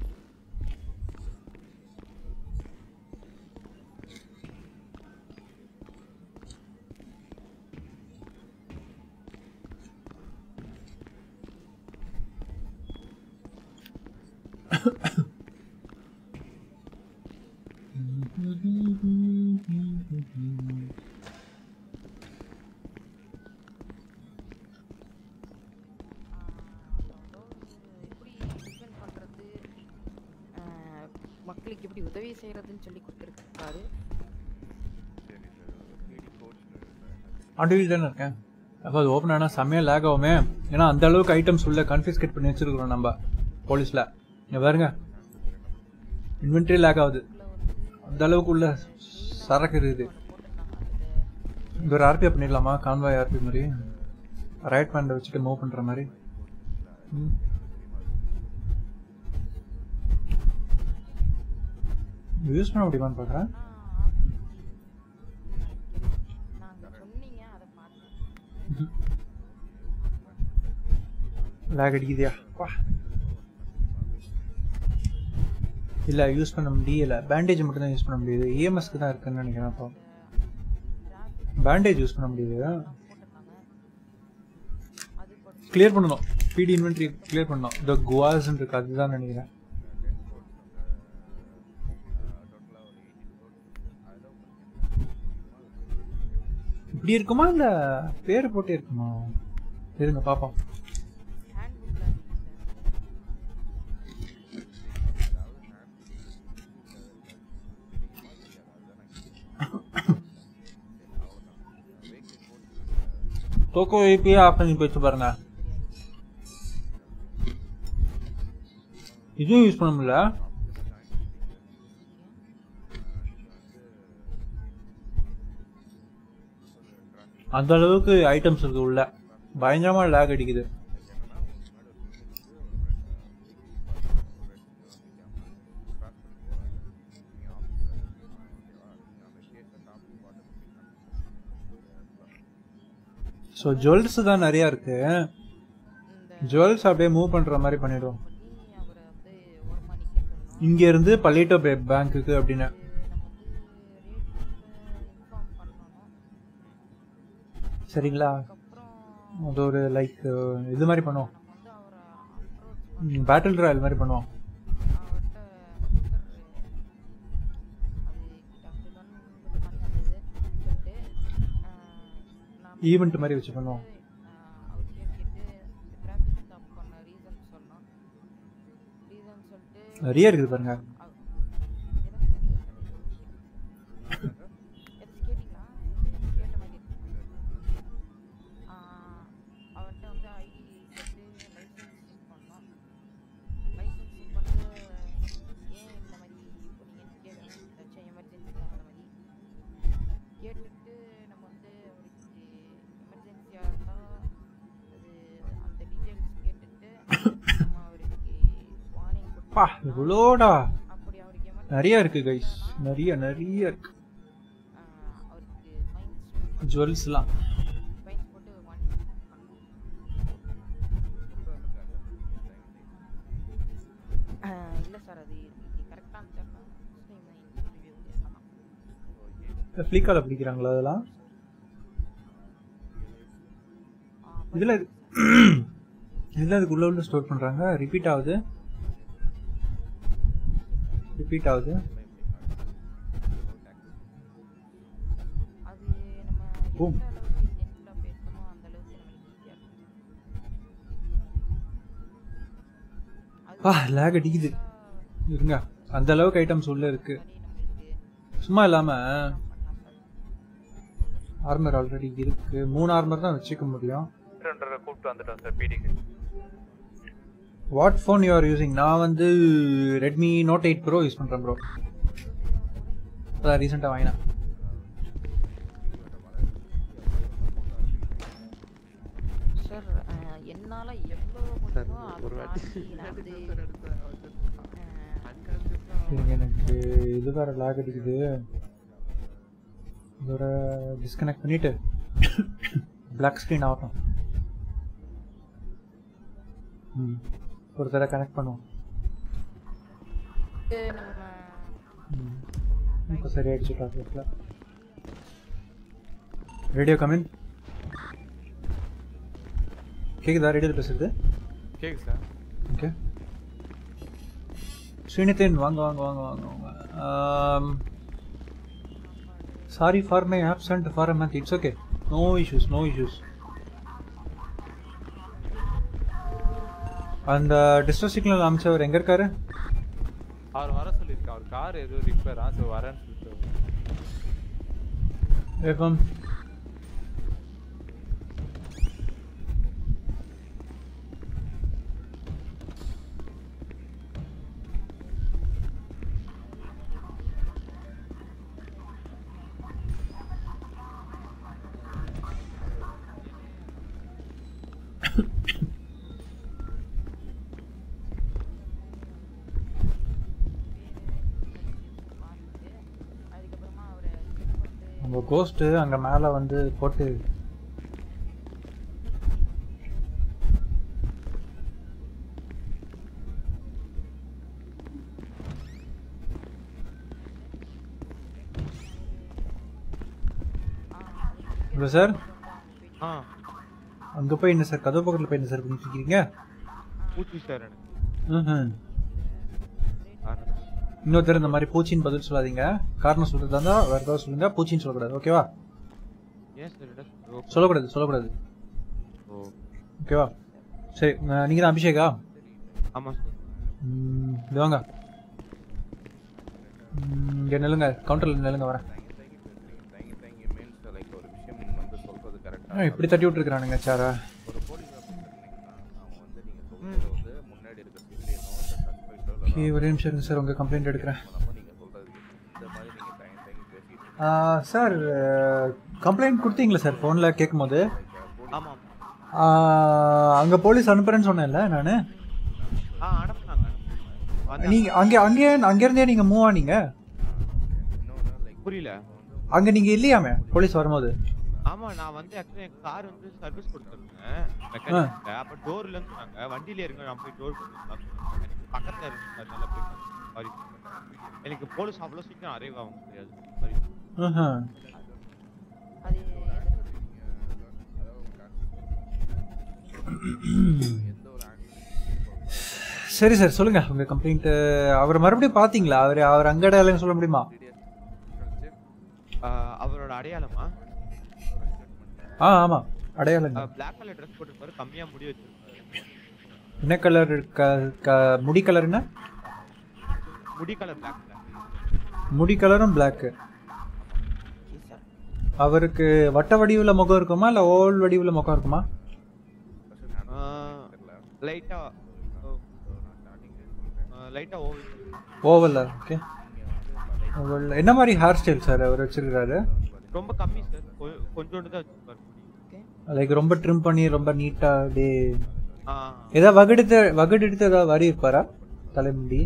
எப்படி டிஃபெண்ட் பண்ணுறது மக்களுக்கு எப்படி உதவி செய்கிறதுன்னு சொல்லி கொடுத்துருக்காரு ஆண்டியில் தானே இருக்கேன் அப்போ அது ஓப்பன் ஆனால் செம்மையாக லேக் ஆகுமே ஏன்னா அந்த அளவுக்கு ஐட்டம்ஸ் உள்ள கன்ஃபிஸ்கேட் பண்ணி வச்சிருக்கிறோம் நம்ம போலீஸில் இங்கே பாருங்க இன்வென்ட்ரி லேக் ஆகுது அந்த அளவுக்கு உள்ள சரக்கு இருக்குது இங்க ஒரு ஆர்பிஐ பண்ணிடலாமா கான்வாய் ஆர்பி மாதிரி ரைட் ஹேண்டை வச்சுட்டு மூவ் பண்ணுற மாதிரி ம். யூஸ் பண்ண முடியுமான்னு பார்க்குறேன் சொன்னீங்க அதை பார்த்தேன் லேக் அடிக்குதியா வா இல்லை யூஸ் பண்ண முடியல பேண்டேஜ் மட்டும் தான் யூஸ் பண்ண முடியுது இஎம்எஸ்க்கு தான் இருக்குன்னு நினைக்கிறேன் அப்போ பேண்டேஜ் யூஸ் பண்ண முடியுது கிளியர் பண்ணணும் பிடி இன்வென்ட்ரி கிளியர் பண்ணணும் இந்த குவாஸ்ன்னு இருக்கு அதுதான் நினைக்கிறேன் இப்படி இருக்குமா இல்ல பேர் போட்டே இருக்குமா இருங்க பாப்போம் டோக்கோ ஏபி ஆஃப் பண்ணி போயிட்டு பாருங்க இதுவும் யூஸ் பண்ண முடியல அந்த அளவுக்கு ஐட்டம்ஸ் இருக்கு உள்ள பயங்கரமா லேக் அடிக்குது ஸோ ஜுவல்ஸ் தான் நிறைய இருக்கு ஜுவல்ஸ் அப்படியே மூவ் பண்ற மாதிரி பண்ணிடுவோம் இங்க இருந்து பல்லிட்டோ பேங்க்குக்கு அப்படின்னு சரிங்களா அது ஒரு லைக் இது மாதிரி பண்ணுவோம் பேட்டில் ராயல் மாதிரி பண்ணுவோம் நாம ஈவெண்ட் மாதிரி வச்சு பண்ணுவோம் அவர்கிட்ட கேட்டு டிராஃபிக் ஸ்டாப் பண்ண ரீசன் சொன்னோம் ரீசன் சொல்லிட்டு நிறைய இருக்குது பாருங்க எதாச்சும் கேட்டிங்களா கேட்ட மாதிரி இருக்கு. ஆ, அவர்கிட்ட வந்து ஐடி கேட்டு லைசன்ஸ் பண்ணோம் லைசன்ஸ் பண்ணிட்டு ஏன் இந்த மாதிரி போனீங்கன்னு கேட்குறேன் ஏதாச்சும் எமர்ஜென்சி அந்த மாதிரி கேட்டுட்டு நம்ம வந்து அவருக்கு எமர்ஜென்சியாக இருந்தால் அது அந்த டீட்டெயில்ஸ் கேட்டுட்டு நம்ம அவருக்கு வார்னிங் பா இவ்வளோடா அப்படி அவருக்கு எமர்ஜென்சி நிறைய இருக்கு கைஸ் நிறைய நிறைய இருக்கு அவருக்கு ஃபைன்ஸ் ஜுவல்ஸ்லாம் ஃபைன்ஸ் போட்டு வார்னிங் இல்லை சார் அது கரெக்டான தெரியல முஸ்லீம் இன்டர்வியூ அதான் ஃப்ளிக்கால பிடிக்கிறாங்களா அதெல்லாம் இதுல இதுல அதுக்குள்ள உள்ள ஸ்டோர் பண்றாங்க ரிப்பீட் ஆகுது ரிப்பீட் ஆகுது அது நம்ம Boom. எந்த அளவுக்கு ஜென்டிலாக பேசணுமோ அந்த அளவுக்கு நம்மளுக்கு ஈஸியாக இருக்கும் பா லேக் அடிக்குது இருங்க அந்த அளவுக்கு ஐட்டம்ஸ் உள்ள இருக்கு சும்மா இல்லாம ஆர்மர் ஆல்ரெடி இருக்கு மூணு ஆர்மர் தான் வச்சுக்க முடியும் ரெண்டரை கூப்பிட்டு வந்துட்டோம் சார் பிடிக்கு what phone you are using நான் வந்து Redmi note eight bro use பண்ணுறேன் ப்ரோ அதான் ரீசெண்டாக வாங்கினேன் சார் என்னால் எவ்வளோ முடியுமோ அதை தாண்டி நான் வந்து இருங்க, எனக்கு இது வேற லேக் அடிக்குது இதோட டிஸ்கனெக்ட் பண்ணிட்டு பிளாக் ஸ்க்ரீன் ஆகட்டும் ம் ஒரு தடவை கனெக்ட் பண்ணுவோம் அஹ் நம்ம ம் இப்போ சரியாயிடுச்சு டாக்டர்ஸில் ரேடியோ கமின் கேக்குதா ரேடியோவில் பேசுறது கேக்கு சார் ஓகே ஸ்ரீனிதன் வாங்க வாங்க வாங்க வாங்க வாங்க sorry for my absent for a month it's okay no issues no issues அந்த டிஸ்ட்ரஸ் சிக்னல் அமைச்சவர் எங்க இருக்காரு அவர் வர சொல்லியிருக்கா அவர் கார் ஏதோ ரிப்பேரா ஸோ வரேன்னு சொல்லிட்டு வேகம் அதுக்கப்புறமா அவரை check பண்ணிட்டு நம்ம கோஸ்ட் அங்க மேல வந்து போட்டு ஹலோ சார் ஆ அங்க போய் என்ன சார் கதவு பக்கத்துல போய் என்ன சார் பண்ணிட்டு இருக்கீங்க பூச்சி சார் எனக்கு ம்ஹும். காரணம் இன்னொருத்தர் இந்த மாதிரி பூச்சின்னு பதில் சொல்லாதீங்க காரணம் சொல்றதா இருந்தா வேற ஏதாவது சொல்லுங்க பூச்சின்னு சொல்லக்கூடாது ஓகேவா ஏன் சார் என்ன சொல்றது? சொல்லக்கூடாது சொல்லக்கூடாது ஓ ஓகேவா சரி அஹ், நீங்க தான் அபிஷேகா ஆமாம் சார் ம், இது வாங்க ம், இங்க நில்லுங்க கவுண்டர்ல நில்லுங்க வரேன் தேங்கி தேங்கி மீன்ஸ் லைக் ஒரு விஷயம் வந்து சொல்றது ஆ, கரெக்டாக இப்படி தட்டி விட்டுருக்கானுங்க சாரா ஒரு போலீஸ் ஆஃபீஸர் அவங்க வந்து நீங்க சொல்றது வந்து முன்னாடி இருக்க சிவிலியனோ சஸ்பெக்டோ ஓகே ஒரே நிமிஷம் இருங்க சார் உங்க கம்ப்ளைண்ட் எடுக்கிறேன் நம்ம நீங்க சொல்றது இந்த மாதிரி நீங்க தேங்கி தேங்கி பேசிட்டு சார் கம்ப்ளைண்ட் கொடுத்தீங்களா சார் ஃபோனில் கேட்கும்போது ஆமாம் அங்கே போலீஸ் அனுப்புறேன்னு சொன்னேன்ல நான் ஆ அனுப்புனாங்க வந்தாங்க. நீங்கள் அங்கே அங்கேயே அங்கேருந்தே நீங்கள் மூவ் ஆனீங்க புரியல அங்கே நீங்கள் இல்லையாமே போலீஸ் வரும்போது ஆமா நான் வந்து ஆக்சுவலி என் கார் வந்து சர்வீஸ் கொடுத்துருந்தேன் மெக்கானிக் அப்ப டோர்ல இருந்து சொன்னாங்க வண்டியில இருங்க நான் போய் டோர் கொடுத்துருந்தேன் பக்கத்துல இருக்கு அதனால போய் சாரி எனக்கு போலீஸ் அவ்வளவு சீக்கிரம் அரைவ் ஆக முடியாது சாரி ம்ஹும். அது சரி சார் சொல்லுங்க உங்க கம்ப்ளைண்ட் அவர் மறுபடியும் பாத்தீங்களா அவர் அவர் அங்கடையாளன்னு சொல்ல முடியுமா அவரோட அடையாளமா ஆ ஆமாம் அடையாளங்க பிளாக் கலர் ட்ரெஸ் போட்டுருப்பாரு கம்மியா முடி வச்சிருப்பாரு என்ன கலர் க க முடி கலர் என்ன முடி கலர் பிளாக் முடி கலரும் பிளாக்கு அவருக்கு வட்ட வடிவுல முகம் இருக்குமா இல்லை ஓல் வடிவுல முகம் இருக்குமா லைட்டா லைட்டா ஓவர் ஓவல்ல ஓகே ஓவல் என்ன மாதிரி ஹேர் ஸ்டைல் சார் அவர் வச்சிருக்காரு ரொம்ப கம்மி சார் கொஞ்சோண்டு தான் வச்சிருப்பாரு முடி லைக் ரொம்ப ட்ரிம் பண்ணி ரொம்ப நீட்டா அப்படியே ஆ. ஏதாவது வகுடுத்து வகுடெடுத்து ஏதாவது வரி இருப்பாரா தலைமுடி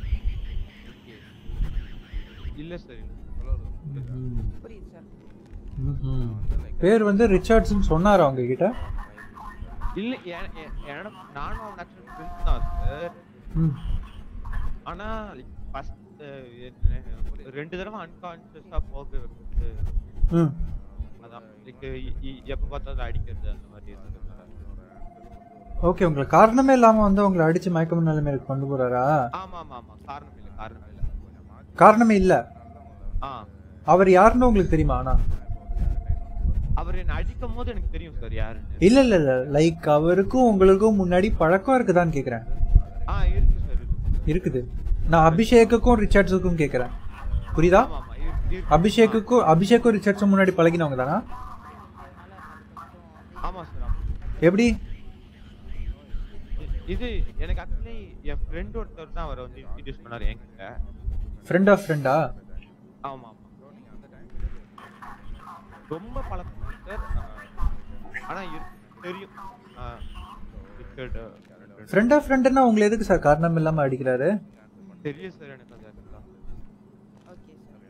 இல்ல சார் புரியுது சார் ம்ஹும். பேர் வந்து ரிச்சர்ட்ஸ்னு சொன்னாரா அவங்க கிட்ட இல்ல எ- எ- எனக்கு நானும் அவன் ஆக்சுவலி ஃப்ரெண்ட்ஸ் தான் சார் ம். ஆனா ஃபர்ஸ்ட் ரெண்டு தடவை அன்கான்சியஸா போக வைக்கிறது ம். அதான் லைக் எப்ப பார்த்தாலும் அடிக்கிறது அந்த மாதிரி இருந்தது ஓகே உங்களுக்கு காரணமே இல்லாம வந்து உங்களை அடிச்சு மயக்கம் நிலைமைக்கு கொண்டு போறாரா ஆமா ஆமா ஆமா காரணம் இல்ல காரணம் இல்ல காரணமே இல்ல ஆ அவர் யாருன்னு உங்களுக்கு தெரியுமா ஆனா அவர் என்ன அடிக்கும் போது எனக்கு தெரியும் சார் யாருன்னு இல்ல இல்ல இல்ல லைக் அவருக்கும் உங்களுக்கும் முன்னாடி பழக்கம் இருக்குதான்னு கேக்குறேன் ஆ இருக்கு சார் இருக்கு இருக்குது நான் அபிஷேக்குக்கும் ரிச்சர்ட்ஸுக்கும் கேக்குறேன் புரியுதா ஆமா ஆமா இருக்கு இருக்கு. அபிஷேக்குக்கும் அபிஷேக்கும் ரிச்சர்ட்ஸும் முன்னாடி பழகினவங்க தானா ஆமா சார் ஆமா எப்படி இ- இது எனக்கு ஆக்சுவலி என் ஃப்ரெண்ட் ஒருத்தர் தான் அவரை வந்து இன்ட்ரடியூஸ் பண்ணாரு என்கிட்ட ஃப்ரெண்ட் ஆஃப் ஃப்ரெண்டா ஆமா ஆமா ரொம்ப பழக்கம் சார் ஆனா இருக்கு தெரியும் ஆ, ரிச்சர்ட் ஃப்ரெண்ட் ஆஃப் ஃப்ரெண்டுன்னா உங்களை எதுக்கு சார் காரணம் இல்லாம அடிக்கிறாரு தெரியும் சார் எனக்கு அது actually. ஓகே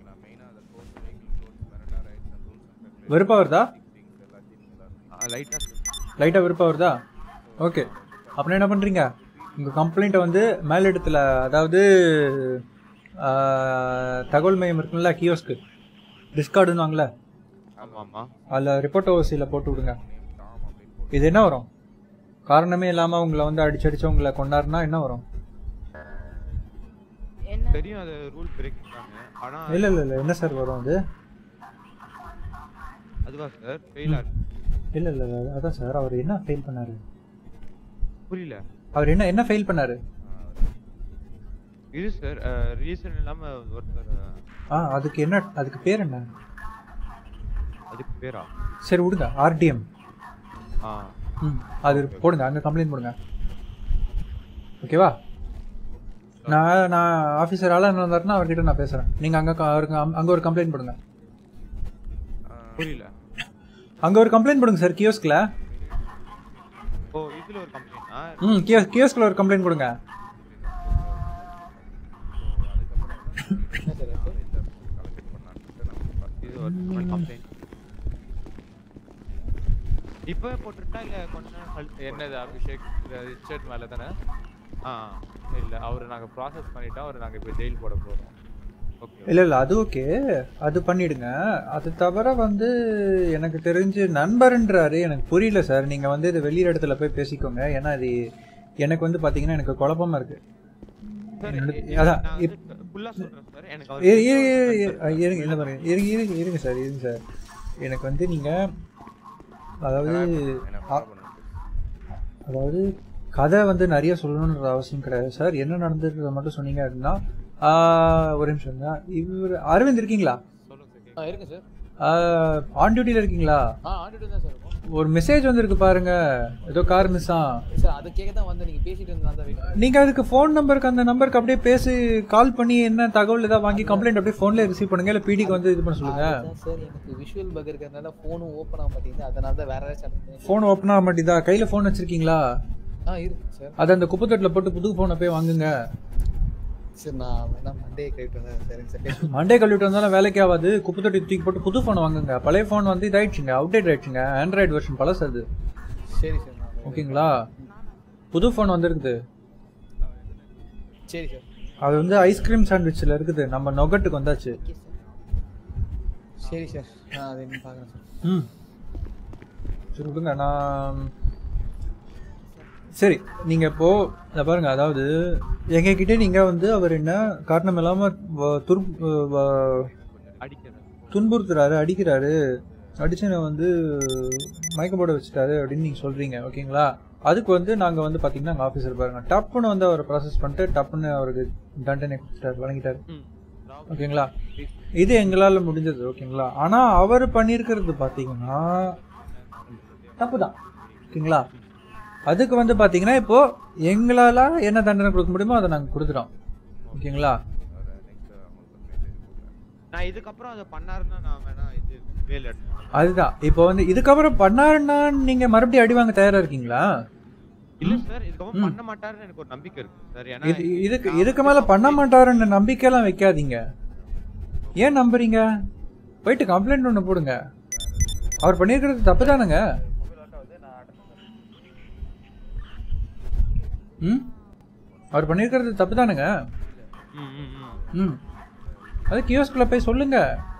சார் வெறுப்பா வருதா ஆ, லைட்டா சார் லைட்டா வெறுப்பா வருதா ஓகே அப்புறம் என்ன பண்றீங்க உங்க கம்ப்ளைண்ட்டை வந்து மேலிடத்துல அதாவது ஆ, தகவல் மையம் இருக்குல்ல கியோஸ்க்கு டிஸ்கார்டுன்னு ஆமா ஆமா அதில் ரிப்போர்ட் ஓவர்சியில் போட்டு விடுங்க இது என்ன வரும் காரணமே இல்லாமல் உங்களை வந்து அடிச்சடிச்சு உங்களை கொண்டாருனா என்ன வரும் என்ன தெரியும் அது ரூல் பிரேக் தாங்க ஆனா இல்லை இல்லை இல்லை என்ன சார் வரும் அது அதுவா சார் ஃபெயில் ஆகுது இல்லை இல்லை இல்லை அதான் சார் அவர் என்ன ஃபெயில் பண்ணாரு புரியல அவர் என்ன என்ன ஃபெயில் பண்ணாரு இது சார் ரீசன் இல்லாம ஒருத்தர் ஆ அதுக்கு என்ன அதுக்கு பேர் என்ன அதுக்கு பேரா சரி விடுங்க ஆர்டிஎம் ஆ ம் அது போடுங்க அங்கே கம்ப்ளைண்ட் போடுங்க ஓகேவா நான் நான் ஆஃபீஸர் ஆளாக இருந்தாருன்னா அவர்கிட்ட நான் பேசுகிறேன் நீங்கள் அங்கே அவருக்கு அங்கே ஒரு கம்ப்ளைண்ட் போடுங்க புரியல அங்கே ஒரு கம்ப்ளைண்ட் போடுங்க சார் கியோஸ்கில் ஓ இதுல ஒரு கம்ப்ளைண்டா ம் கியோஸ் கியோஸ்கில் ஒரு கம்ப்ளைண்ட் கொடுங்க இது ஒரு கம்ப்ளைண்ட் இப்போ போட்டுட்டா இல்ல கொஞ்ச நேரம் கழிச்சு என்னது அபிஷேக் ரிச்சர்ட் மேல தானே ஆ இல்ல அவரை நாங்க ப்ராசஸ் பண்ணிட்டோம் அவரை நாங்க இப்போ ஜெயில் போட போறோம் ஓகே இல்லை இல்லை அது ஓகே அது பண்ணிடுங்க அது தவிர வந்து எனக்கு தெரிஞ்சு நண்பர்ன்றாரு எனக்கு புரியல சார் நீங்கள் வந்து இது வெளி இடத்துல போய் பேசிக்கோங்க ஏன்னா இது எனக்கு வந்து பார்த்தீங்கன்னா எனக்கு குழப்பமா இருக்கு சார் என்னோட- இ- அதான், நான் இப்- வந்து ஃபுல்லா சொல்றேன் சார் எனக்கு இரு- அவர் இரு- இரு- இரு- இருங்க இல்லை பாருங்க இருங்க இருங்க இருங்க சார் இருங்க சார் எனக்கு வந்து நீங்கள் அதாவது அ- அதாவது கதை வந்து நிறைய சொல்லணுன்ற அவசியம் கிடையாது சார் என்ன நடந்ததுன்றத மட்டும் சொன்னீங்க அப்படின்னா ஆ, ஒரு நிமிஷம் தான் இவர் அரவிந்த் இருக்கீங்களா ஆ இருக்கு சார் ஆன் டியூட்டியில் இருக்கீங்களா ஆ ஆண்டிட்டு தான் சார் இருக்கும் ஒரு மெசேஜ் வந்திருக்கு பாருங்க ஏதோ கார் மிஸ் ஆ சார் அதை கேட்க தான் வந்து நீங்க பேசிட்டு இருந்தா தான் வெயிட் நீங்க அதுக்கு ஃபோன் நம்பருக்கு அந்த நம்பருக்கு அப்படியே பேசி கால் பண்ணி என்ன தகவல் ஏதாவது வாங்கி கம்ப்ளைண்ட் அப்படியே ஃபோன்ல ரிசீவ் பண்ணுங்க இல்ல பிடிக்கு வந்து இது பண்ண சொல்லுங்க சார் எனக்கு விஷுவல் பக் இருக்கிறதுனால ஃபோனும் ஓப்பன் ஆக மாட்டேங்குது அதனால தான் வேற ஏதாச்சும் அடுத்து- ஃபோன் ஓப்பன் ஆக மாட்டேதா கையில ஃபோன் வச்சிருக்கீங்களா ஆ இருக்கு சார் அது அந்த குப்பத்தொட்டில் போட்டு புது ஃபோனை போய் வாங்குங்க சரி நான் வேணா மண்டே கழிட்டு வந்தேன் சரிங்க சார் பேசுங்க. மண்டே கல்விட்டு வந்தாலும் வேலைக்கு ஆகாது குப்பத்தொட்டி தூக்கி போட்டு புது ஃபோன் வாங்குங்க பழைய ஃபோன் வந்து இதாயிடுச்சுங்க அவுடேட் ஆயிடுச்சுங்க ஆண்ட்ராய்டு வெர்ஷன் பழசு அது சரி சார் நான் ஓகேங்களா புது ஃபோன் வந்திருக்குது சரி சார் அது வந்து ஐஸ்கிரீம் சாண்ட்விச்சில் இருக்குது நம்ம நொகட்டுக்கு வந்தாச்சு சரி சார் நான் அதை இன்னும் பார்க்குறேன் சார் ம் சரி விடுங்க நான் சரி நீங்கள் இப்போ இதை பாருங்க அதாவது எங்ககிட்ட நீங்கள் வந்து அவர் என்ன காரணம் இல்லாமல் துர் வ- அடிக்கிறது துன்புறுத்துறாரு அடிக்கிறாரு அடிச்சு என்னை வந்து மயக்கம் போட வச்சுட்டாரு அப்படின்னு நீங்கள் சொல்கிறீங்க ஓகேங்களா அதுக்கு வந்து நாங்கள் வந்து பார்த்தீங்கன்னா அங்கே ஆஃபீஸர் பாருங்க டப்புன்னு வந்து அவரை ப்ராசஸ் பண்ணிட்டு டப்புன்னு அவருக்கு தண்டனை கொடுத்துட்டாரு வழங்கிட்டாரு ஓகேங்களா இது எங்களால் முடிஞ்சது ஓகேங்களா ஆனால் அவர் பண்ணியிருக்கிறது பார்த்தீங்கன்னா தப்பு தான் ஓகேங்களா அதுக்கு வந்து பார்த்தீங்கன்னா இப்போ எங்களால் என்ன தண்டனை கொடுக்க முடியுமோ அதை நாங்கள் கொடுத்துட்டோம் ஓகேங்களா நான் இதுக்கப்புறம் அதை பண்ணாருன்னா நான் வேணா இது வேல் எடுத்து அதுதான் இப்போ வந்து இதுக்கப்புறம் பண்ணாருன்னா நீங்கள் மறுபடியும் அடி வாங்க தயாராக இருக்கீங்களா இல்ல சார் இதுக்கப்புறம் பண்ண மாட்டாருன்னு எனக்கு ஒரு நம்பிக்கை இருக்கு சார் ஏன்னா இது இதுக்கு இதுக்கு மேலே பண்ண மாட்டாருன்னு நம்பிக்கையெல்லாம் வைக்காதீங்க ஏன் நம்புறீங்க போயிட்டு கம்ப்ளைண்ட் ஒன்று போடுங்க அவர் பண்ணியிருக்கிறது தப்பு தானுங்க ம் அவர் பண்ணியிருக்கிறது தப்பு தானுங்க ம், ம், ம். ம் அது கியோஸ்குள்ள போய் சொல்லுங்க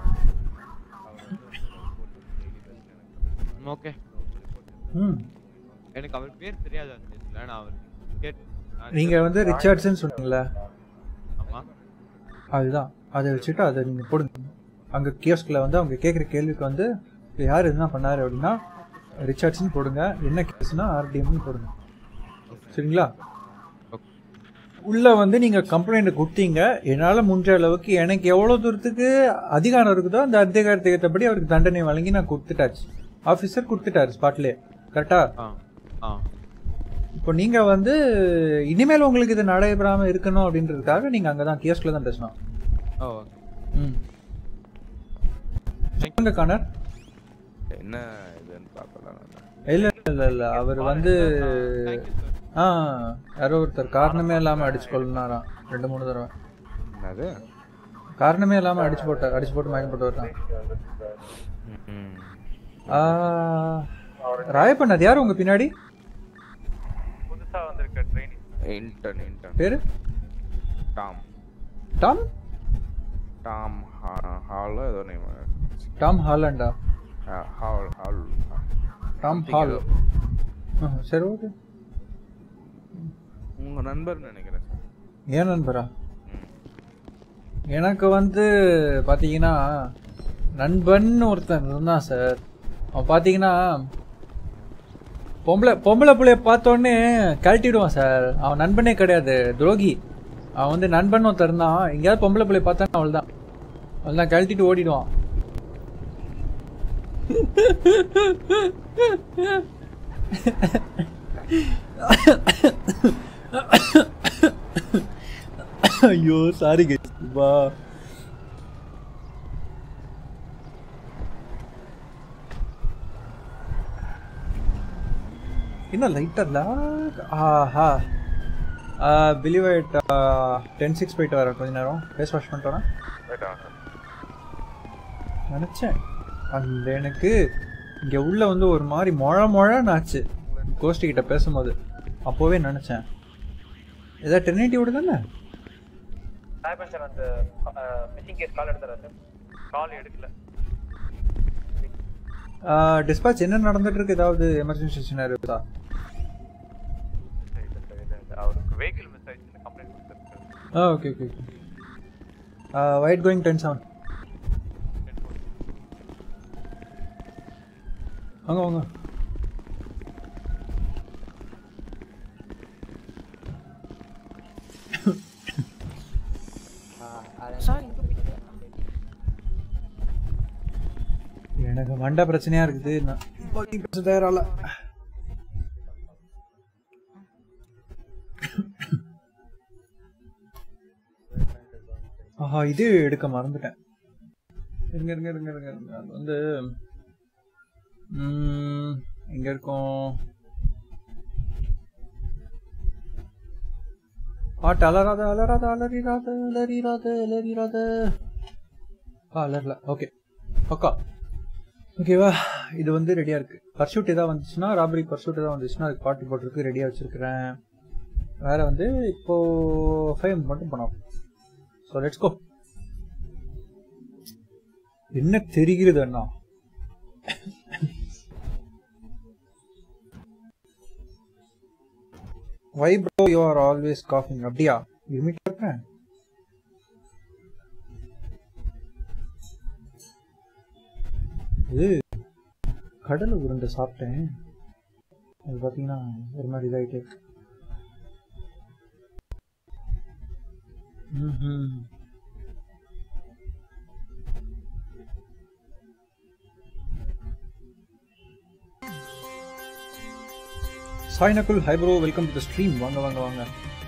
ஓகே ம் எனக்கு அவர் பேர் தெரியாது அந்த இதுல நான் அவர் கேட் நான் நீங்க வந்து ரிச்சர்ட்ஸ்னு சொன்னீங்களா ஆமா அதுதான் அதை வச்சுட்டு அதை நீங்க போடுங்க அங்க கியோஸ்குள்ள வந்து அவங்க கேட்குற கேள்விக்கு வந்து இது யார் என்ன பண்ணாரு அப்படின்னா ரிச்சர்ட்ஸ்னு போடுங்க என்ன கேஸ்னா ஆர்டிஎம்னு போடுங்க சரிங்களா உள்ள வந்து நீங்க கம்ப்ளைண்ட் கொடுத்தீங்க என்னால முடிஞ்ச அளவுக்கு எனக்கு எவ்வளவு தூரத்துக்கு அதிகாரம் இருக்குதோ அந்த அதிகாரத்துக்கு ஏற்றபடி அவருக்கு தண்டனை வழங்கி நான் கொடுத்துட்டாச்சு ஆஃபீஸர் கொடுத்துட்டாரு ஸ்பாட்லேயே கரெக்டா ஆ ஆ இப்போ நீங்க வந்து இனிமேல் உங்களுக்கு இது நடைபெறாம இருக்கணும் அப்படின்றதுக்காக நீங்க அங்கதான் கேஸ்ல தான் பேசணும் ஓ ம் எங்க கானர் என்ன இதுன்னு பார்க்கலாம் நான். இல்ல இல்ல இல்ல அவர் வந்து ஆ யாரோ ஒருத்தர் காரணமே இல்லாம அடிச்சு கொள்ளினாராம் ரெண்டு மூணு தடவை என்னது காரணமே இல்லாம அடிச்சு போட்ட அடிச்சு போட்டு மயக்கம் போட்டு வர்றான் ம். ஆ, ராயப்பன் அது யார் உங்க பின்னாடி புதுசா வந்திருக்க ட்ரைனிங் இன்டர்ன் இன்டர்ன் பேரு டாம் டாம் டாம் ஹா- ஹாலோ ஏதோ நேம் டாம் ஹாலண்டா Hall Hall Tom Something Hall ஏதோ. ஆ, சரி ஓகே உங்க நண்பர்னு நினைக்கிறேன் சார் ஏன் நண்பரா எனக்கு வந்து பார்த்தீங்கன்னா நண்பன் ஒருத்தன் இருந்தான் சார் அவன் பார்த்தீங்கன்னா பொம்பளை பொம்பளை பிள்ளைய பார்த்தோன்னே கழட்டிடுவான் சார் அவன் நண்பனே கிடையாது துரோகி அவன் வந்து நண்பன் ஒருத்தன் இருந்தான் எங்கேயாவது பொம்பளை பிள்ளைய பார்த்தானா அவள் தான் அவள் தான் கழட்டிட்டு ஓடிடுவான் ஐயோ சாரி வா என்ன லைட்டா ஆஹா பிலீவ் இட் டென் சிக்ஸ் போயிட்டு வரேன் கொஞ்ச நேரம் ஃபேஸ் வாஷ் பண்ணிட்டு வரேன் ரைட் ஆ சார் நினச்சேன் அந்த எனக்கு இங்கே உள்ள வந்து ஒரு மாதிரி மொழ மொழன்னு ஆச்சு கோஷ்டி கிட்ட பேசும்போது அப்போவே நினச்சேன் ஏதாவது டெர்னிட்டியோட தானே சாய்பன் சார் அந்த மிஸ்ஸிங் கேஸ் கால் எடுத்துறா சார் கால் எடுக்கல டிஸ்பாச் என்ன நடந்துட்டு இருக்கு ஏதாவது எமர்ஜென்சி சினாரி இருக்கா சரி சார் சரி சார் அவருக்கு வெஹிக்கிள் மிஸ் ஆயிடுச்சுன்னு கம்ப்ளைண்ட் கொடுத்துருக்கு ஆ okay okay okay wait going ten seven வாங்க வாங்க சார் இங்க போயிட்டு எனக்கு மண்டை பிரச்சனையா இருக்குது நான் பாக்கி பேச தயாரால ஆஹா இது எடுக்க மறந்துட்டேன் இருங்க இருங்க இருங்க இருங்க இருங்க அது வந்து ம், எங்க இருக்கும் பாட்டு அலறாத அலறாத அலறிராத அலறிராத அலறிராத ஆ அலறல ஓகே ஓகா ஓகேவா இது வந்து ரெடியாக இருக்குது பர்சூட் ஏதாவது வந்துச்சுன்னா ராபரி பர்சூட் ஏதாவது வந்துச்சுன்னா அதுக்கு பாட்டு போட்டிருக்கு ரெடியாக வச்சுருக்கிறேன் வேற வந்து இப்போ ஃபைவ் மட்டும் பண்ணோம் ஸோ லெட்ஸ் கோ என்ன தெரிகிறது அண்ணா why bro you are always காஃபிங் அப்படியா இருமிட்டு இருக்கேன் இது கடலை உருண்டை சாப்பிட்டேன் அது பார்த்தீங்கன்னா ஒரு மாதிரி இதாகிட்டே இருக்கு ம்ஹும். Sai Nakul hi bro welcome to the stream வாங்க வாங்க வாங்க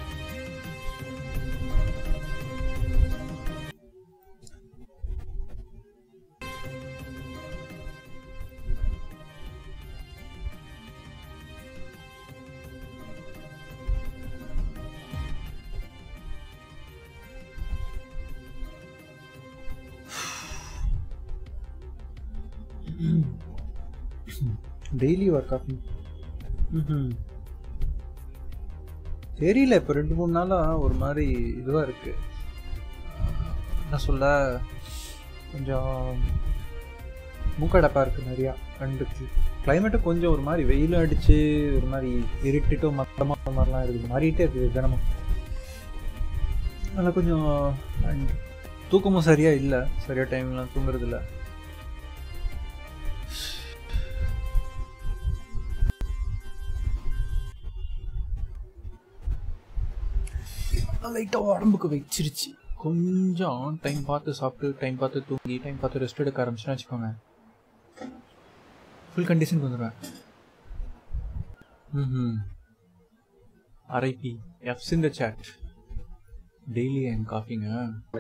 டெய்லி ஒர்க் காஃபி ம் தெரியல இப்போ ரெண்டு மூணு நாளாக ஒரு மாதிரி இதுவாக இருக்கு என்ன சொல்ல கொஞ்சம் மூக்கடைப்பாக இருக்குது நிறையா கண்டுக்கு கிளைமேட்டு கொஞ்சம் ஒரு மாதிரி வெயிலும் அடிச்சு ஒரு மாதிரி இருட்டிட்டும் மொத்தமாக மாதிரிலாம் இருக்குது மாறிட்டே இருக்குது தினமும் அதனால் கொஞ்சம் and தூக்கமும் சரியாக இல்லை சரியாக டைம்லாம் தூங்குறது இல்லை லைட்டாக உடம்புக்கு வச்சிருச்சு கொஞ்சம் டைம் பார்த்து சாப்பிட்டு டைம் பார்த்து தூங்கி டைம் பார்த்து ரெஸ்ட் எடுக்க ஆரம்பிச்சுன்னு வச்சுக்கோங்க ஃபுல் கண்டிஷனுக்கு வந்துடுவேன் ம் ஆர்ஐபி எஃப்ஸ் இந்த சேட் டெய்லி என் காஃபிங்க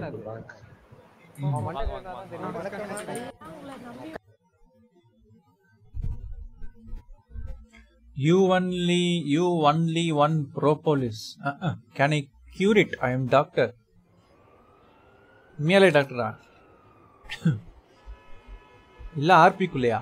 You only, you only one propolis. Uh-uh. Can I cure it? I am doctor. உண்மையாலே டாக்டரா இல்ல ஆர்பிக்குள்ளையா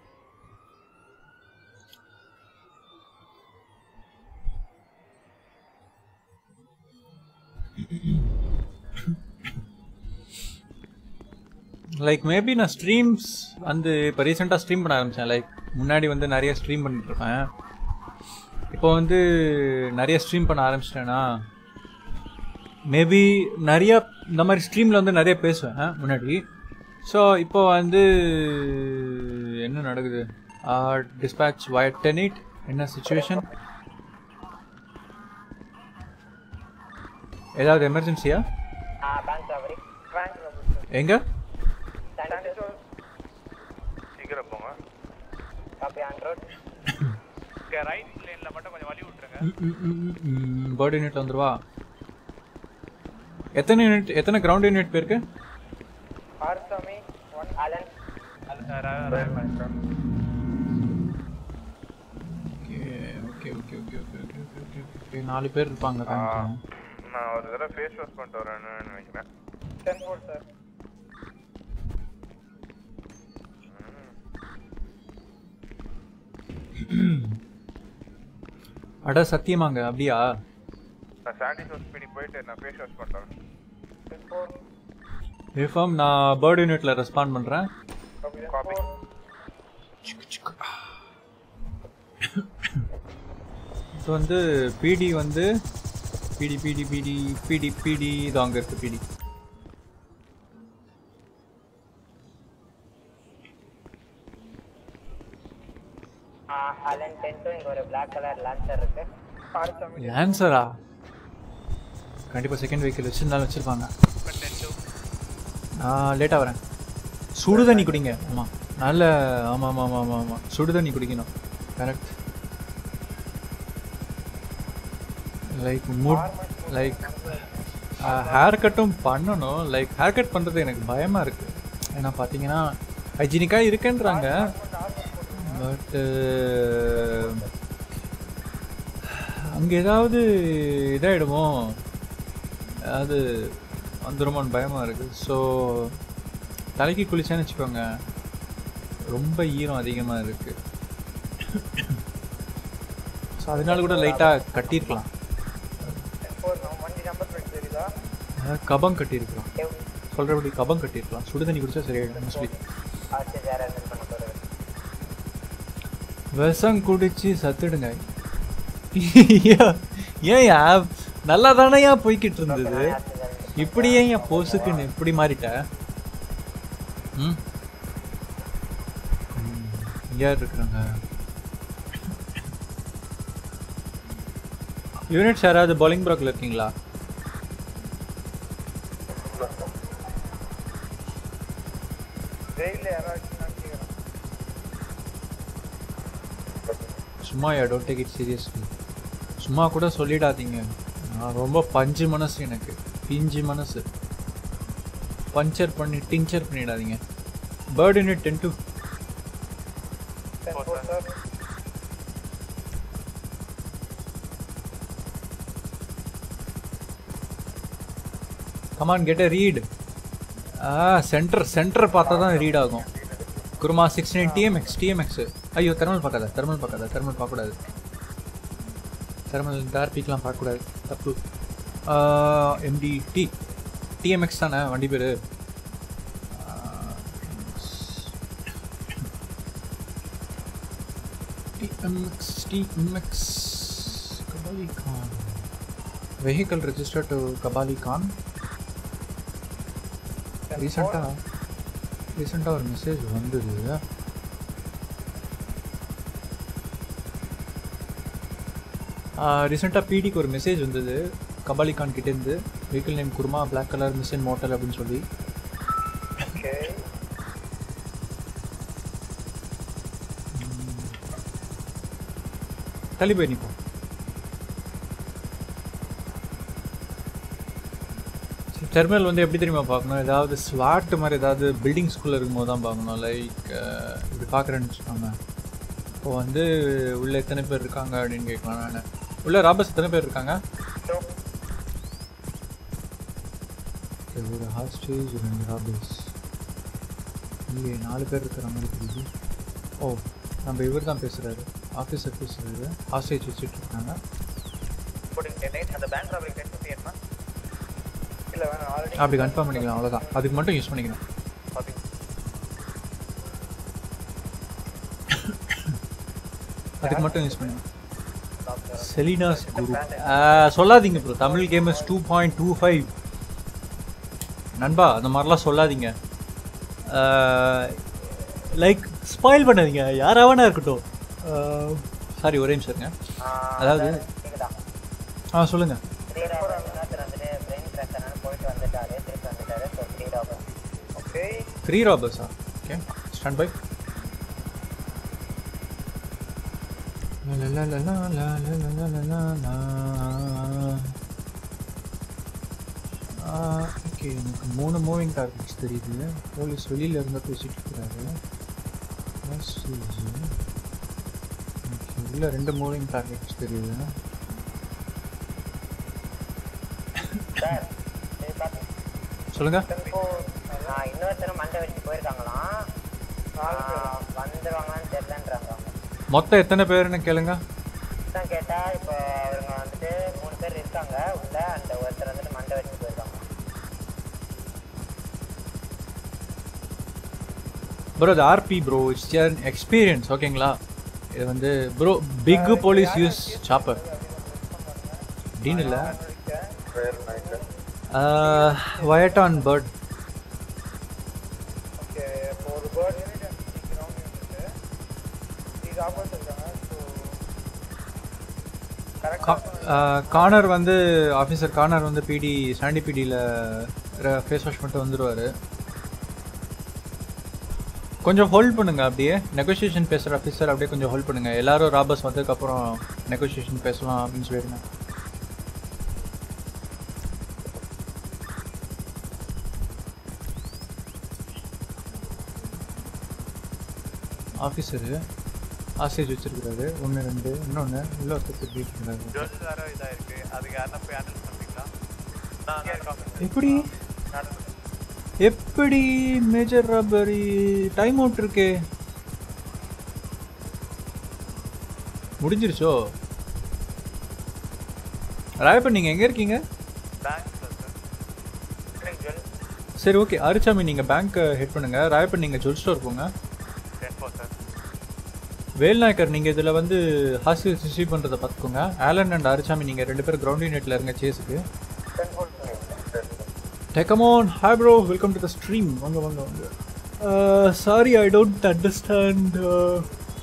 லைக் மேபி நான் ஸ்ட்ரீம்ஸ் வந்து இப்போ ரீசெண்டாக ஸ்ட்ரீம் பண்ண ஆரம்பித்தேன் லைக் முன்னாடி வந்து நிறைய ஸ்ட்ரீம் பண்ணிட்டு இருப்பேன் இப்போ வந்து நிறைய ஸ்ட்ரீம் பண்ண ஆரம்பிச்சிட்டேன்னா மேபி நிறைய இந்த மாதிரி ஸ்ட்ரீமில் வந்து நிறைய பேசுவேன் முன்னாடி ஸோ இப்போ வந்து என்ன நடக்குது டிஸ்பேச் வயட் டெனிட் என்ன சுச்சுவேஷன் ஏதாவது எமர்ஜென்சியா பேங்க் சாவரி பேங்க் எங்க சீக்கிரம் போங்க காப்பி ஆண்ட்ராய்ட் ரைட் லேன்ல மட்டும் கொஞ்சம் வழி விட்டுருங்க பேர்ட் யூனிட் வந்துருவா எத்தனை யூனிட் எத்தனை கிரவுண்ட் யூனிட் போயிருக்கு ஆர்சாமி one Alan okay okay okay okay okay okay okay okay நாலு பேர் இருப்பாங்க காமிக்கிறேன். நான் ஒரு தடவை ஃபேஸ் வாஷ் பண்ணிட்டு வரேன்னு நினைக்கிறேன் டென் ஃபோர் சார் அட சத்தியமாங்க அப்படியா நான் சாண்டி ஹவுஸ் பிடி போயிட்டு நான் ஃபேஸ் வாஷ் பண்ணுறேன் டென் ஃபோர் ரிஃபார்ம் நான் பேர்ட் யூனிட்ல ரெஸ்பாண்ட் பண்றேன் காப்பி ஸோ வந்து பிடி வந்து பிடி பிடி பிடி பிடி பிடி இது அங்கே இருக்கு பிடி அலன் டென் டூ இங்கே ஒரு பிளாக் கலர் லான்சர் இருக்கு ஆர்சாமி லான்சரா கண்டிப்பாக செகண்ட் வெஹிக்கிள் வச்சிருந்தாலும் வச்சிருப்பாங்க நான் லேட்டாக வரேன் சுடு தண்ணி குடிங்க ஆமாம் நல்ல ஆமாம் ஆமாம் ஆமாம் ஆமாம் ஆமாம் சுடு தண்ணி குடிக்கணும் correct like mood like hair கட்டும் பண்ணணும் லைக் ஹேர் கட் பண்ணுறது எனக்கு பயமாக இருக்குது ஏன்னா பார்த்தீங்கன்னா ஹைஜீனிக்காக இருக்குன்றாங்க பட்டு அங்கே ஏதாவது இதாகிடுமோ அது வந்துருமோன்னு பயமாக இருக்குது ஸோ தலைக்கு குளிச்சேன்னு வச்சுக்கோங்க ரொம்ப ஈரம் அதிகமாக இருக்குது ஸோ அதனால கூட லைட்டாக கட்டியிருக்கலாம் ஃபோர் வண்டி நம்பர் பிளேட் தெரியுதா அதாவது கபம் கட்டியிருக்கலாம் சொல்கிறபடி கபம் கட்டியிருக்கலாம் சுடு தண்ணி குடிச்சா சரியாயிடும் மோஸ்ட்லி ஆர்சி வேற என்ன பண்ண போகிறது விஷம் குடிச்சு சத்துடுங்க ஏன் ஏன் நல்லா தானே ஏன் போய்கிட்டு இருந்தது இப்படி ஏன் என் போஸுக்குன்னு இப்படி மாறிட்ட ம் இங்க யார் இருக்கிறாங்க யூனிட்ஸ் யாராவது bowling ப்ராக்ல இருக்கீங்களா ஜெயில யாராச்சும் நினைக்கிறேன் சும்மா yeah don't take it seriously சும்மா கூட சொல்லிடாதீங்க நான் ரொம்ப பஞ்சு மனசு எனக்கு பிஞ்சு மனசு பஞ்சர் பண்ணி டிஞ்சர் பண்ணிடாதீங்க bird in ten two sir come on get a read ஆ சென்டர் சென்டர் பார்த்தா தான் ரீட் ஆகும் Kuruma six nine TMX TMX ஐயோ தெர்மல் பார்க்காத தெர்மல் பார்க்காத தெர்மல் பார்க்கக்கூடாது தெர்மல் இந்த ஆர்பிக்கெலாம் பார்க்கக்கூடாது தப்பு எம்டி டி டிஎம்எக்ஸ் தானே வண்டி பேர் TMX TMX Kabali Khan vehicle register to Kabali Khan ரீசெண்டாக ரீசெண்டாக ஒரு மெசேஜ் வந்தது ரீசெண்டாக பிடிக்கு ஒரு மெசேஜ் வந்தது கபாலி கான் கிட்டேருந்து vehicle name Kuruma black colour machine model அப்படின்னு சொல்லி ஓகே தள்ளி போய் நிற்போம் டெர்மினல் வந்து எப்படி தெரியுமா பார்க்கணும் ஏதாவது ஸ்வாட் மாதிரி ஏதாவது பில்டிங் ஸ்கூலில் இருக்கும்போது தான் பார்க்கணும் லைக் இப்படி பார்க்குறேன்னு வச்சுக்கோங்க இப்போ வந்து உள்ள எத்தனை பேர் இருக்காங்க அப்படின்னு கேட்கலாம் நான் உள்ள ராபர்ஸ் எத்தனை பேர் இருக்காங்க Okay, ஒரு ஹாஸ்டேஜ் ரெண்டு ராபர்ஸ் இங்கே நாலு பேர் இருக்கிற மாதிரி தெரியுது ஓ நம்ம இவர் தான் பேசுகிறாரு ஆஃபீஸர் பேசுகிறாரு ஹாஸ்டேஜ் வச்சுட்டு இருக்காங்க போட்டிங் டென் எயிட் அந்த பேங்க் ராபரி டென் ஃபிஃப்டி எட்மா இல்லை வேணாம் ஆல்ரெடி அப்படி கன்ஃபார்ம் பண்ணிக்கலாம் அவ்வளோதான் அதுக்கு மட்டும் யூஸ் பண்ணிக்கணும் அதுக்கு மட்டும் யூஸ் பண்ணுங்க செலினாஸ் குரு சொல்லாதீங்க bro Tamil gamers two point two five நண்பா அந்த மாதிரிலாம் சொல்லாதீங்க லைக் ஸ்பாயில் பண்ணாதீங்க யாராவனா இருக்கட்டும் சாரி ஒரே நிமிஷம் இருங்க அதாவது கேக்குதா ஆ சொல்லுங்கள் த்ரீ ராபர் வந்துட்டு பிரெயின் கிராஷ் போயிட்டு வந்துட்டாரு திருப்பி வந்துட்டாரு so three robber okay three ராபர்ஸா ஓகே ஸ்டாண்ட் பை ஓகே எனக்கு மூணு மூவிங் டார்கெட்ஸ் தெரியுது போலீஸ் வெளியில இருந்து பேசிட்டு இருக்கிறாரு ஓகே உள்ள ரெண்டு மூவிங் டார்கெட்ஸ் தெரியுது சார் சரி பாத்து சொல்லுங்க இப்போ நான் இன்னொருத்தரும் மண்டை வச்சு போயிருக்காங்களாம் ஆஹ் வந்துருவாங்களான்னு தெரியலன்றாங்க அவங்க மொத்தம் எத்தனை பேருன்னு கேளுங்க தான் கேட்டா இப்போ அவங்க வந்துட்டு மூணு பேர் இருக்காங்க உள்ள அந்த ஒருத்தர் வந்துட்டு மண்டை வச்சு போயிருக்காங்க ப்ரோ இது RP bro it's an experience ஓகேங்களா இது வந்து bro big police use chopper அப்படின்னு இல்லை வயட்டான் பேர்ட் ஓகே இப்போ ஒரு பேர்ட் யூனிட் நிற்கிறோம் யூனிட்டு இது ஆப்போசிட் இருக்காங்க ஸோ கார்னர் வந்து ஆஃபீஸர் கார்னர் வந்து பிடி சாண்டி பிடியில் ஃபேஸ் வாஷ் பண்ணிட்டு வந்துடுவார் கொஞ்சம் ஹோல்ட் பண்ணுங்க அப்படியே நெகோசியேஷன் பேசுகிற ஆஃபீஸர் அப்படியே கொஞ்சம் ஹோல்ட் பண்ணுங்க எல்லாரும் ராபர்ஸ் வந்ததுக்கப்புறம் நெகோசியேஷன் பேசலாம் அப்படின்னு சொல்லிடுங்க ஆஃபீஸரு ஆசேஜ் வச்சிருக்கிறாரு ஒன்று ரெண்டு இன்னொன்று உள்ள ஒருத்தர் திருப்பிட்டு இருக்கிறாரு ஜோஸ் வேற இதா இருக்கு அதுக்கு யாருன்னா போய் ஹேண்டில் பண்றீங்களா நான் நான் எப்படி எப்படி மேஜர் ராபரி டைம் அவுட் இருக்கே முடிஞ்சிருச்சோ ராயப்பன் நீங்கள் எங்கே இருக்கீங்க பேங்க் சார் சரி ஓகே அரிச்சாமி நீங்கள் பேங்க் ஹெட் பண்ணுங்க ராயப்பன் நீங்கள் ஜுவல் ஸ்டோர் போங்க டென் ஃபோர் சார் வேல்நாயக்கர் நீங்கள் இதில் வந்து ஹாஸ்டல் ரிசீவ் பண்ணுறதை பார்த்துக்கோங்க ஆலன் அண்ட் அரிச்சாமி நீங்கள் ரெண்டு பேரும் கிரவுண்ட் யூனிட்டில் இருங்க சேஸுக்கு டெக்கமோன் hi bro welcome to the stream வாங்க வாங்க வாங்க sorry I don't understand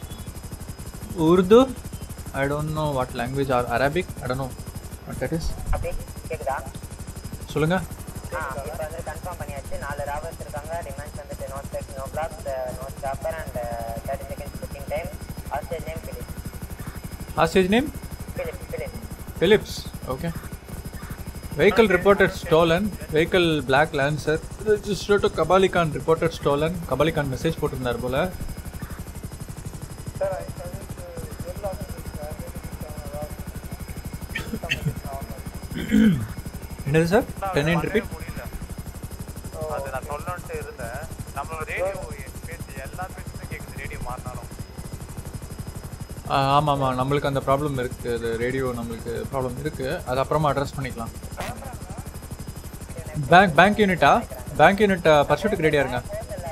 Urdu? I don't know what language or Arabic. I don't know what that is. அப்படி கேக்குதா சொல்லுங்க ஆ இப்போ வந்து கன்ஃபார்ம் பண்ணியாச்சு நாலு ராபர்ஸ் இருக்காங்க ரிமாண்ட்ஸ் வந்துட்டு நோ ஸ்டெக் no block no stopper and thirty seconds booking time hostage name Philip Hostage name? Philip Philip Phillips. Okay. Vehicle reported stolen. Vehicle black Lancer. Registered to Kabalikan reported stolen. Kabalikan message போட்டிருந்தார் போல என்னது sir ten nine repeat அது நான் சொல்லணும்ட்டு இருந்தேன் நம்மளோட radio பேச்சு எல்லா பேச்சுமே கேக்குது ரேடியோ மாறினாலும் ஆமாம் ஆமாம் நம்மளுக்கு அந்த ப்ராப்ளம் இருக்குது அது ரேடியோ நம்மளுக்கு ப்ராப்ளம் இருக்குது அது அப்புறமா அட்ரஸ் பண்ணிக்கலாம் பேங்க் பேங்க் யூனிட்டா பேங்க் யூனிட் பர்சூட்டுக்கு ரெடியாக இருங்க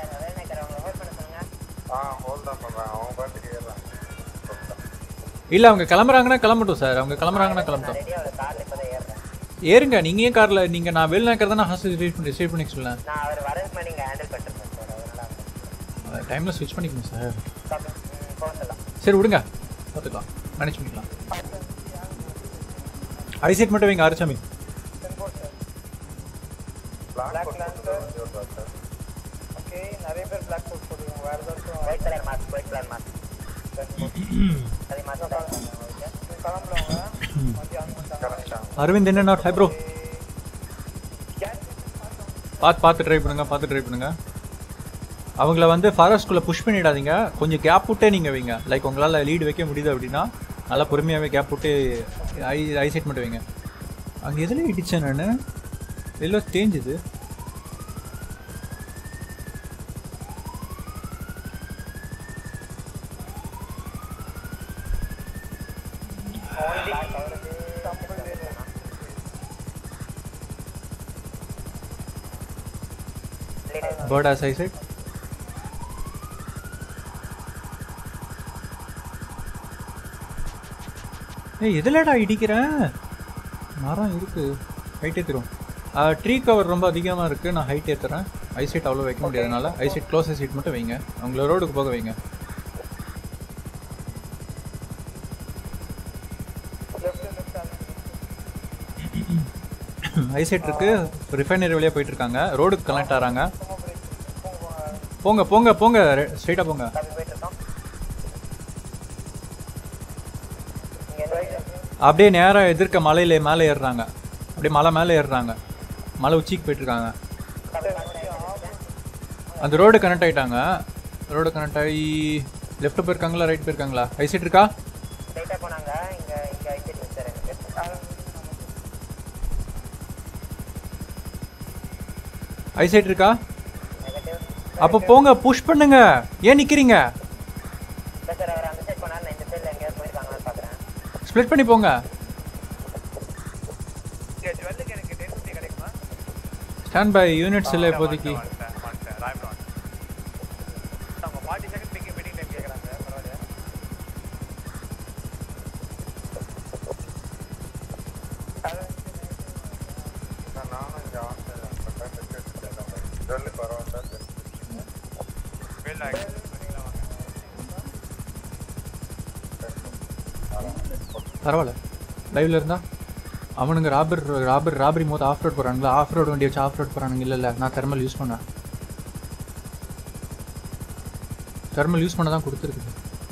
ஆ ஹோல்ட் தான் பண்ணுறேன் அவங்க பாட்டுக்கு ஏறுறாங்க இல்லை அவங்க கிளம்புறாங்கன்னா கிளம்பட்டும் சார் அவங்க கிளம்புறாங்கன்னா கிளம்பட்டும் ரெடியாக காரில் இப்போ தான் ஏறுறேன் ஏறுங்க நீங்கள் ஏன் காரில் நீங்கள் நான் வெளில இருக்கிறதா ஹாஸ்டல் ரிசீவ் பண்ணி ரிசீவ் பண்ணி சொல்லேன் நான் அவர் வரதுக்கு முன்னாடி நீங்கள் ஹேண்டில் பண்ணிருக்கேன் சார் அதனால டைமில் ஸ்விட்ச் பண்ணிக்கணும் சார் போக சொல்லலாம் சரி விடுங்க பார்த்துக்கலாம் மேனேஜ் பண்ணிக்கலாம் ஐசெட் மட்டும் வைங்க ஆரிச்சாமி பிளாக் சார் ஓகே நிறைய பேர் பிளாக் கோட் போட்டுருக்காங்க வேற ஏதாச்சும் white colour mask white colour mask அதே மாஸ்க் ஓகே கிளம்புறவங்க வண்டி ஆன் பண்ணிட்டாங்க அரவிந்த் என்ன ஹை ப்ரோ பார்த்து பார்த்து ட்ரை பண்ணுங்க பார்த்து ட்ரை பண்ணுங்க அவங்கள வந்து ஃபாரஸ்ட்குள்ளே புஷ் பண்ணிடாதீங்க கொஞ்சம் கேப் விட்டே நீங்கள் வைங்க லைக் உங்களால் லீடு வைக்க முடியுது அப்படின்னா நல்லா பொறுமையாகவே கேப் விட்டு ஐ ஐசைட் மட்டும் வைங்க அங்கே எதில் இடிச்சேன் நான் எல்லாம் தேஞ்சுது Bird as I said. ஏய் எதுலடா இடிக்கிறேன் மரம் இருக்கு ஹைட் ஏற்றுறோம் ட்ரீ கவர் ரொம்ப அதிகமாக இருக்குது நான் ஹைட் ஏற்றுறேன் ஐசைட் அவ்வளோ வைக்க முடியாதனால ஐசைட் க்ளோஸ் ஐசைட் மட்டும் வைங்க அவங்கள ரோடுக்கு போக வைங்க ஐசைட் இருக்கு ரிஃபைனரி வழியாக போயிட்டு இருக்காங்க ரோடுக்கு கனெக்ட் ஆகிறாங்க போங்க போங்க போங்க ஸ்ட்ரைட்டாக போங்க அப்படியே நேராக எதிர்க்க மலையில மேலே ஏறுறாங்க அப்படியே மலை மேலே ஏறுறாங்க மலை உச்சிக்கு போயிட்டு இருக்காங்க அந்த ரோடு கனெக்ட் ஆயிட்டாங்க ரோடு கனெக்ட் ஆகி லெஃப்ட் போயிருக்காங்களா ரைட் போயிருக்காங்களா ஐசைட் இருக்கா ஸ்ட்ரைட்டாக போனாங்க இங்கே இங்கே ஐசிட்டு சார் எனக்கு ஐசைட் இருக்கா அப்போ போங்க புஷ் பண்ணுங்க ஏன் நிக்கிறீங்க இல்லை சார் அவர் அந்த சைட் போனார் நான் இந்த சைடில் எங்கேயாவது போயிருக்காங்களான்னு பார்க்குறேன் ஸ்ப்ளிட் பண்ணி போங்க இங்கே ஜுவல்லுக்கு எனக்கு டென் ஃபிஃப்டி கிடைக்குமா ஸ்டாண்ட் பை யூனிட்ஸ் இல்லை இப்போதைக்கு வந்துட்டேன் வந்துட்டேன் ராய்புரம் அவங்க forty second picking meeting time கேட்குறாங்க பரவாயில்ல நானும் இங்கே ஹாஸ்டல் ஜுவல்லுக்கு வரோம் சார் வெளில பண்ணிக்கலாம் வாங்க பரவாயில்ல லைவ்ல இருந்தா அவனுங்க ராபர் ராபர் ராபரி மோத ஆஃப் ரோட் போறானுங்களா ஆஃப் ரோட் வண்டி வச்சு ஆஃப் ரோட் போறானுங்க இல்ல இல்ல நான் தெர்மல் யூஸ் பண்ணேன் தெர்மல் யூஸ் பண்ண தான் கொடுத்துருக்குது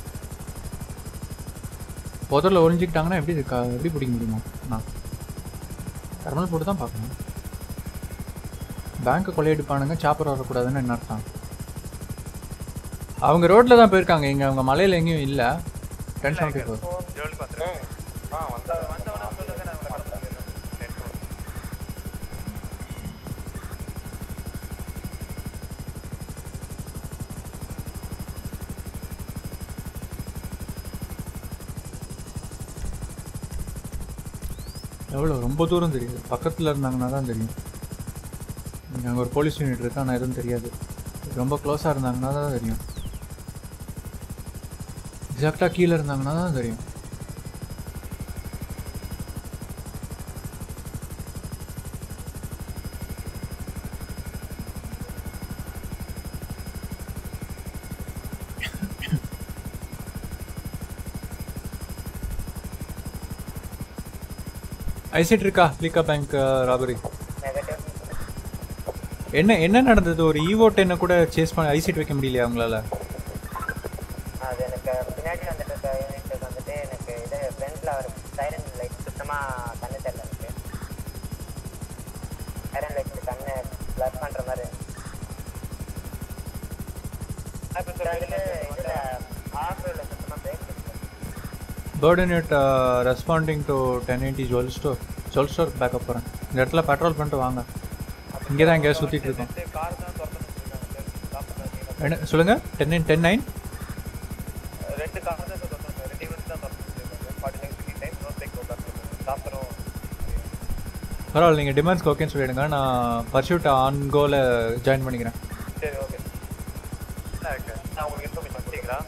புதரில் ஒளிஞ்சிக்கிட்டாங்கன்னா எப்படி இருக்கா எப்படி பிடிக்க முடியுமா நான் தெர்மல் போட்டு தான் பார்க்கணும் பேங்க்கை கொள்ளையடிப்பானுங்க சாப்பர் வரக்கூடாதுன்னு என்ன அர்த்தம் அவங்க ரோட்டில் தான் போயிருக்காங்க இங்கே அவங்க மலையில் எங்கேயும் இல்லை டென்ஷன் ஆகி போகுது ஜுவலுக்கு வந்துருக்கேன் ஆ வந்தேன் வந்தவன சொல்லுங்க நான் உங்களை கடத்த சொல்லிடுறேன் எவ்வளோ ரொம்ப தூரம் தெரியுது பக்கத்தில் இருந்தாங்கன்னா தான் தெரியும் இங்கே அங்கே ஒரு போலீஸ் யூனிட் இருக்கு ஆனால் எதுவும் தெரியாது ரொம்ப க்ளோஸாக இருந்தாங்கன்னா தான் தெரியும் எக்ஸாக்டாக கீழே இருந்தாங்கன்னா தான் தெரியும் ஐசைட் இருக்கா ஃப்ளிக்கா பேங்க் ராபரி நெகட்டிவ் என்ன என்ன நடந்தது ஒரு ஈவோ டென்னை கூட சேஸ் பண்ண ஐசைட் வைக்க முடியலையா அவங்களால அது எனக்கு பின்னாடி வந்துட்டு இருக்க யூனிட்டுக்கு வந்துட்டு எனக்கு இது ஃப்ரண்ட்ல ஒரு சைரன் லைட் சுத்தமாக கண்ணு தெரியல எனக்கு சைரன் லைட் கண்ணு ப்ளஸ் பண்ணுற மாதிரி இதில் ஆஃப் ரோடில் சுத்தமாக பிரேக் பேர்டன் unit responding to ten eighty jewel store jewel store backup போகிறேன் இந்த இடத்துல பெட்ரோல் பண்ணிட்டு வாங்க இங்கே தான் எங்கேயா சுற்றிட்டு இருக்கோம் கார் தான் திறந்து வச்சிருக்காங்க சார் ஸ்டாப் என்ன சொல்லுங்கள் டென் நைன் டென் நைன் ரெண்டு கார் தான் சார் திறந்து ரெண்டு ஈவெண்ட்ஸ் தான் திறந்து வச்சிருக்காங்க forty nine sixty time no take over சாப்பிட்றோம் பரவாயில்ல நீங்கள் டிமாண்ட்ஸ்க்கு ஓகேன்னு சொல்லிடுங்க நான் பர்ஷூட் ஆன் கோவில் ஜாயின் பண்ணிக்கிறேன் சரி ஓகே என்ன இருக்கு நான் உங்களுக்கு இன்ஃபர்மேஷன் கொடுத்தீங்களா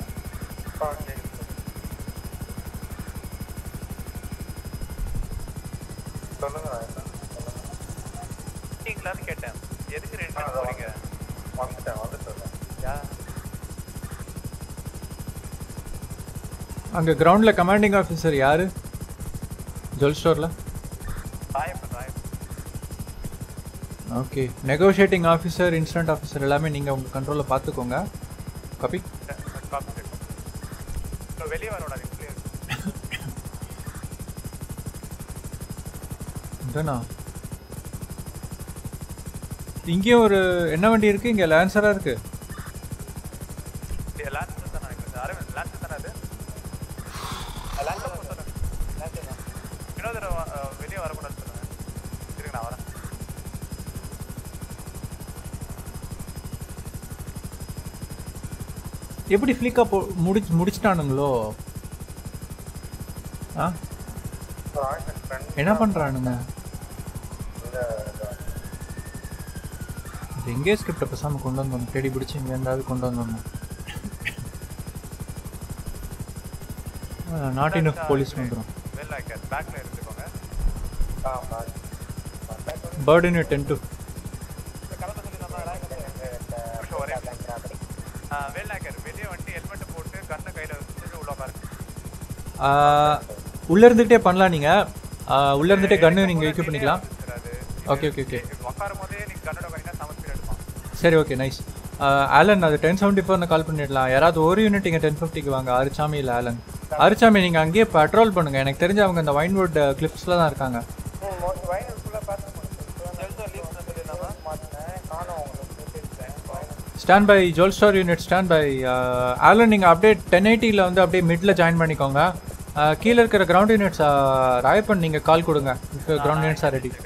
சொல்லுங்க ராயண்ணா. நீங்களான்னு கேட்டேன் எதுக்கு ரெண்டு பேரும் போறீங்க வந்துட்டேன் வந்துட்டேன் யா அங்கே கிரவுண்டில் கமாண்டிங் ஆஃபீஸர் யார் ஜுவல் ஸ்டோரில் Rayappan Rayappan okay negotiating officer incident officer எல்லாமே நீங்கள் உங்கள் கண்ட்ரோலில் பார்த்துக்கோங்க காப்பி காப்பி வெளியே வரோட உள்ளே இதானா இங்கேயும் ஒரு என்ன வண்டி இருக்குது இங்கே லான்சராக இருக்குது லான்ஸ் தானே அரவிந்த் லான்ஸ் தானே அது லான்ஸ் தான் சொல்லுங்க லான்ஸ் தான் வினோதர் வெளியே வரக்கூடாது சொல்லுங்க இருங்க நான் வரேன் எப்படி ஃப்ளிக்கா போ முடிச்சு முடிச்சிட்டானுங்களோ ஆ ராயண்ணன் ஃப்ரெண்ட் என்ன பண்ணுறானுங்க இந்த இது எங்கே ஸ்கிரிப்டை பேசாமல் கொண்டு வந்தோம் தேடி பிடிச்சி இங்கே இருந்தாவது கொண்டு வந்தோம் நாட் இனஃப் போலீஸ் வந்துடும் வெல் ஐக்கர் பேக்ல எடுத்துக்கோங்க ஆ பாய் பேர்டன் யூ டென் டூ கலந்து சொல்லி நம்ம நிமிஷம் ஒரே வெல் ஐக்கர் வெளியே வந்துட்டு ஹெல்மெட் போட்டு கண்ணை கையில வச்சுட்டு உள்ள பாருங்க உள்ளே இருந்துகிட்டே பண்ணலாம் நீங்கள் உள்ளே இருந்துகிட்டே கன்னு நீங்கள் யூஸ் பண்ணிக்கலாம் ஓகே ஓகே ஓகே உட்காரும் போதே நீங்க கண்ணோட கைனா செம ஸ்பீட் எடுப்பான் சரி ஓகே நைஸ் ஆலன் அது டென் செவன்ட்டி ஃபோர்னு கால் பண்ணிடலாம் யாராவது ஒரு யூனிட் இங்கே டென் ஃபிஃப்டிக்கு வாங்க அரிச்சாமி இல்லை ஆலன் அரிச்சாமி நீங்கள் அங்கேயே பெட்ரோல் பண்ணுங்கள் எனக்கு தெரிஞ்சு அவங்க இந்த வைன்வுட் கிளிப்ஸில் தான் இருக்காங்க stand by jewel store unit stand by Alan நீங்கள் அப்படியே டென் எயிட்டியில் வந்து அப்படியே மிடில் ஜாயின் பண்ணிக்கோங்க Uh, கீழே இருக்கிற கிரவுண்ட் யூனிட்ஸ் ராயப்பன் நீங்கள் கால் கொடுங்க கிரவுண்ட் யூனிட்ஸ் ஆர் ரெடி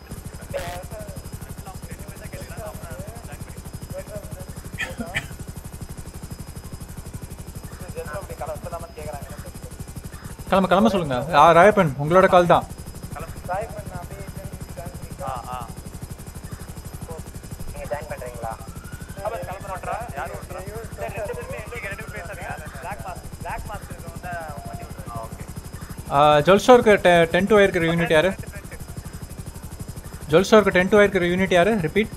கிளம்ப கிளம்ப சொல்லுங்க ஆ ராயப்பன் உங்களோட கால் தான் ஆ ஆ நீங்கள் ஜாயின் பண்ணுறீங்களா அப்ப கிளம்புற ஓட்டுறா யார் ஓட்டுறா சரி ரெண்டு பேருமே எங்க ரெண்டு பேரும் பேசுறீங்க பிளாக் மாஸ்க் பிளாக் மாஸ்க் இருக்கவங்க வண்டி ஓட்டுறா ஓகே ஜுவல் ஸ்டோருக்கு டென் டூ ஆயிருக்கிற யூனிட் யாரு ஜுவல் ஸ்டோருக்கு டென் டூ ஆயிருக்கிற யூனிட் யாரு ரிப்பீட்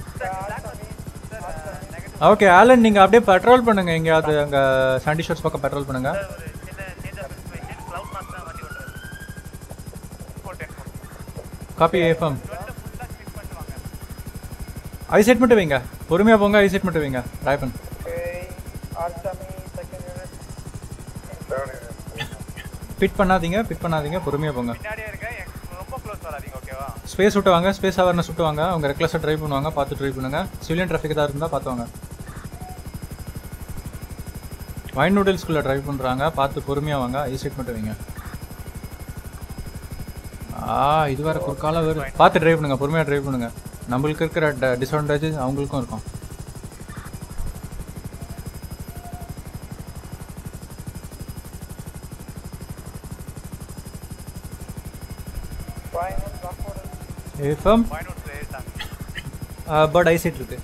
ஓகே ஆலன் நீங்கள் அப்படியே பெட்ரோல் பண்ணுங்க எங்கேயாவது அங்கே சாண்டி ஷோர்ஸ் பக்கம் பெட்ரோல் பண்ணுங்க கிளவுட் மாஸ்க் தான் வண்டி ஓட்டுறது போட்டேன் காப்பி ஏஃபம் ஐசெட் மட்டும் வைங்க பொறுமையாக போங்க ஐசெட் மட்டும் வைங்க ராயப்பன் ஃபிட் பண்ணாதீங்க ஃபிட் பண்ணாதீங்க பொறுமையாக போங்க பின்னாடியே இருக்க எனக்கு ரொம்ப க்ளோஸ் வராதீங்க ஓகேவா ஸ்பேஸ் விட்டு வாங்க ஸ்பேஸ் அவர்னஸ் விட்டு வாங்க அவங்க ரெக்லஸாக ட்ரைவ் பண்ணுவாங்க பார்த்து ட்ரைவ் பண்ணுங்க சிவிலியன் டிராஃபிக் தான் இருந்தால் பார்த்து வாங்க வைன் நூடுல்ஸ்குள்ளே ட்ரைவ் பண்ணுறாங்க பார்த்து பொறுமையாக வாங்க ஐசைட் மட்டும் வைங்க ஆ இது வேற குறுக்கால வரும் பார்த்து ட்ரைவ் பண்ணுங்க பொறுமையாக ட்ரைவ் பண்ணுங்க நம்மளுக்கு இருக்கிற டிஸ்அட்வான்டேஜ் அவங்களுக்கும் இருக்கும் ஏஃபம் பயனோட்ஸ் ஏறிட்டாங்க பட் ஐசைட் இருக்கு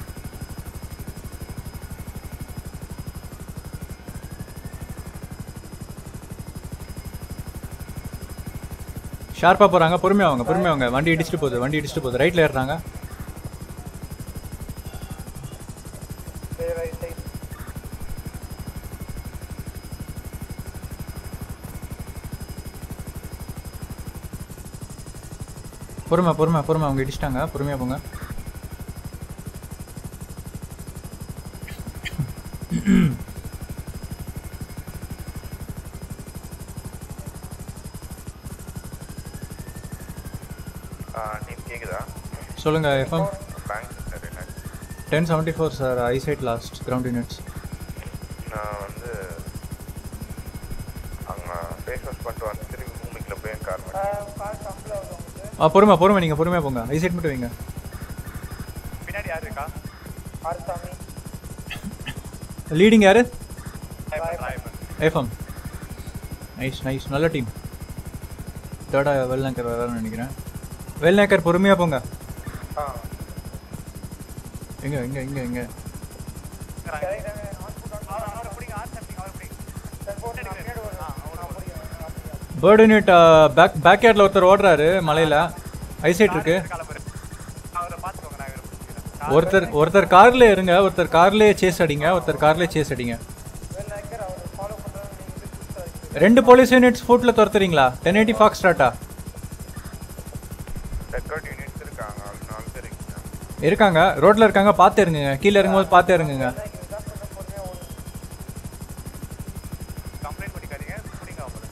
ஷார்ப்பாக போகிறாங்க பொறுமையாக வாங்க பொறுமையாக வாங்க வண்டி இடிச்சிட்டு போகுது வண்டி இடிச்சிட்டு போகுது ரைட்டில் ஏறுறாங்க பொறுமை பொறுமை பொறுமை அவங்க இடிச்சிட்டாங்க பொறுமையா போங்க டீம் கேக்குதா சொல்லுங்க எஃப்எம் பேங்க் சார் என்ன ten seventy four sir eyesight last ground units நான் வந்து அங்கே ஃபேஸ் வாஷ் பண்ணிட்டு வந்து திரும்பி பூமிக்குள்ள போய் என் கார் ஆ பொறுமை பொறுமை நீங்கள் பொறுமையாக போங்க ஐசைட் மட்டும் வைங்க பின்னாடி யார் இருக்கா ஆர்சாமி லீடிங் யாரு ராயப்பன் எஃப்எம் நைஸ் நைஸ் நல்ல டீம் தேர்டா வெள்நாக்கர் வரான்னு நினைக்கிறேன் வெள்நாக்கர் பொறுமையாக போங்க ஆ எங்க எங்க எங்க எங்க அவரை பிடிங்க ஆர் சாப்பிட்டீங்க அவரை பிடிங்க பேர்டு யூனிட் பேக் பேக் யார்டில் ஒருத்தர் ஓடுறாரு மலையில் ஐசைட் இருக்கு கிளம்புறேன் அவரை பார்த்துக்கோங்க நான் இவரை பிடிச்சிக்கிறேன் ஒருத்தர் ஒருத்தர் கார்ல இருங்க ஒருத்தர் கார்லயே சேஸ் அடிங்க ஒருத்தர் கார்லயே சேஸ் அடிங்க ரெண்டு போலீஸ் யூனிட்ஸ் ஃபுட்ல துரத்துறீங்களா டென் எயிட்டி ஃபாக்ஸ் ஸ்டார்ட்டா ரெக்கார்ட் யூனிட்ஸ் இருக்காங்க அது நாலு பேர் இருக்காங்க இருக்காங்க ரோட்ல இருக்காங்க பார்த்து இருங்க கீழே இறங்கும்போது பார்த்து இறங்குங்க கம்ப்ளைண்ட் பண்ணிக்காதீங்க பிடிங்க அவங்களை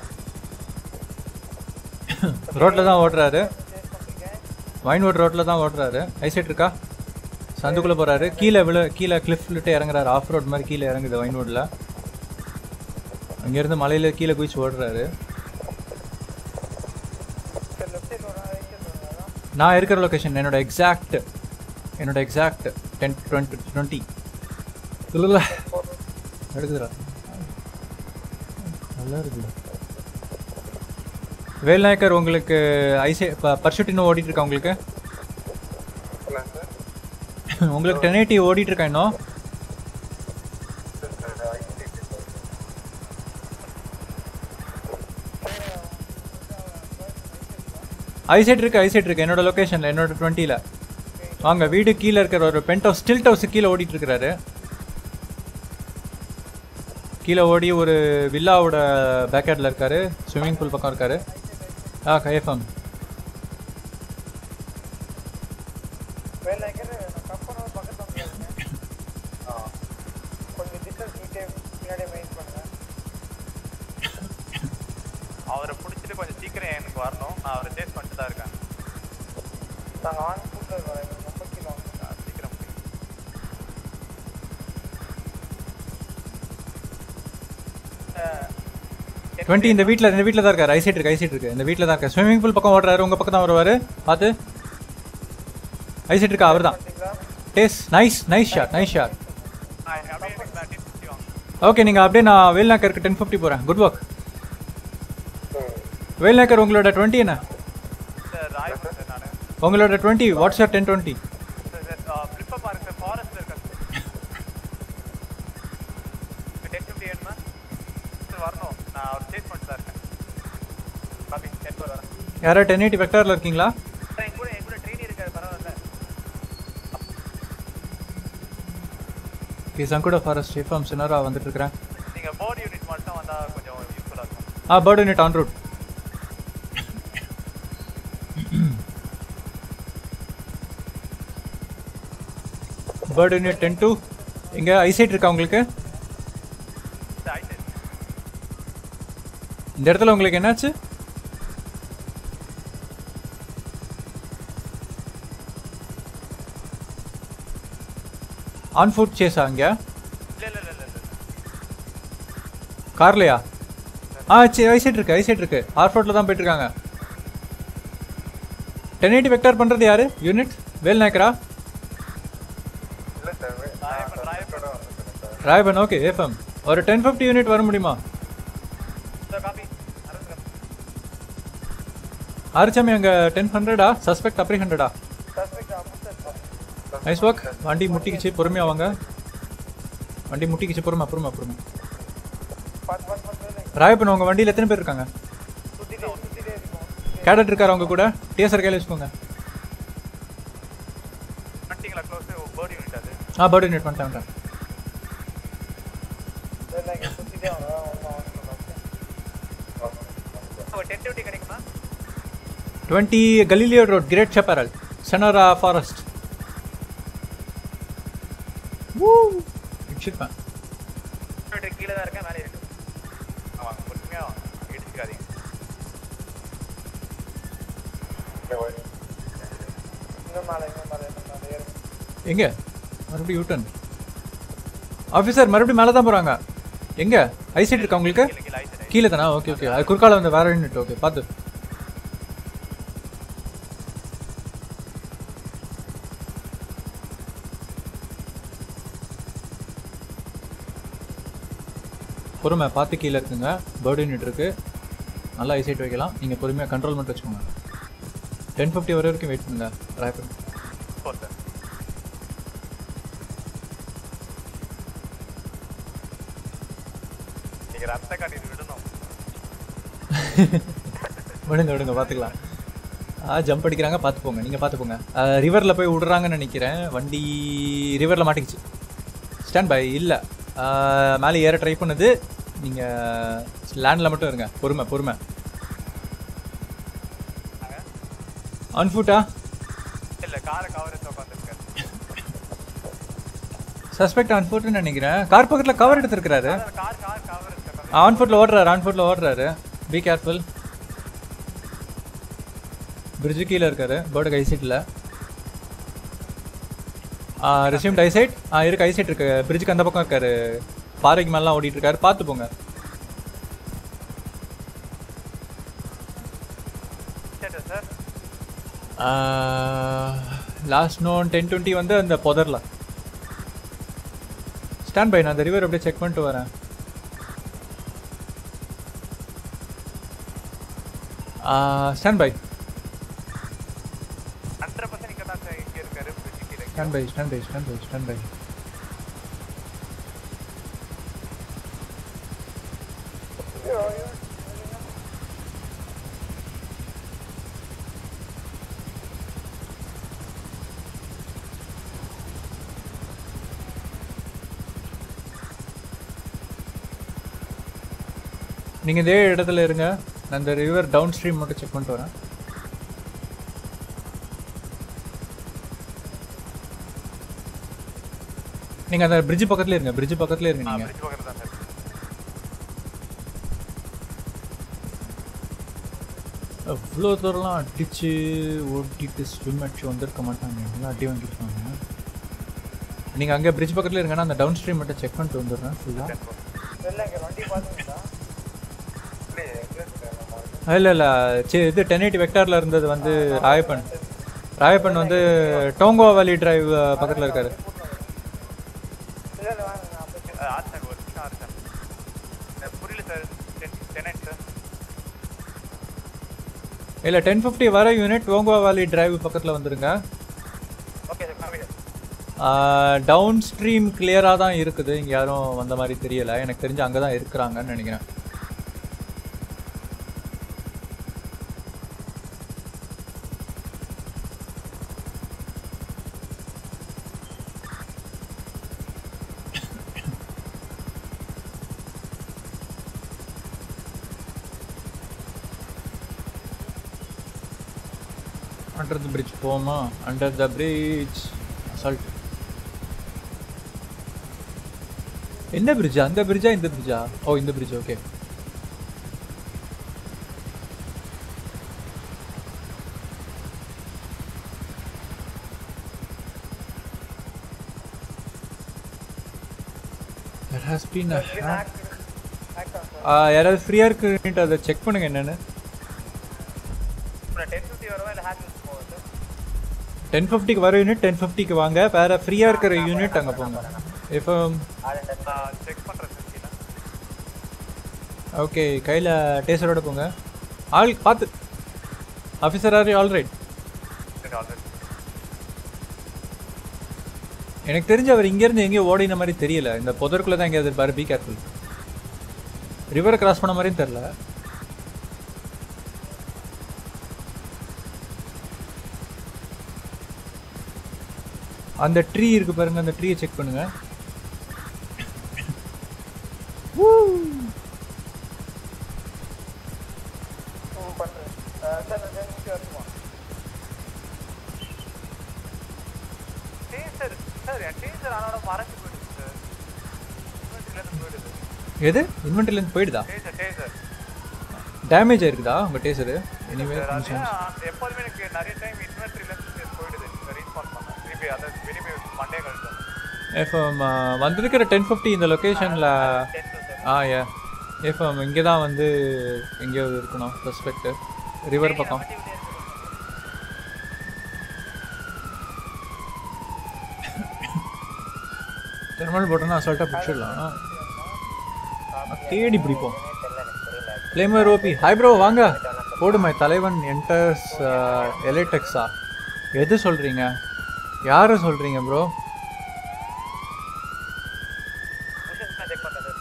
ரோட்ல தான் ஓடுறாரு வைன்வுட் ரோட்ல தான் ஓடுறாரு ஐசைட் இருக்கா சந்துக்குள்ள போறாரு கீழே விழு கீழே கிளிஃப் விட்டு இறங்குறாரு ஆஃப் ரோட் மாதிரி கீழே இறங்குது வைன்வுட்ல அங்கிருந்து மலையில கீழே குதிச்சு ஓடுறாரு நான் இருக்கிற லொகேஷன் என்னோட எக்ஸாக்ட் என்னோட எக்ஸாக்ட் டென் டுவெண்ட்டி டுவெண்ட்டி இல்லை எடுக்குதுடா நல்லா இருக்குல்ல வேல்நாயக்கர் உங்களுக்கு ஐசி பர்ஷூட் இன்னும் ஓடிட்டு இருக்கா உங்களுக்கு உங்களுக்கு டென் எயிட்டி ஓடிட்டு இருக்கா இன்னும் ஐசைட் இருக்கு ஐசைட் இருக்கு என்னோட லொகேஷன்ல என்னோட டுவெண்ட்டியில் வாங்க வீடு கீழே இருக்கிற ஒரு பென்ட் ஹவுஸ் ஸ்டில்ட் ஹவுஸ் கீழே ஓடிட்டு இருக்கிறாரு கீழே ஓடி ஒரு வில்லாவோட பேக்கெட்டில் இருக்காரு ஸ்விம்மிங் பூல் பக்கம் இருக்காரு ஆ கைஎஃப்எம் கொஞ்சம் டிஸ்டன்ஸ் நீட்டே பின்னாடி மெயின் பண்ணுங்க அவரை பிடிச்சிட்டு கொஞ்சம் சீக்கிரம் எனக்கு வரணும் நான் அவரை சேஸ் பண்ணிட்டு தான் இருக்கேன் நாங்கள் ஆன் ஃபுட்டில் இருக்கோம் ரொம்ப கீழே ஆ, சீக்கிரம் பிடிங்க. டுவெண்ட்டி இந்த வீட்டில் இந்த வீட்டில் தான் இருக்காரு ஐசைட் இருக்கு ஐசைட் இருக்கு இந்த வீட்டில் தான் இருக்காரு ஸ்விம்மிங் பூல் பக்கம் ஓடுறாரு உங்கள் பக்கம் தான் வருவார் பார்த்து ஐசைட் இருக்கா அவர் தான் tase nice nice shot nice shot ஆ, அப்படியே எனக்கு நான் டீம் சுற்றி வாங்க ஓகே நீங்கள் அப்படியே நான் வேல்நாக்கருக்கு டென் ஃபிஃப்டி போகிறேன் குட் ஒர்க் வேல்நாக்கர் உங்களோட டுவெண்ட்டி என்ன சார் ராயப்பன் சார் நான் உங்களோட twenty what's your ten twenty sir sir ஃப்ளிப்பை பாருங்க சார் ஃபாரஸ்ட்டில் இருக்கேன் டென் ஃபிஃப்டி வேணுமா சார் வரணும் நான் அவர் சேஸ் பண்ணிட்டு தான் இருக்கேன் காப்பி டென் வரேன் யாரோ டென் எயிட்டி வெக்டாரில் இருக்கீங்களா சார் என் கூட என் கூட ட்ரெயின் இருக்காரு பரவாயில்ல ஓகே சங்குடா ஃபாரஸ்ட் எஃப்எம் சினரா வந்துட்டு இருக்கிறேன் நீங்கள் போர்டு யூனிட் மட்டும் வந்தால் கொஞ்சம் யூஸ்ஃபுல்லாக இருக்கும் ஆ bird unit on route bird unit ten two இங்கே ஐசைட் இருக்கா உங்களுக்கு சார் ஆயிட்டு இந்த இடத்துல உங்களுக்கு என்னாச்சு ஆன் ஃபுட் சேஸா இங்க இல்லை இல்லை இல்லை இல்லை கார்லையா ஆ சரி ஐசைட் இருக்கு ஐசைட் இருக்கு ஆர் ஃபோர்ட்டில் தான் போயிட்டு இருக்காங்க டென் எயிட்டி வெக்டார் பண்ணுறது யாரு யூனிட் வேல் நாயக்கரா இல்லை sir Rayappan Rayappan Rayappan okay FM ஒரு டென் ஃபிஃப்டி யூனிட் வர முடியுமா சார் காப்பி அரசுங்க ஆரிச்சாமி அங்கே டென் ஹண்ட்ரடா சஸ்பெக்ட் அப்படி ஹண்ட்ரடா சஸ்பெக்ட் ஆப்போசிட் நைஸ் ஒர்க் வண்டி முட்டிக்கிச்சு பொறுமையா வாங்க வண்டி முட்டிக்கிச்சு பொறுமை பொறுமை பொறுமை பார்த்து பார்த்து பார்த்து ராயப்பன் உங்க வண்டியில் எத்தனை பேர் இருக்காங்க சுற்றிட்டே சுற்றிட்டே இருக்கும் கேடட் இருக்காரு அவங்க கூட டேசர் கையில் வச்சுக்கோங்க பண்ணிட்டீங்களா க்ளோஸ் பேர்டு யூனிட் அது ஆ பேர்டு யூனிட் பண்ணிட்டேன் வந்துட்டேன். இல்லை இங்கே சுற்றிட்டே வாங்க ஒன்றும் அவசரம் இல்லை ஒரு டென் டியூட்டி கிடைக்குமா டுவெண்ட்டி கலீலியோ ரோட் கிரேட் செப்பரல் செனரா ஃபாரஸ்ட் இடிச்சிருப்பேன் கீழே தான் இருக்கேன் மேலே இருக்கு ஆமாம் பொறுமையா இடிச்சுக்காதீங்க இன்னும் மேலே இன்னும் மேலே இன்னும் மேலே ஏறு எங்க மறுபடியும் யூட்டன் ஆஃபீஸர் மறுபடியும் மேலே தான் போகிறாங்க எங்க ஐசைட் இருக்கா உங்களுக்கு கீழே தானா ஓகே ஓகே அது குறுக்கால வந்து வேற யூனிட் ஓகே பார்த்து பொறுமை பார்த்து கீழே இருக்குங்க பேர்டு யூனிட் இருக்கு நல்லா ஐசைட் வைக்கலாம் நீங்கள் பொறுமையாக கண்ட்ரோல் மட்டும் வச்சுக்கோங்க டென் ஃபிஃப்டி வர வரைக்கும் வெயிட் பண்ணுங்க ரேப்பிட் ஓ சார் நீங்க ரத்த காட்டிட்டு விடணும் விடுங்க விடுங்க பார்த்துக்கலாம் ஆ ஜம்ப் அடிக்கிறாங்க பார்த்து போங்க நீங்கள் பார்த்து போங்க ரிவரில் போய் விடுறாங்கன்னு நினைக்கிறேன் வண்டி ரிவரில் மாட்டிக்கிச்சு ஸ்டாண்ட் பை இல்லை மேலே ஏற ட்ரை பண்ணுது நீங்கள் லேண்டில் மட்டும் இருங்க பொறுமை பொறுமை ஆன் ஃபுட்டா இல்ல காரை கவர் எடுத்து உட்காந்துருக்காரு சஸ்பெக்ட் ஆன் ஃபுட்னு நினைக்கிறேன் கார் பக்கத்தில் கவர் எடுத்துருக்கிறாரு கார் கார் கவர் எடுத்து ஆன் ஃபுட்டில் ஓடுறாரு ஆன் ஃபுட்டில் ஓடுறாரு பி கேர்ஃபுல் பிரிட்ஜு கீழே இருக்காரு போர்டு ஐ சைட்டில் ரெசியூம்ட் ஐ சைட் ஆ இருக்கு ஐ சைட் இருக்கு பிரிட்ஜுக்கு அந்த பக்கம் இருக்காரு பாறைக்கு மேலாம் ஓடிட்டு இருக்காரு பார்த்து போங்க சரி sir last known ten twenty வந்து அந்த புதரில் ஸ்டாண்ட் பை நான் அந்த ரிவர் அப்படியே செக் பண்ணிட்டு வரேன் ஸ்டாண்ட் பை ஹண்ட்ரட் பர்சன்ட் இங்கே தான் சார் இங்கே இருக்காரு bridge கீழே stand by stand by stand by stand by நீங்கள் இதே இடத்துல இருங்க நான் இந்த ரிவர் டவுன் ஸ்ட்ரீம் மட்டும் செக் பண்ணிட்டு வரேன் நீங்கள் அந்த பிரிட்ஜ் பக்கத்துல இருங்க பிரிட்ஜ் பக்கத்துல இருங்க நீங்கள் bridge பக்கத்துல தான் சார் அவ்வளோ தூரம்லாம் அடிச்சு ஓட்டிட்டு ஸ்விம் அடிச்சு வந்திருக்க மாட்டாங்க எல்லாம் அடி வாங்கியிருப்பாங்க நீங்கள் அங்கே பிரிட்ஜ் பக்கத்தில் இருங்கன்னா அந்த டவுன் ஸ்ட்ரீம் மட்டும் செக் பண்ணிட்டு வந்துடுறேன் ஃபுல்லாக இல்லை இங்கே வண்டி பார்த்தீங்களா இல்லையே எங்கே இருக்கேன் இல்லை இல்லை சரி இது டென் எயிட்டி வெக்டாரில் இருந்தது வந்து ராயப்பன் ராயப்பன் வந்து டோங்கோ வேலி டிரைவ் பக்கத்தில் இருக்காரு இல்லை இல்லை வாங்க நான் போய் ஆறு சார் ஒரு நிமிஷம் ஆறு சார் அஹ் புரியல சார் டென் டென் சார் இல்லை டென் ஃபிஃப்டி வர யூனிட் டோங்கோ வேலி டிரைவ் பக்கத்தில் வந்துருங்க ஓகே சார் காமிங்க டவுன் ஸ்ட்ரீம் கிளியராக தான் இருக்குது இங்கே யாரும் வந்த மாதிரி தெரியல எனக்கு தெரிஞ்சு அங்கே தான் இருக்கிறாங்கன்னு நினைக்கிறேன் அண்டர் த பிரிட்ஜ் போமா அண்டர் த பிரிட்ஜ் அசால்ட் என்ன பிரிட்ஜா அந்த பிரிட்ஜா இந்த பிரிட்ஜா ஓ இந்த bridge okay There has been a hack. ஆ, யாராவது ஃப்ரீயாக இருக்குன்ட்டு அதை செக் பண்ணுங்க என்னன்னு நான் டென் ஃபிஃப்டி வரவா இல்லை ஹேக் போகும் சார் டென் ஃபிஃப்டிக்கு வர யூனிட் டென் ஃபிஃப்டிக்கு வாங்க வேற ஃப்ரீயாக இருக்கிற யூனிட் அங்கே போங்க இப்போ நான் செக் பண்ணுறேன் சார் கீழே ஓகே கையில் டேசரோட போங்க ஆள் பார்த்து ஆஃபீஸர் ஆர் ஆல் ரைட் சரி ஆல்ரெடி எனக்கு தெரிஞ்சு அவர் இங்கேருந்து எங்கேயோ ஓடின மாதிரி தெரியல இந்த புதருக்குள்ளே தான் எங்கேயாவது இருப்பாரு பி கேர்ஃபுல் ரிவரை கிராஸ் பண்ண மாதிரியும் தெரில அந்த ட்ரீ இருக்கு பாருங்க அந்த ட்ரீயை செக் பண்ணுங்க பண்ணுறேன் சார் நான் நிமிஷம் வரட்டுமா டீசர் சார் என் டீசர் அதோட மறைஞ்சு போயிடுது சார் இன்வென்ட்ரிலேருந்து போயிடுது எது இன்வென்ட்ரிலேருந்து போயிடுதா டீசர் டீசர் டேமேஜ் ஆயிருக்குதா உங்கள் டேசரு எனிவே சார் அது ஆ, எப்போதுமே எனக்கு நிறைய டைம் இன்வென்ட்ரிலேருந்து போயிடுது ரீஸ்பான் பண்ண திருப்பி அதை திருப்பி மண்டே கழிச்சு எஃப்எம் வந்திருக்கிற டென் ஃபிஃப்டி இந்த லொக்கேஷனில் ஆ ஏ எஃப்எம் இங்கே தான் வந்து எங்கேயோ இருக்கணும் சஸ்பெக்ட் ரிவர் பக்கம் தெர்மல் போட்டோன்னா அசால்ட்டாக பிடிச்சிடலாம் தேடி பிடிப்போம் ஃப்ளேமர் ஓபி ஹாய் ப்ரோ வாங்க போடுமை தலைவன் என்டர்ஸ் எலெட்டெக்ஸா எது சொல்கிறீங்க யாரை சொல்கிறீங்க ப்ரோ செக் பண்ணுறது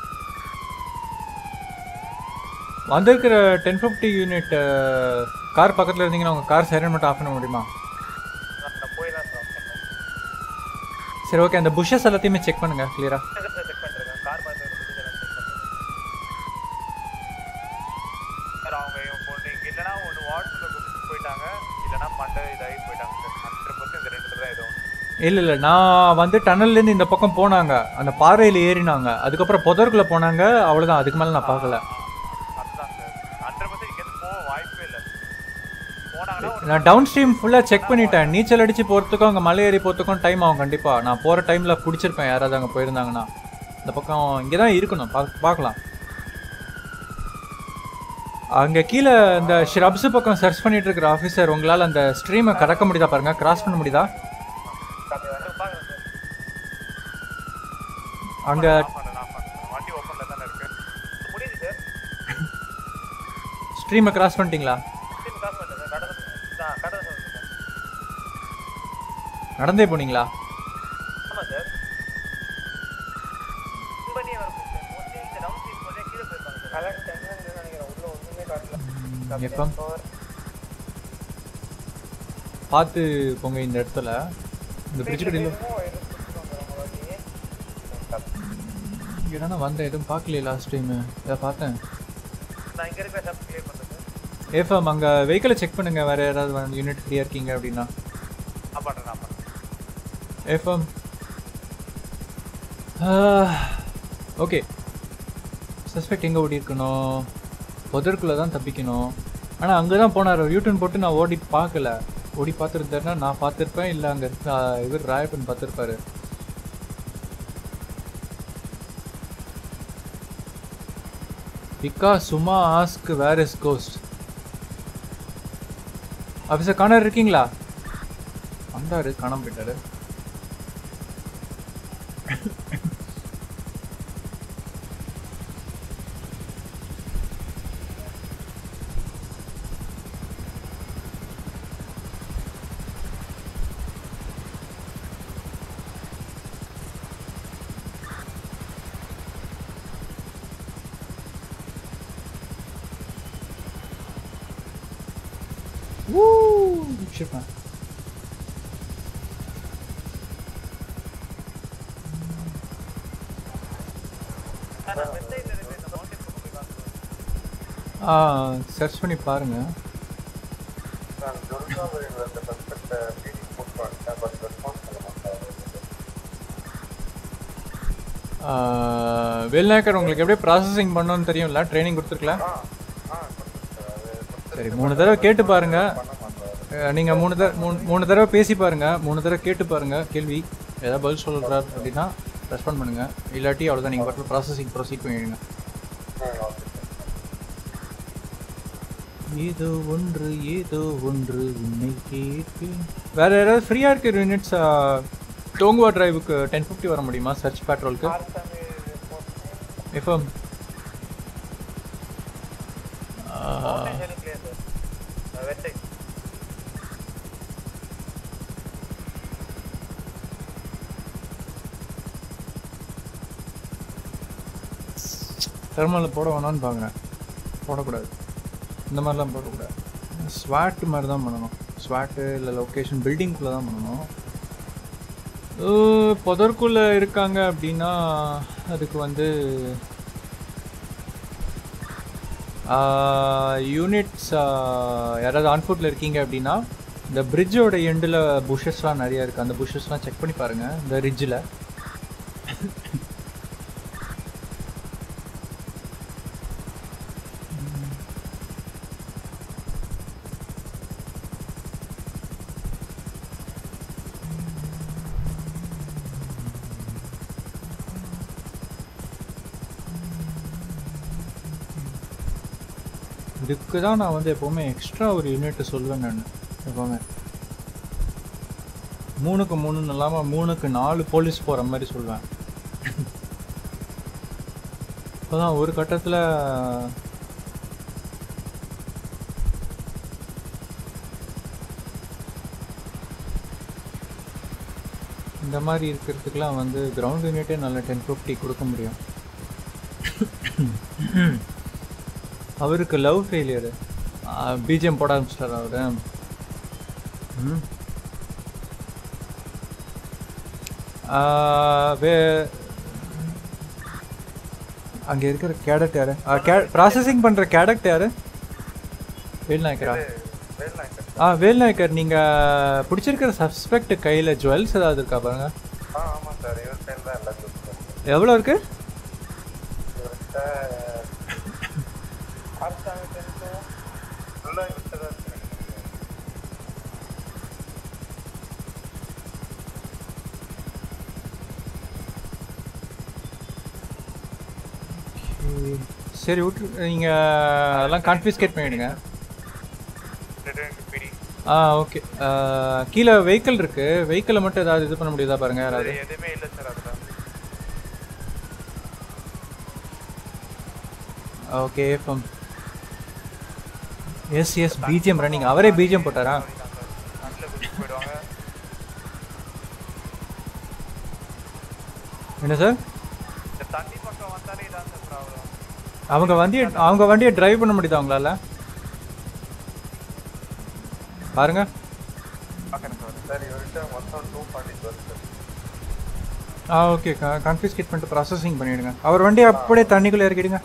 வந்திருக்கிற டென் ஃபிஃப்டி யூனிட் கார் பக்கத்தில் இருந்தீங்கன்னா உங்கள் கார் சைரன் மட்டும் ஆஃப் பண்ண முடியுமா நான் போய் தான் சார் சரி ஓகே அந்த புஷஸ் எல்லாத்தையுமே செக் பண்ணுங்க கிளியரா செக் பண்ணிருக்கேன் கார் பார்த்து சார் அவங்க இவங்க பொண்ணு இங்கே இல்லைனா ஒன்று வாட்ஸில் கொடுத்துட்டு போயிட்டாங்க இல்லைனா மண்டை இதாகி போயிட்டாங்க சார் ஹண்ட்ரட் பர்சன்ட் இந்த ரெண்டு தான் எதுவும் இல்லை இல்லை நான் வந்து டனல்லேருந்து இந்த பக்கம் போனாங்க அந்த பாறையில் ஏறினாங்க அதுக்கப்புறம் புதருக்குள்ளே போனாங்க அவ்வளோதான் அதுக்கு மேலே நான் பார்க்கல அதுதான் சார் ஹண்ட்ரட் பர்சன்ட் இங்கேருந்து போக வாய்ப்பே இல்லை போனாங்கன்னா ஒரு நான் டவுன் ஸ்ட்ரீம் ஃபுல்லாக செக் பண்ணிட்டேன் நீச்சல் அடித்து போகிறதுக்கும் அங்கே மலை ஏறி போகிறதுக்கும் டைம் ஆகும் கண்டிப்பாக நான் போகிற டைமில் பிடிச்சிருப்பேன் யாராவது அங்கே போயிருந்தாங்கன்னா இந்த பக்கம் இங்கே தான் இருக்கணும் பா பார்க்கலாம் அங்கே கீழே இந்த ஷ்ரப்ஸ் பக்கம் சர்ச் பண்ணிட்டு இருக்கிற ஆஃபீஸர் உங்களால் அந்த ஸ்ட்ரீமை கடக்க முடியுதா பாருங்க கிராஸ் பண்ண முடியுதா அங்கே வண்டி ஓப்பனில் தானே இருக்கு முடியுது சார் ஸ்ட்ரீமை கிராஸ் பண்ணிட்டீங்களா திரும்பி காசு பண்ணல சார் கடை தான் கடை தான் சார் நடந்தே போனீங்களா ஆமாம் சார் பண்ணியே வரும் சார் மோஸ்ட்லி இந்த டவுன் சீட் கொஞ்சம் கீழே போயிருப்பாங்க சார் கலெக்ட் டென்னு நினைக்கிறேன் உள்ள ஒன்றுமே காட்டல எப்போ பார்த்து போங்க இந்த இடத்துல இந்த பிரிட்ஜ் கடையில் இங்கே தானே வந்தேன் எதுவும் பார்க்கலையே லாஸ்ட் டைமு இதை பார்த்தேன் நான் இங்கே இருக்கிற ஷாப் கிளியர் பண்ணுறேன் சார் ஏஃபம் அங்கே வெஹிக்கிளை செக் பண்ணுங்க வேறு யாராவது யூனிட் ஃப்ரீயாக இருக்கீங்க அப்படின்னா நான் பண்ணுறேன் நான் பண்ணுறேன் ஏஃபம் ஓகே சஸ்பெக்ட் எங்கே ஓடி இருக்கணும் புதருக்குள்ளே தான் தப்பிக்கணும் ஆனால் அங்கே தான் போனார் யூட்டன் போட்டு நான் ஓடி பார்க்கல ஓடி பார்த்துருந்தாருன்னா நான் பார்த்துருப்பேன் இல்லை அங்கே இவர் ராயப்பன் பார்த்துருப்பாரு பிகா சும்மா ask where is ghost officer காணர் இருக்கீங்களா வந்தாரு காணாம போயிட்டாரு Woo! Shit, man. சார் நான் வெப்சைட்டில் இருக்கிற இந்த மவுண்டன் பக்கம் போய் பார்க்குறேன் ஆ சர்ச் பண்ணி பாருங்க நான் துர்காபுரியில் இருந்த சஸ்பெக்டை பீடி போட் பண்ணிட்டேன் பட் ரெஸ்பான்ஸ் பண்ண மாட்டாங்க ஆ, வேல்நாயக்கர் உங்களுக்கு எப்படி ப்ராசஸிங் பண்ணணும்னு தெரியும்ல ட்ரைனிங் கொடுத்துருக்கல சரி மூணு தடவை கேட்டு பாருங்க அஹ், நீங்க மூணு தடவை மூணு மூணு தடவை பேசி பாருங்க மூணு தடவை கேட்டு பாருங்க கேள்வி ஏதாவது பதில் சொல்றாரு அப்படின்னா ரெஸ்பாண்ட் பண்ணுங்க இல்லாட்டி அவ்வளோதான் நீங்கள் பாட்டில் ப்ராசஸிங் ப்ரொசீட் பண்ணிடுங்க ஏதோ ஒன்று ஏதோ ஒன்று உன்னை கேட்பேன் வேற யாராவது ஃப்ரீயாக இருக்கிற யூனிட்ஸ் டோங்குவா டிரைவுக்கு டென் ஃபிஃப்டி வர முடியுமா சர்ச் பேட்ரோலுக்கு எஃப்எம் கிளியர் சார் வெப்சைட் தெர்மலில் போட வேணாம்னு பார்க்குறேன் போடக்கூடாது இந்த மாதிரிலாம் போடக்கூடாது ஸ்வாட் மாதிரி தான் பண்ணணும் ஸ்வாட்டு இல்லை லொக்கேஷன் பில்டிங்குள்ளே தான் பண்ணணும் அஹ், புதருக்குள்ளே இருக்காங்க அப்படின்னா அதுக்கு வந்து யூனிட்ஸ் யாராவது ஆன் ஃபுட்டில் இருக்கீங்க அப்படின்னா இந்த பிரிட்ஜோட எண்டில் புஷஸ்லாம் நிறைய இருக்குது அந்த புஷஸ்லாம் செக் பண்ணி பாருங்கள் இந்த ரிட்ஜில் இதுக்கு தான் நான் வந்து எப்போவுமே எக்ஸ்ட்ரா ஒரு யூனிட் சொல்லுவேன் நான் எப்போவுமே மூணுக்கு மூணுன்னு இல்லாமல் மூணுக்கு நாலு போலீஸ் போகிற மாதிரி சொல்லுவேன் இப்போதான் ஒரு கட்டத்தில் இந்த மாதிரி இருக்கிறதுக்கெலாம் வந்து கிரவுண்ட் யூனிட்டே நல்ல டென் ஃபிஃப்டி கொடுக்க முடியும் அவருக்கு லவ் ஃபெயிலியரு பிஜிஎம் போட ஆரம்பிச்சிட்டார் அவரு ம். ஆ, வே அங்கே இருக்கிற கேடட் யாரு ப்ராசஸிங் பண்ணுற கேடட் யாரு வேல்நாயக்கரா வேல்நாயக்கர் ஆ வேல்நாயக்கர் நீங்கள் பிடிச்சிருக்கிற சஸ்பெக்ட் கையில் ஜுவல்ஸ் ஏதாவது இருக்கா பாருங்க ஆ ஆமாம் சார் இவர் டைம் தான் எல்லாம் கொடுத்துருக்கோம் எவ்வளோ இருக்கு இவர்கிட்ட ஆப்ஷன் டென்த்து ஃபுல்லாக இவர்கிட்ட தான் இருக்கு சரி விட்டு நீங்கள் அதெல்லாம் கான்ஃபிஸ்கேட் பண்ணிவிடுங்க ரிட்டர்ன் பிடி ஆ ஓகே கீழே வெஹிக்கிள் இருக்கு வெஹிக்கிளை மட்டும் ஏதாவது இது பண்ண முடியுதா பாருங்க யாராவது எதுவுமே இல்லை சார் அதில் okay from S S BGM running அவரே பிஜிஎம் போட்டாரா அதில் குதிச்சு போயிடுவாங்க என்ன சார் இந்த தண்ணி பக்கம் வந்தாலே இதான் சார் ப்ராப்ளம் அவங்க வண்டியை அவங்க வண்டியை டிரைவ் பண்ண முடியுதா அவங்களால பாருங்க பார்க்குறேன் சார் சார் இவர்கிட்ட மொத்தம் டூ ஃபார்ட்டி வருது ஆ ஓகே கன்ஃபிஸ்கேட் பண்ணிட்டு ப்ராசஸிங் பண்ணிவிடுங்க அவர் வண்டியை அப்படியே தண்ணிக்குள்ளே இறக்கிடுங்க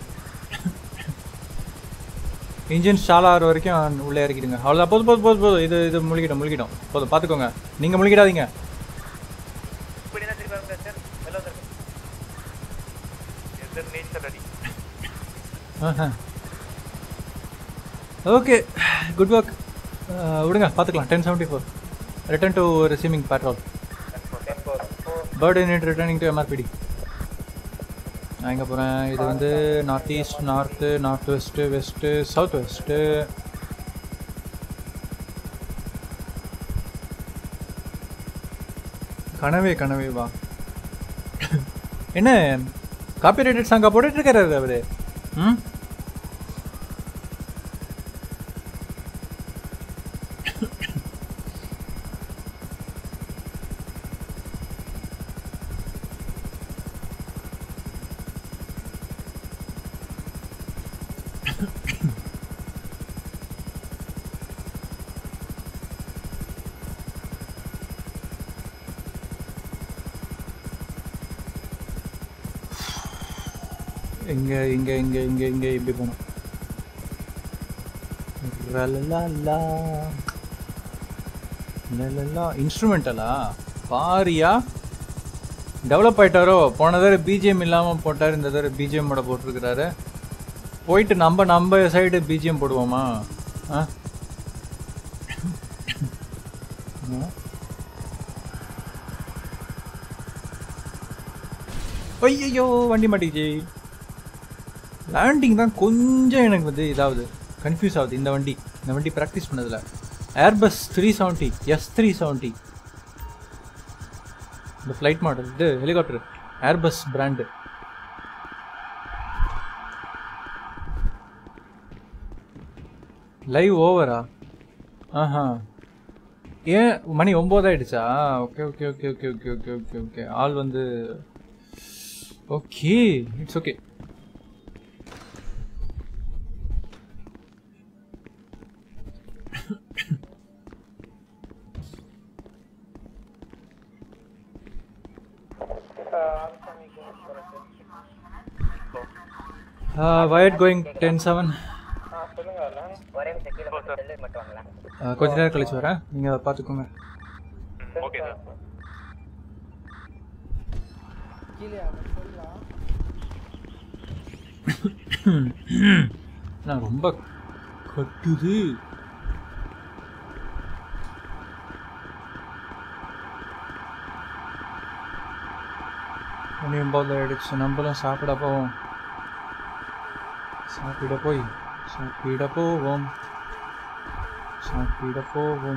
இன்ஜின் ஸ்டால் ஆகிற வரைக்கும் உள்ளே இறக்கிடுங்க அவ்வளோதான் போதும் போதும் போதும் போதும் இது இது முழுகிடும் முழுகிடும் போதும் பார்த்துக்கோங்க நீங்கள் முழுகிடாதீங்க இப்படி தான் திருப்பி வருங்க சார் வெளில வந்துருங்க எது நீச்சல் அடி ஓகே குட் ஒர்க் விடுங்க பார்த்துக்கலாம் ten seventy four return to receiving patrol bird unit returning to MRPD நான் எங்கே போகிறேன் இது வந்து north east north north west west south west கனவே கனவே வா என்ன காப்பிரைட்டட் சாங்கா போட்டுட்டு இருக்காரு அவரு ம் இங்க இங்க இங்க இங்க இங்க இப்படி போகணும் லலலலா. லலலா. இன்ஸ்ட்ருமெண்டலா பாரியா டெவலப் ஆயிட்டாரோ போன தடவை பிஜிஎம் இல்லாமல் போட்டார் இந்த தடவை பிஜிஎம்மோட போட்டிருக்கிறாரு போயிட்டு நம்ம நம்ம சைடு பிஜிஎம் போடுவோமா ஆ ஆ? ஐயோ வண்டி மாட்டிக்கிச்சு லேண்டிங் தான் கொஞ்சம் எனக்கு வந்து இதாகுது கன்ஃபியூஸ் ஆகுது இந்த வண்டி இந்த வண்டி ப்ராக்டிஸ் பண்ணதில் Airbus three seventy S three seventy இந்த ஃப்ளைட் மாடல் இது ஹெலிகாப்டர் ஏர்பஸ் பிராண்டு லைவ் ஓவரா ஆஹா ஏன் மணி ஒம்பது ஆயிடுச்சா okay okay okay okay okay okay okay okay ஆள் வந்து ஓகே இட்ஸ் ஓகே வயட் கோயிங் டென் செவன் ஒரே நிமிஷம் கீழே மட்டும் செல்லு மட்டும் வாங்கலாம் கொஞ்ச நேரம் கழிச்சு வரேன் நீங்கள் பார்த்துக்கோங்க ஓகே சார் கீழே அவன் சொல்லலாம் நான் ரொம்ப கட்டுது மணியும் போல் ஆயிடுச்சு நம்மளும் சாப்பிட போவோம் சாப்பிட போய் சாப்பிட போவோம் சாப்பிட போவோம்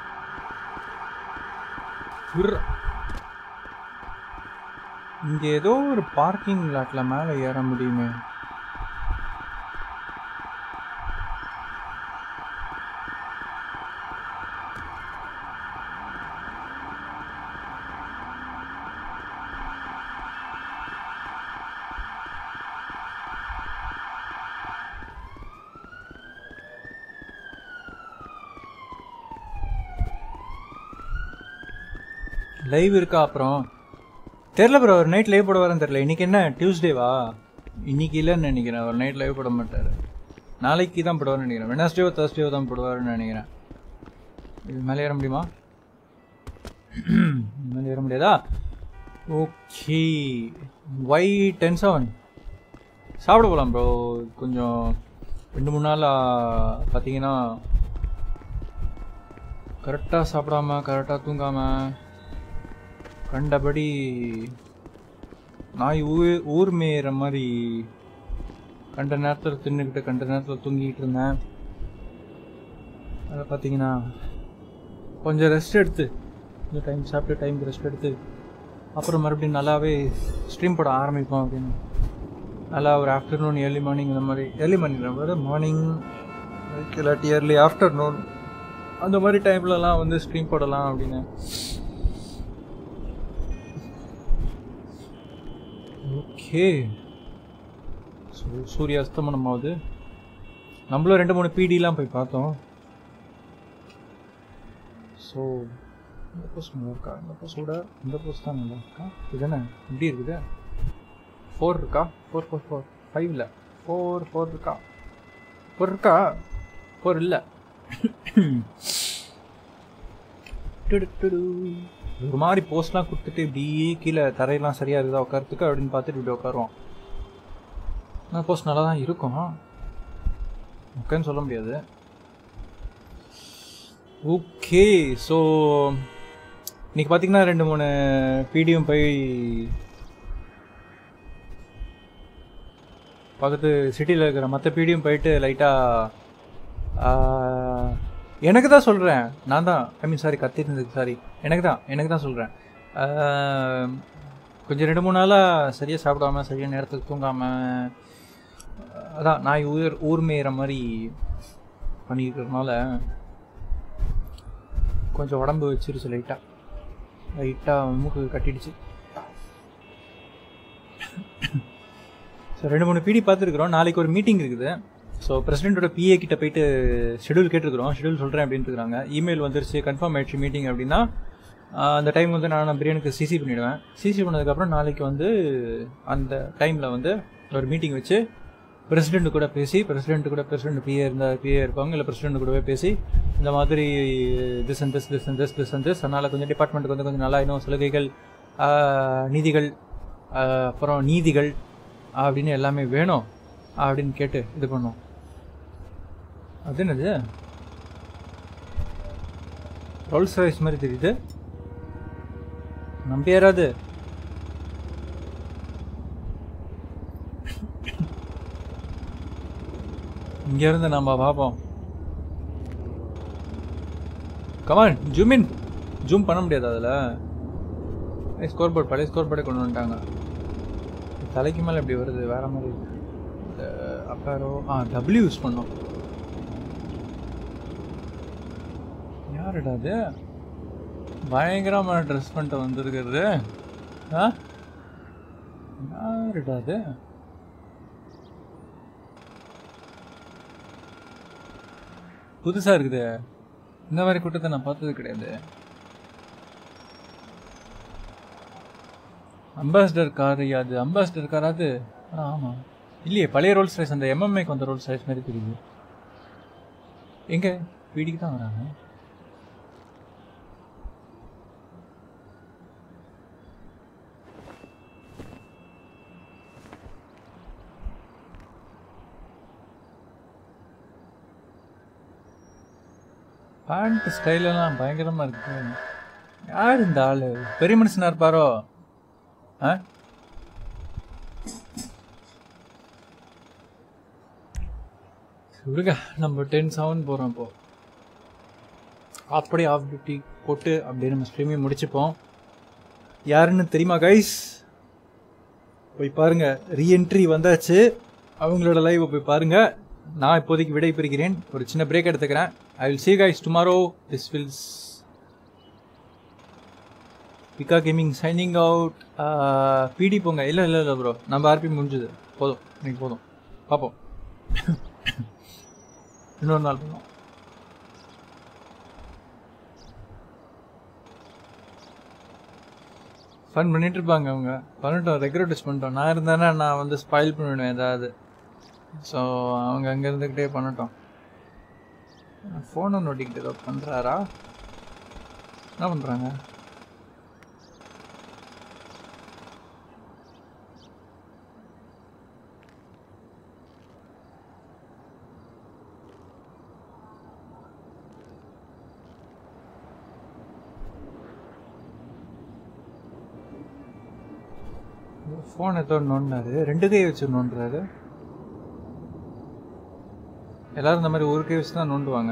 உர்ர. இங்க ஏதோ ஒரு பார்க்கிங் லாட்ல மேல ஏற முடியுமே லைவ் இருக்கா அப்புறம் தெரில ப்ரோ ஒரு நைட் லைவ் போட வரேன்னு தெரில இன்னைக்கு என்ன டியூஸ்டேவா இன்னைக்கு இல்லைன்னு நினைக்கிறேன் ஒரு நைட் லைவ் போட மாட்டார் நாளைக்கு தான் போடுவார்னு நினைக்கிறேன் வெனஸ்டேவோ தேர்ஸ்டேவோ தான் போடுவாருன்னு நினைக்கிறேன் இது மேலே ஏற முடியுமா மேலே ஏற முடியாதா ஓகே ஒய் டென் செவன் சாப்பிட போகலாம் ப்ரோ கொஞ்சம் ரெண்டு மூணு நாளாக பார்த்தீங்கன்னா கரெக்டாக சாப்பிடாம கரெக்டாக தூங்காம கண்டபடி நாய் ஊர் ஊர் மேயிற மாதிரி கண்ட நேரத்தில் தின்னுக்கிட்டு கண்ட நேரத்தில் தூங்கிக்கிட்டு இருந்தேன் அதை பார்த்தீங்கன்னா கொஞ்சம் ரெஸ்ட் எடுத்து கொஞ்சம் டைம் சாப்பிட்டு டைம் ரெஸ்ட் எடுத்து அப்புறம் மறுபடியும் நல்லாவே ஸ்ட்ரீம் போட ஆரம்பிப்போம் அப்படின்னு நல்லா ஒரு ஆஃப்டர்நூன் ஏர்லி மார்னிங் இந்த மாதிரி ஏர்லி மார்னிங் விட மார்னிங் இல்லாட்டி ஏர்லி ஆஃப்டர்நூன் அந்த மாதிரி டைம்லலாம் வந்து ஸ்ட்ரீம் போடலாம் அப்படின்னு ஓகே ஸோ சூரிய அஸ்தமனம் ஆகுது நம்மளும் ரெண்டு மூணு பிடிலாம் போய் பார்த்தோம் ஸோ இந்த போஸ்ட் நல்லா இருக்கா இந்த போஸ்டோட இந்த போஸ்ட் தான் நல்லா இருக்கா இது என்ன இப்படி இருக்குது ஃபோர் இருக்கா ஃபோர் ஃபோர் ஃபோர் ஃபைவ்ல ஃபோர் ஃபோர் இருக்கா ஃபோர் இருக்கா ஃபோர் இல்லை ஒரு மாதிரி போஸ்ட்லாம் கொடுத்துட்டு இப்படியே கீழே தரையெல்லாம் சரியாக இருக்குதா உட்காரத்துக்கு அப்படின்னு பார்த்துட்டு இப்படி உட்காருவோம் ஆனால் போஸ்ட் நல்லா தான் இருக்கும் ஓகேன்னு சொல்ல முடியாது ஓகே ஸோ இன்னைக்கு பார்த்தீங்கன்னா ரெண்டு மூணு பிடியும் போய் பக்கத்து சிட்டியில் இருக்கிற மற்ற பிடியும் போயிட்டு லைட்டாக எனக்கு தான் சொல்கிறேன் நான் தான் ஐ மீன் சாரி கத்திருந்ததுக்கு சாரி எனக்கு தான் எனக்கு தான் சொல்கிறேன் கொஞ்சம் ரெண்டு மூணு நாளாக சரியாக சாப்பிடாம சரியாக நேரத்துக்கு தூங்காமல் அதான் நான் ஊர் ஊர் மேயிற மாதிரி பண்ணிக்கிறதுனால கொஞ்சம் உடம்பு வச்சிருச்சு லைட்டாக லைட்டாக மூக்கு கட்டிடுச்சு ஸோ ரெண்டு மூணு பிடி பார்த்துருக்குறோம் நாளைக்கு ஒரு மீட்டிங் இருக்குது ஸோ பிரசிடென்ட்டோட பிஏ கிட்ட போயிட்டு ஷெடியூல் கேட்டிருக்கிறோம் ஷெடியூல் சொல்கிறேன் அப்படின்ட்டு இருக்காங்க இமெயில் வந்துருச்சு கன்ஃபார்ம் ஆயிடுச்சு மீட்டிங் அப்படின்னா ஆஹ் அந்த டைம் வந்து நான் பிரியாணிக்கு சிசி பண்ணிவிடுவேன் சிசி பண்ணதுக்கப்புறம் நாளைக்கு வந்து அந்த டைமில் வந்து ஒரு மீட்டிங் வச்சு பிரசிடென்ட் கூட பேசி பிரசிடென்ட் கூட பிரசிடென்ட் பிஏ இருந்தால் பிஏ இருப்பாங்க இல்லை பிரசிடென்ட் கூடவே பேசி இந்த மாதிரி this and this this and this this and this அதனால் கொஞ்சம் டிபார்ட்மெண்ட்டுக்கு வந்து கொஞ்சம் நல்லா இன்னும் சலுகைகள் ஆஹ் நீதிகள் ஆஹ் அப்புறம் நீதிகள் அப்படின்னு எல்லாமே வேணும் அப்படின்னு கேட்டு இது பண்ணோம் அது என்னது ரோல்ஸ் ராய்ஸ் மாதிரி தெரியுது நம்பி யாராவது இங்க இருந்து நம்ம பார்ப்போம் கமான் ஜூம் இன் ஜூம் பண்ண முடியாது அதில் ஸ்கோர் போர்ட் பழைய ஸ்கோர் போர்டே கொண்டு வந்துட்டாங்க தலைக்கு மேலே இப்படி வருது வேற மாதிரி இந்த அப்பாரோ ஆ டபிள்யூ யூஸ் பண்ணோம் யாருடா அது பயங்கரமான ட்ரெஸ் பண்ணிட்டு வந்திருக்கிறது ஆ யாருடா அது புதுசா இருக்குது இந்த மாதிரி கூட்டத்தை நான் பார்த்தது கிடையாது அம்பாசிடர் கார் அது அம்பாசிடர் கார் அது ஆ, ஆமா இல்லையே பழைய ரோல்ஸ் ரைஸ் அந்த எம்எம்ஏக்கு வந்த ரோல்ஸ் ரைஸ் மாதிரி தெரியுது எங்க வீட்டுக்கு தான் வராங்க பேண்ட் ஸ்டைலெல்லாம் பயங்கரமா இருக்கு யார் இந்த ஆளு பெரிய மனுஷனா இருப்பாரோ ஆ விடுங்க நம்ம டென் செவன் போகிறோம் இப்போ அப்படியே ஆஃப் டியூட்டி போட்டு அப்படியே நம்ம ஸ்ட்ரீமையும் முடிச்சுப்போம் யாருன்னு தெரியுமா கைஸ் போய் பாருங்க ரீஎன்ட்ரி வந்தாச்சு அவங்களோட லைவை போய் பாருங்க நான் இப்போதைக்கு விடை பெறுகிறேன் ஒரு சின்ன பிரேக் எடுத்துக்கிறேன் I will see guys tomorrow this வில்ஸ் பிகா கேமிங் சைனிங் அவுட் பிடி போங்க இல்லை இல்லை இல்லை ப்ரோ நம்ம ஆர்பி முடிஞ்சது போதும் இன்னைக்கு போதும் பார்ப்போம் இன்னொரு நாள் பண்ணுவோம் ஃபன் பண்ணிட்டு இருப்பாங்க அவங்க பண்ணட்டும் ரெக்ரூட்டஸ் பண்ணிட்டோம் நான் இருந்தேன்னா நான் வந்து ஸ்பாயில் பண்ணிவிடுவேன் ஏதாவது ஸோ அவங்க அங்கே இருந்துக்கிட்டே பண்ணட்டும் ஃபோனை நோட்டிக்கிட்டு ஏதோ பண்ணுறாரா என்ன பண்ணுறாங்க ஃபோன் ஏதோ நோண்டினாரு ரெண்டு கை வச்சு நோண்டுறாரு எல்லாரும் இந்த மாதிரி ஒரு கை வச்சு தான் நோண்டுவாங்க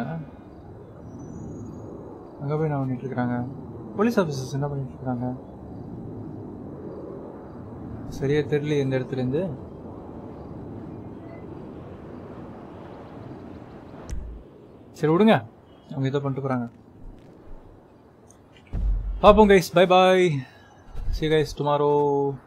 அங்கே போய் என்ன பண்ணிட்டு இருக்கிறாங்க போலீஸ் ஆஃபீஸர்ஸ் என்ன பண்ணிட்டு இருக்காங்க சரியா தெரியல எந்த இடத்துல இருந்து சரி விடுங்க அவங்க ஏதோ பண்ணிட்டு போறாங்க பார்ப்போம் guys bye bye see you guys tomorrow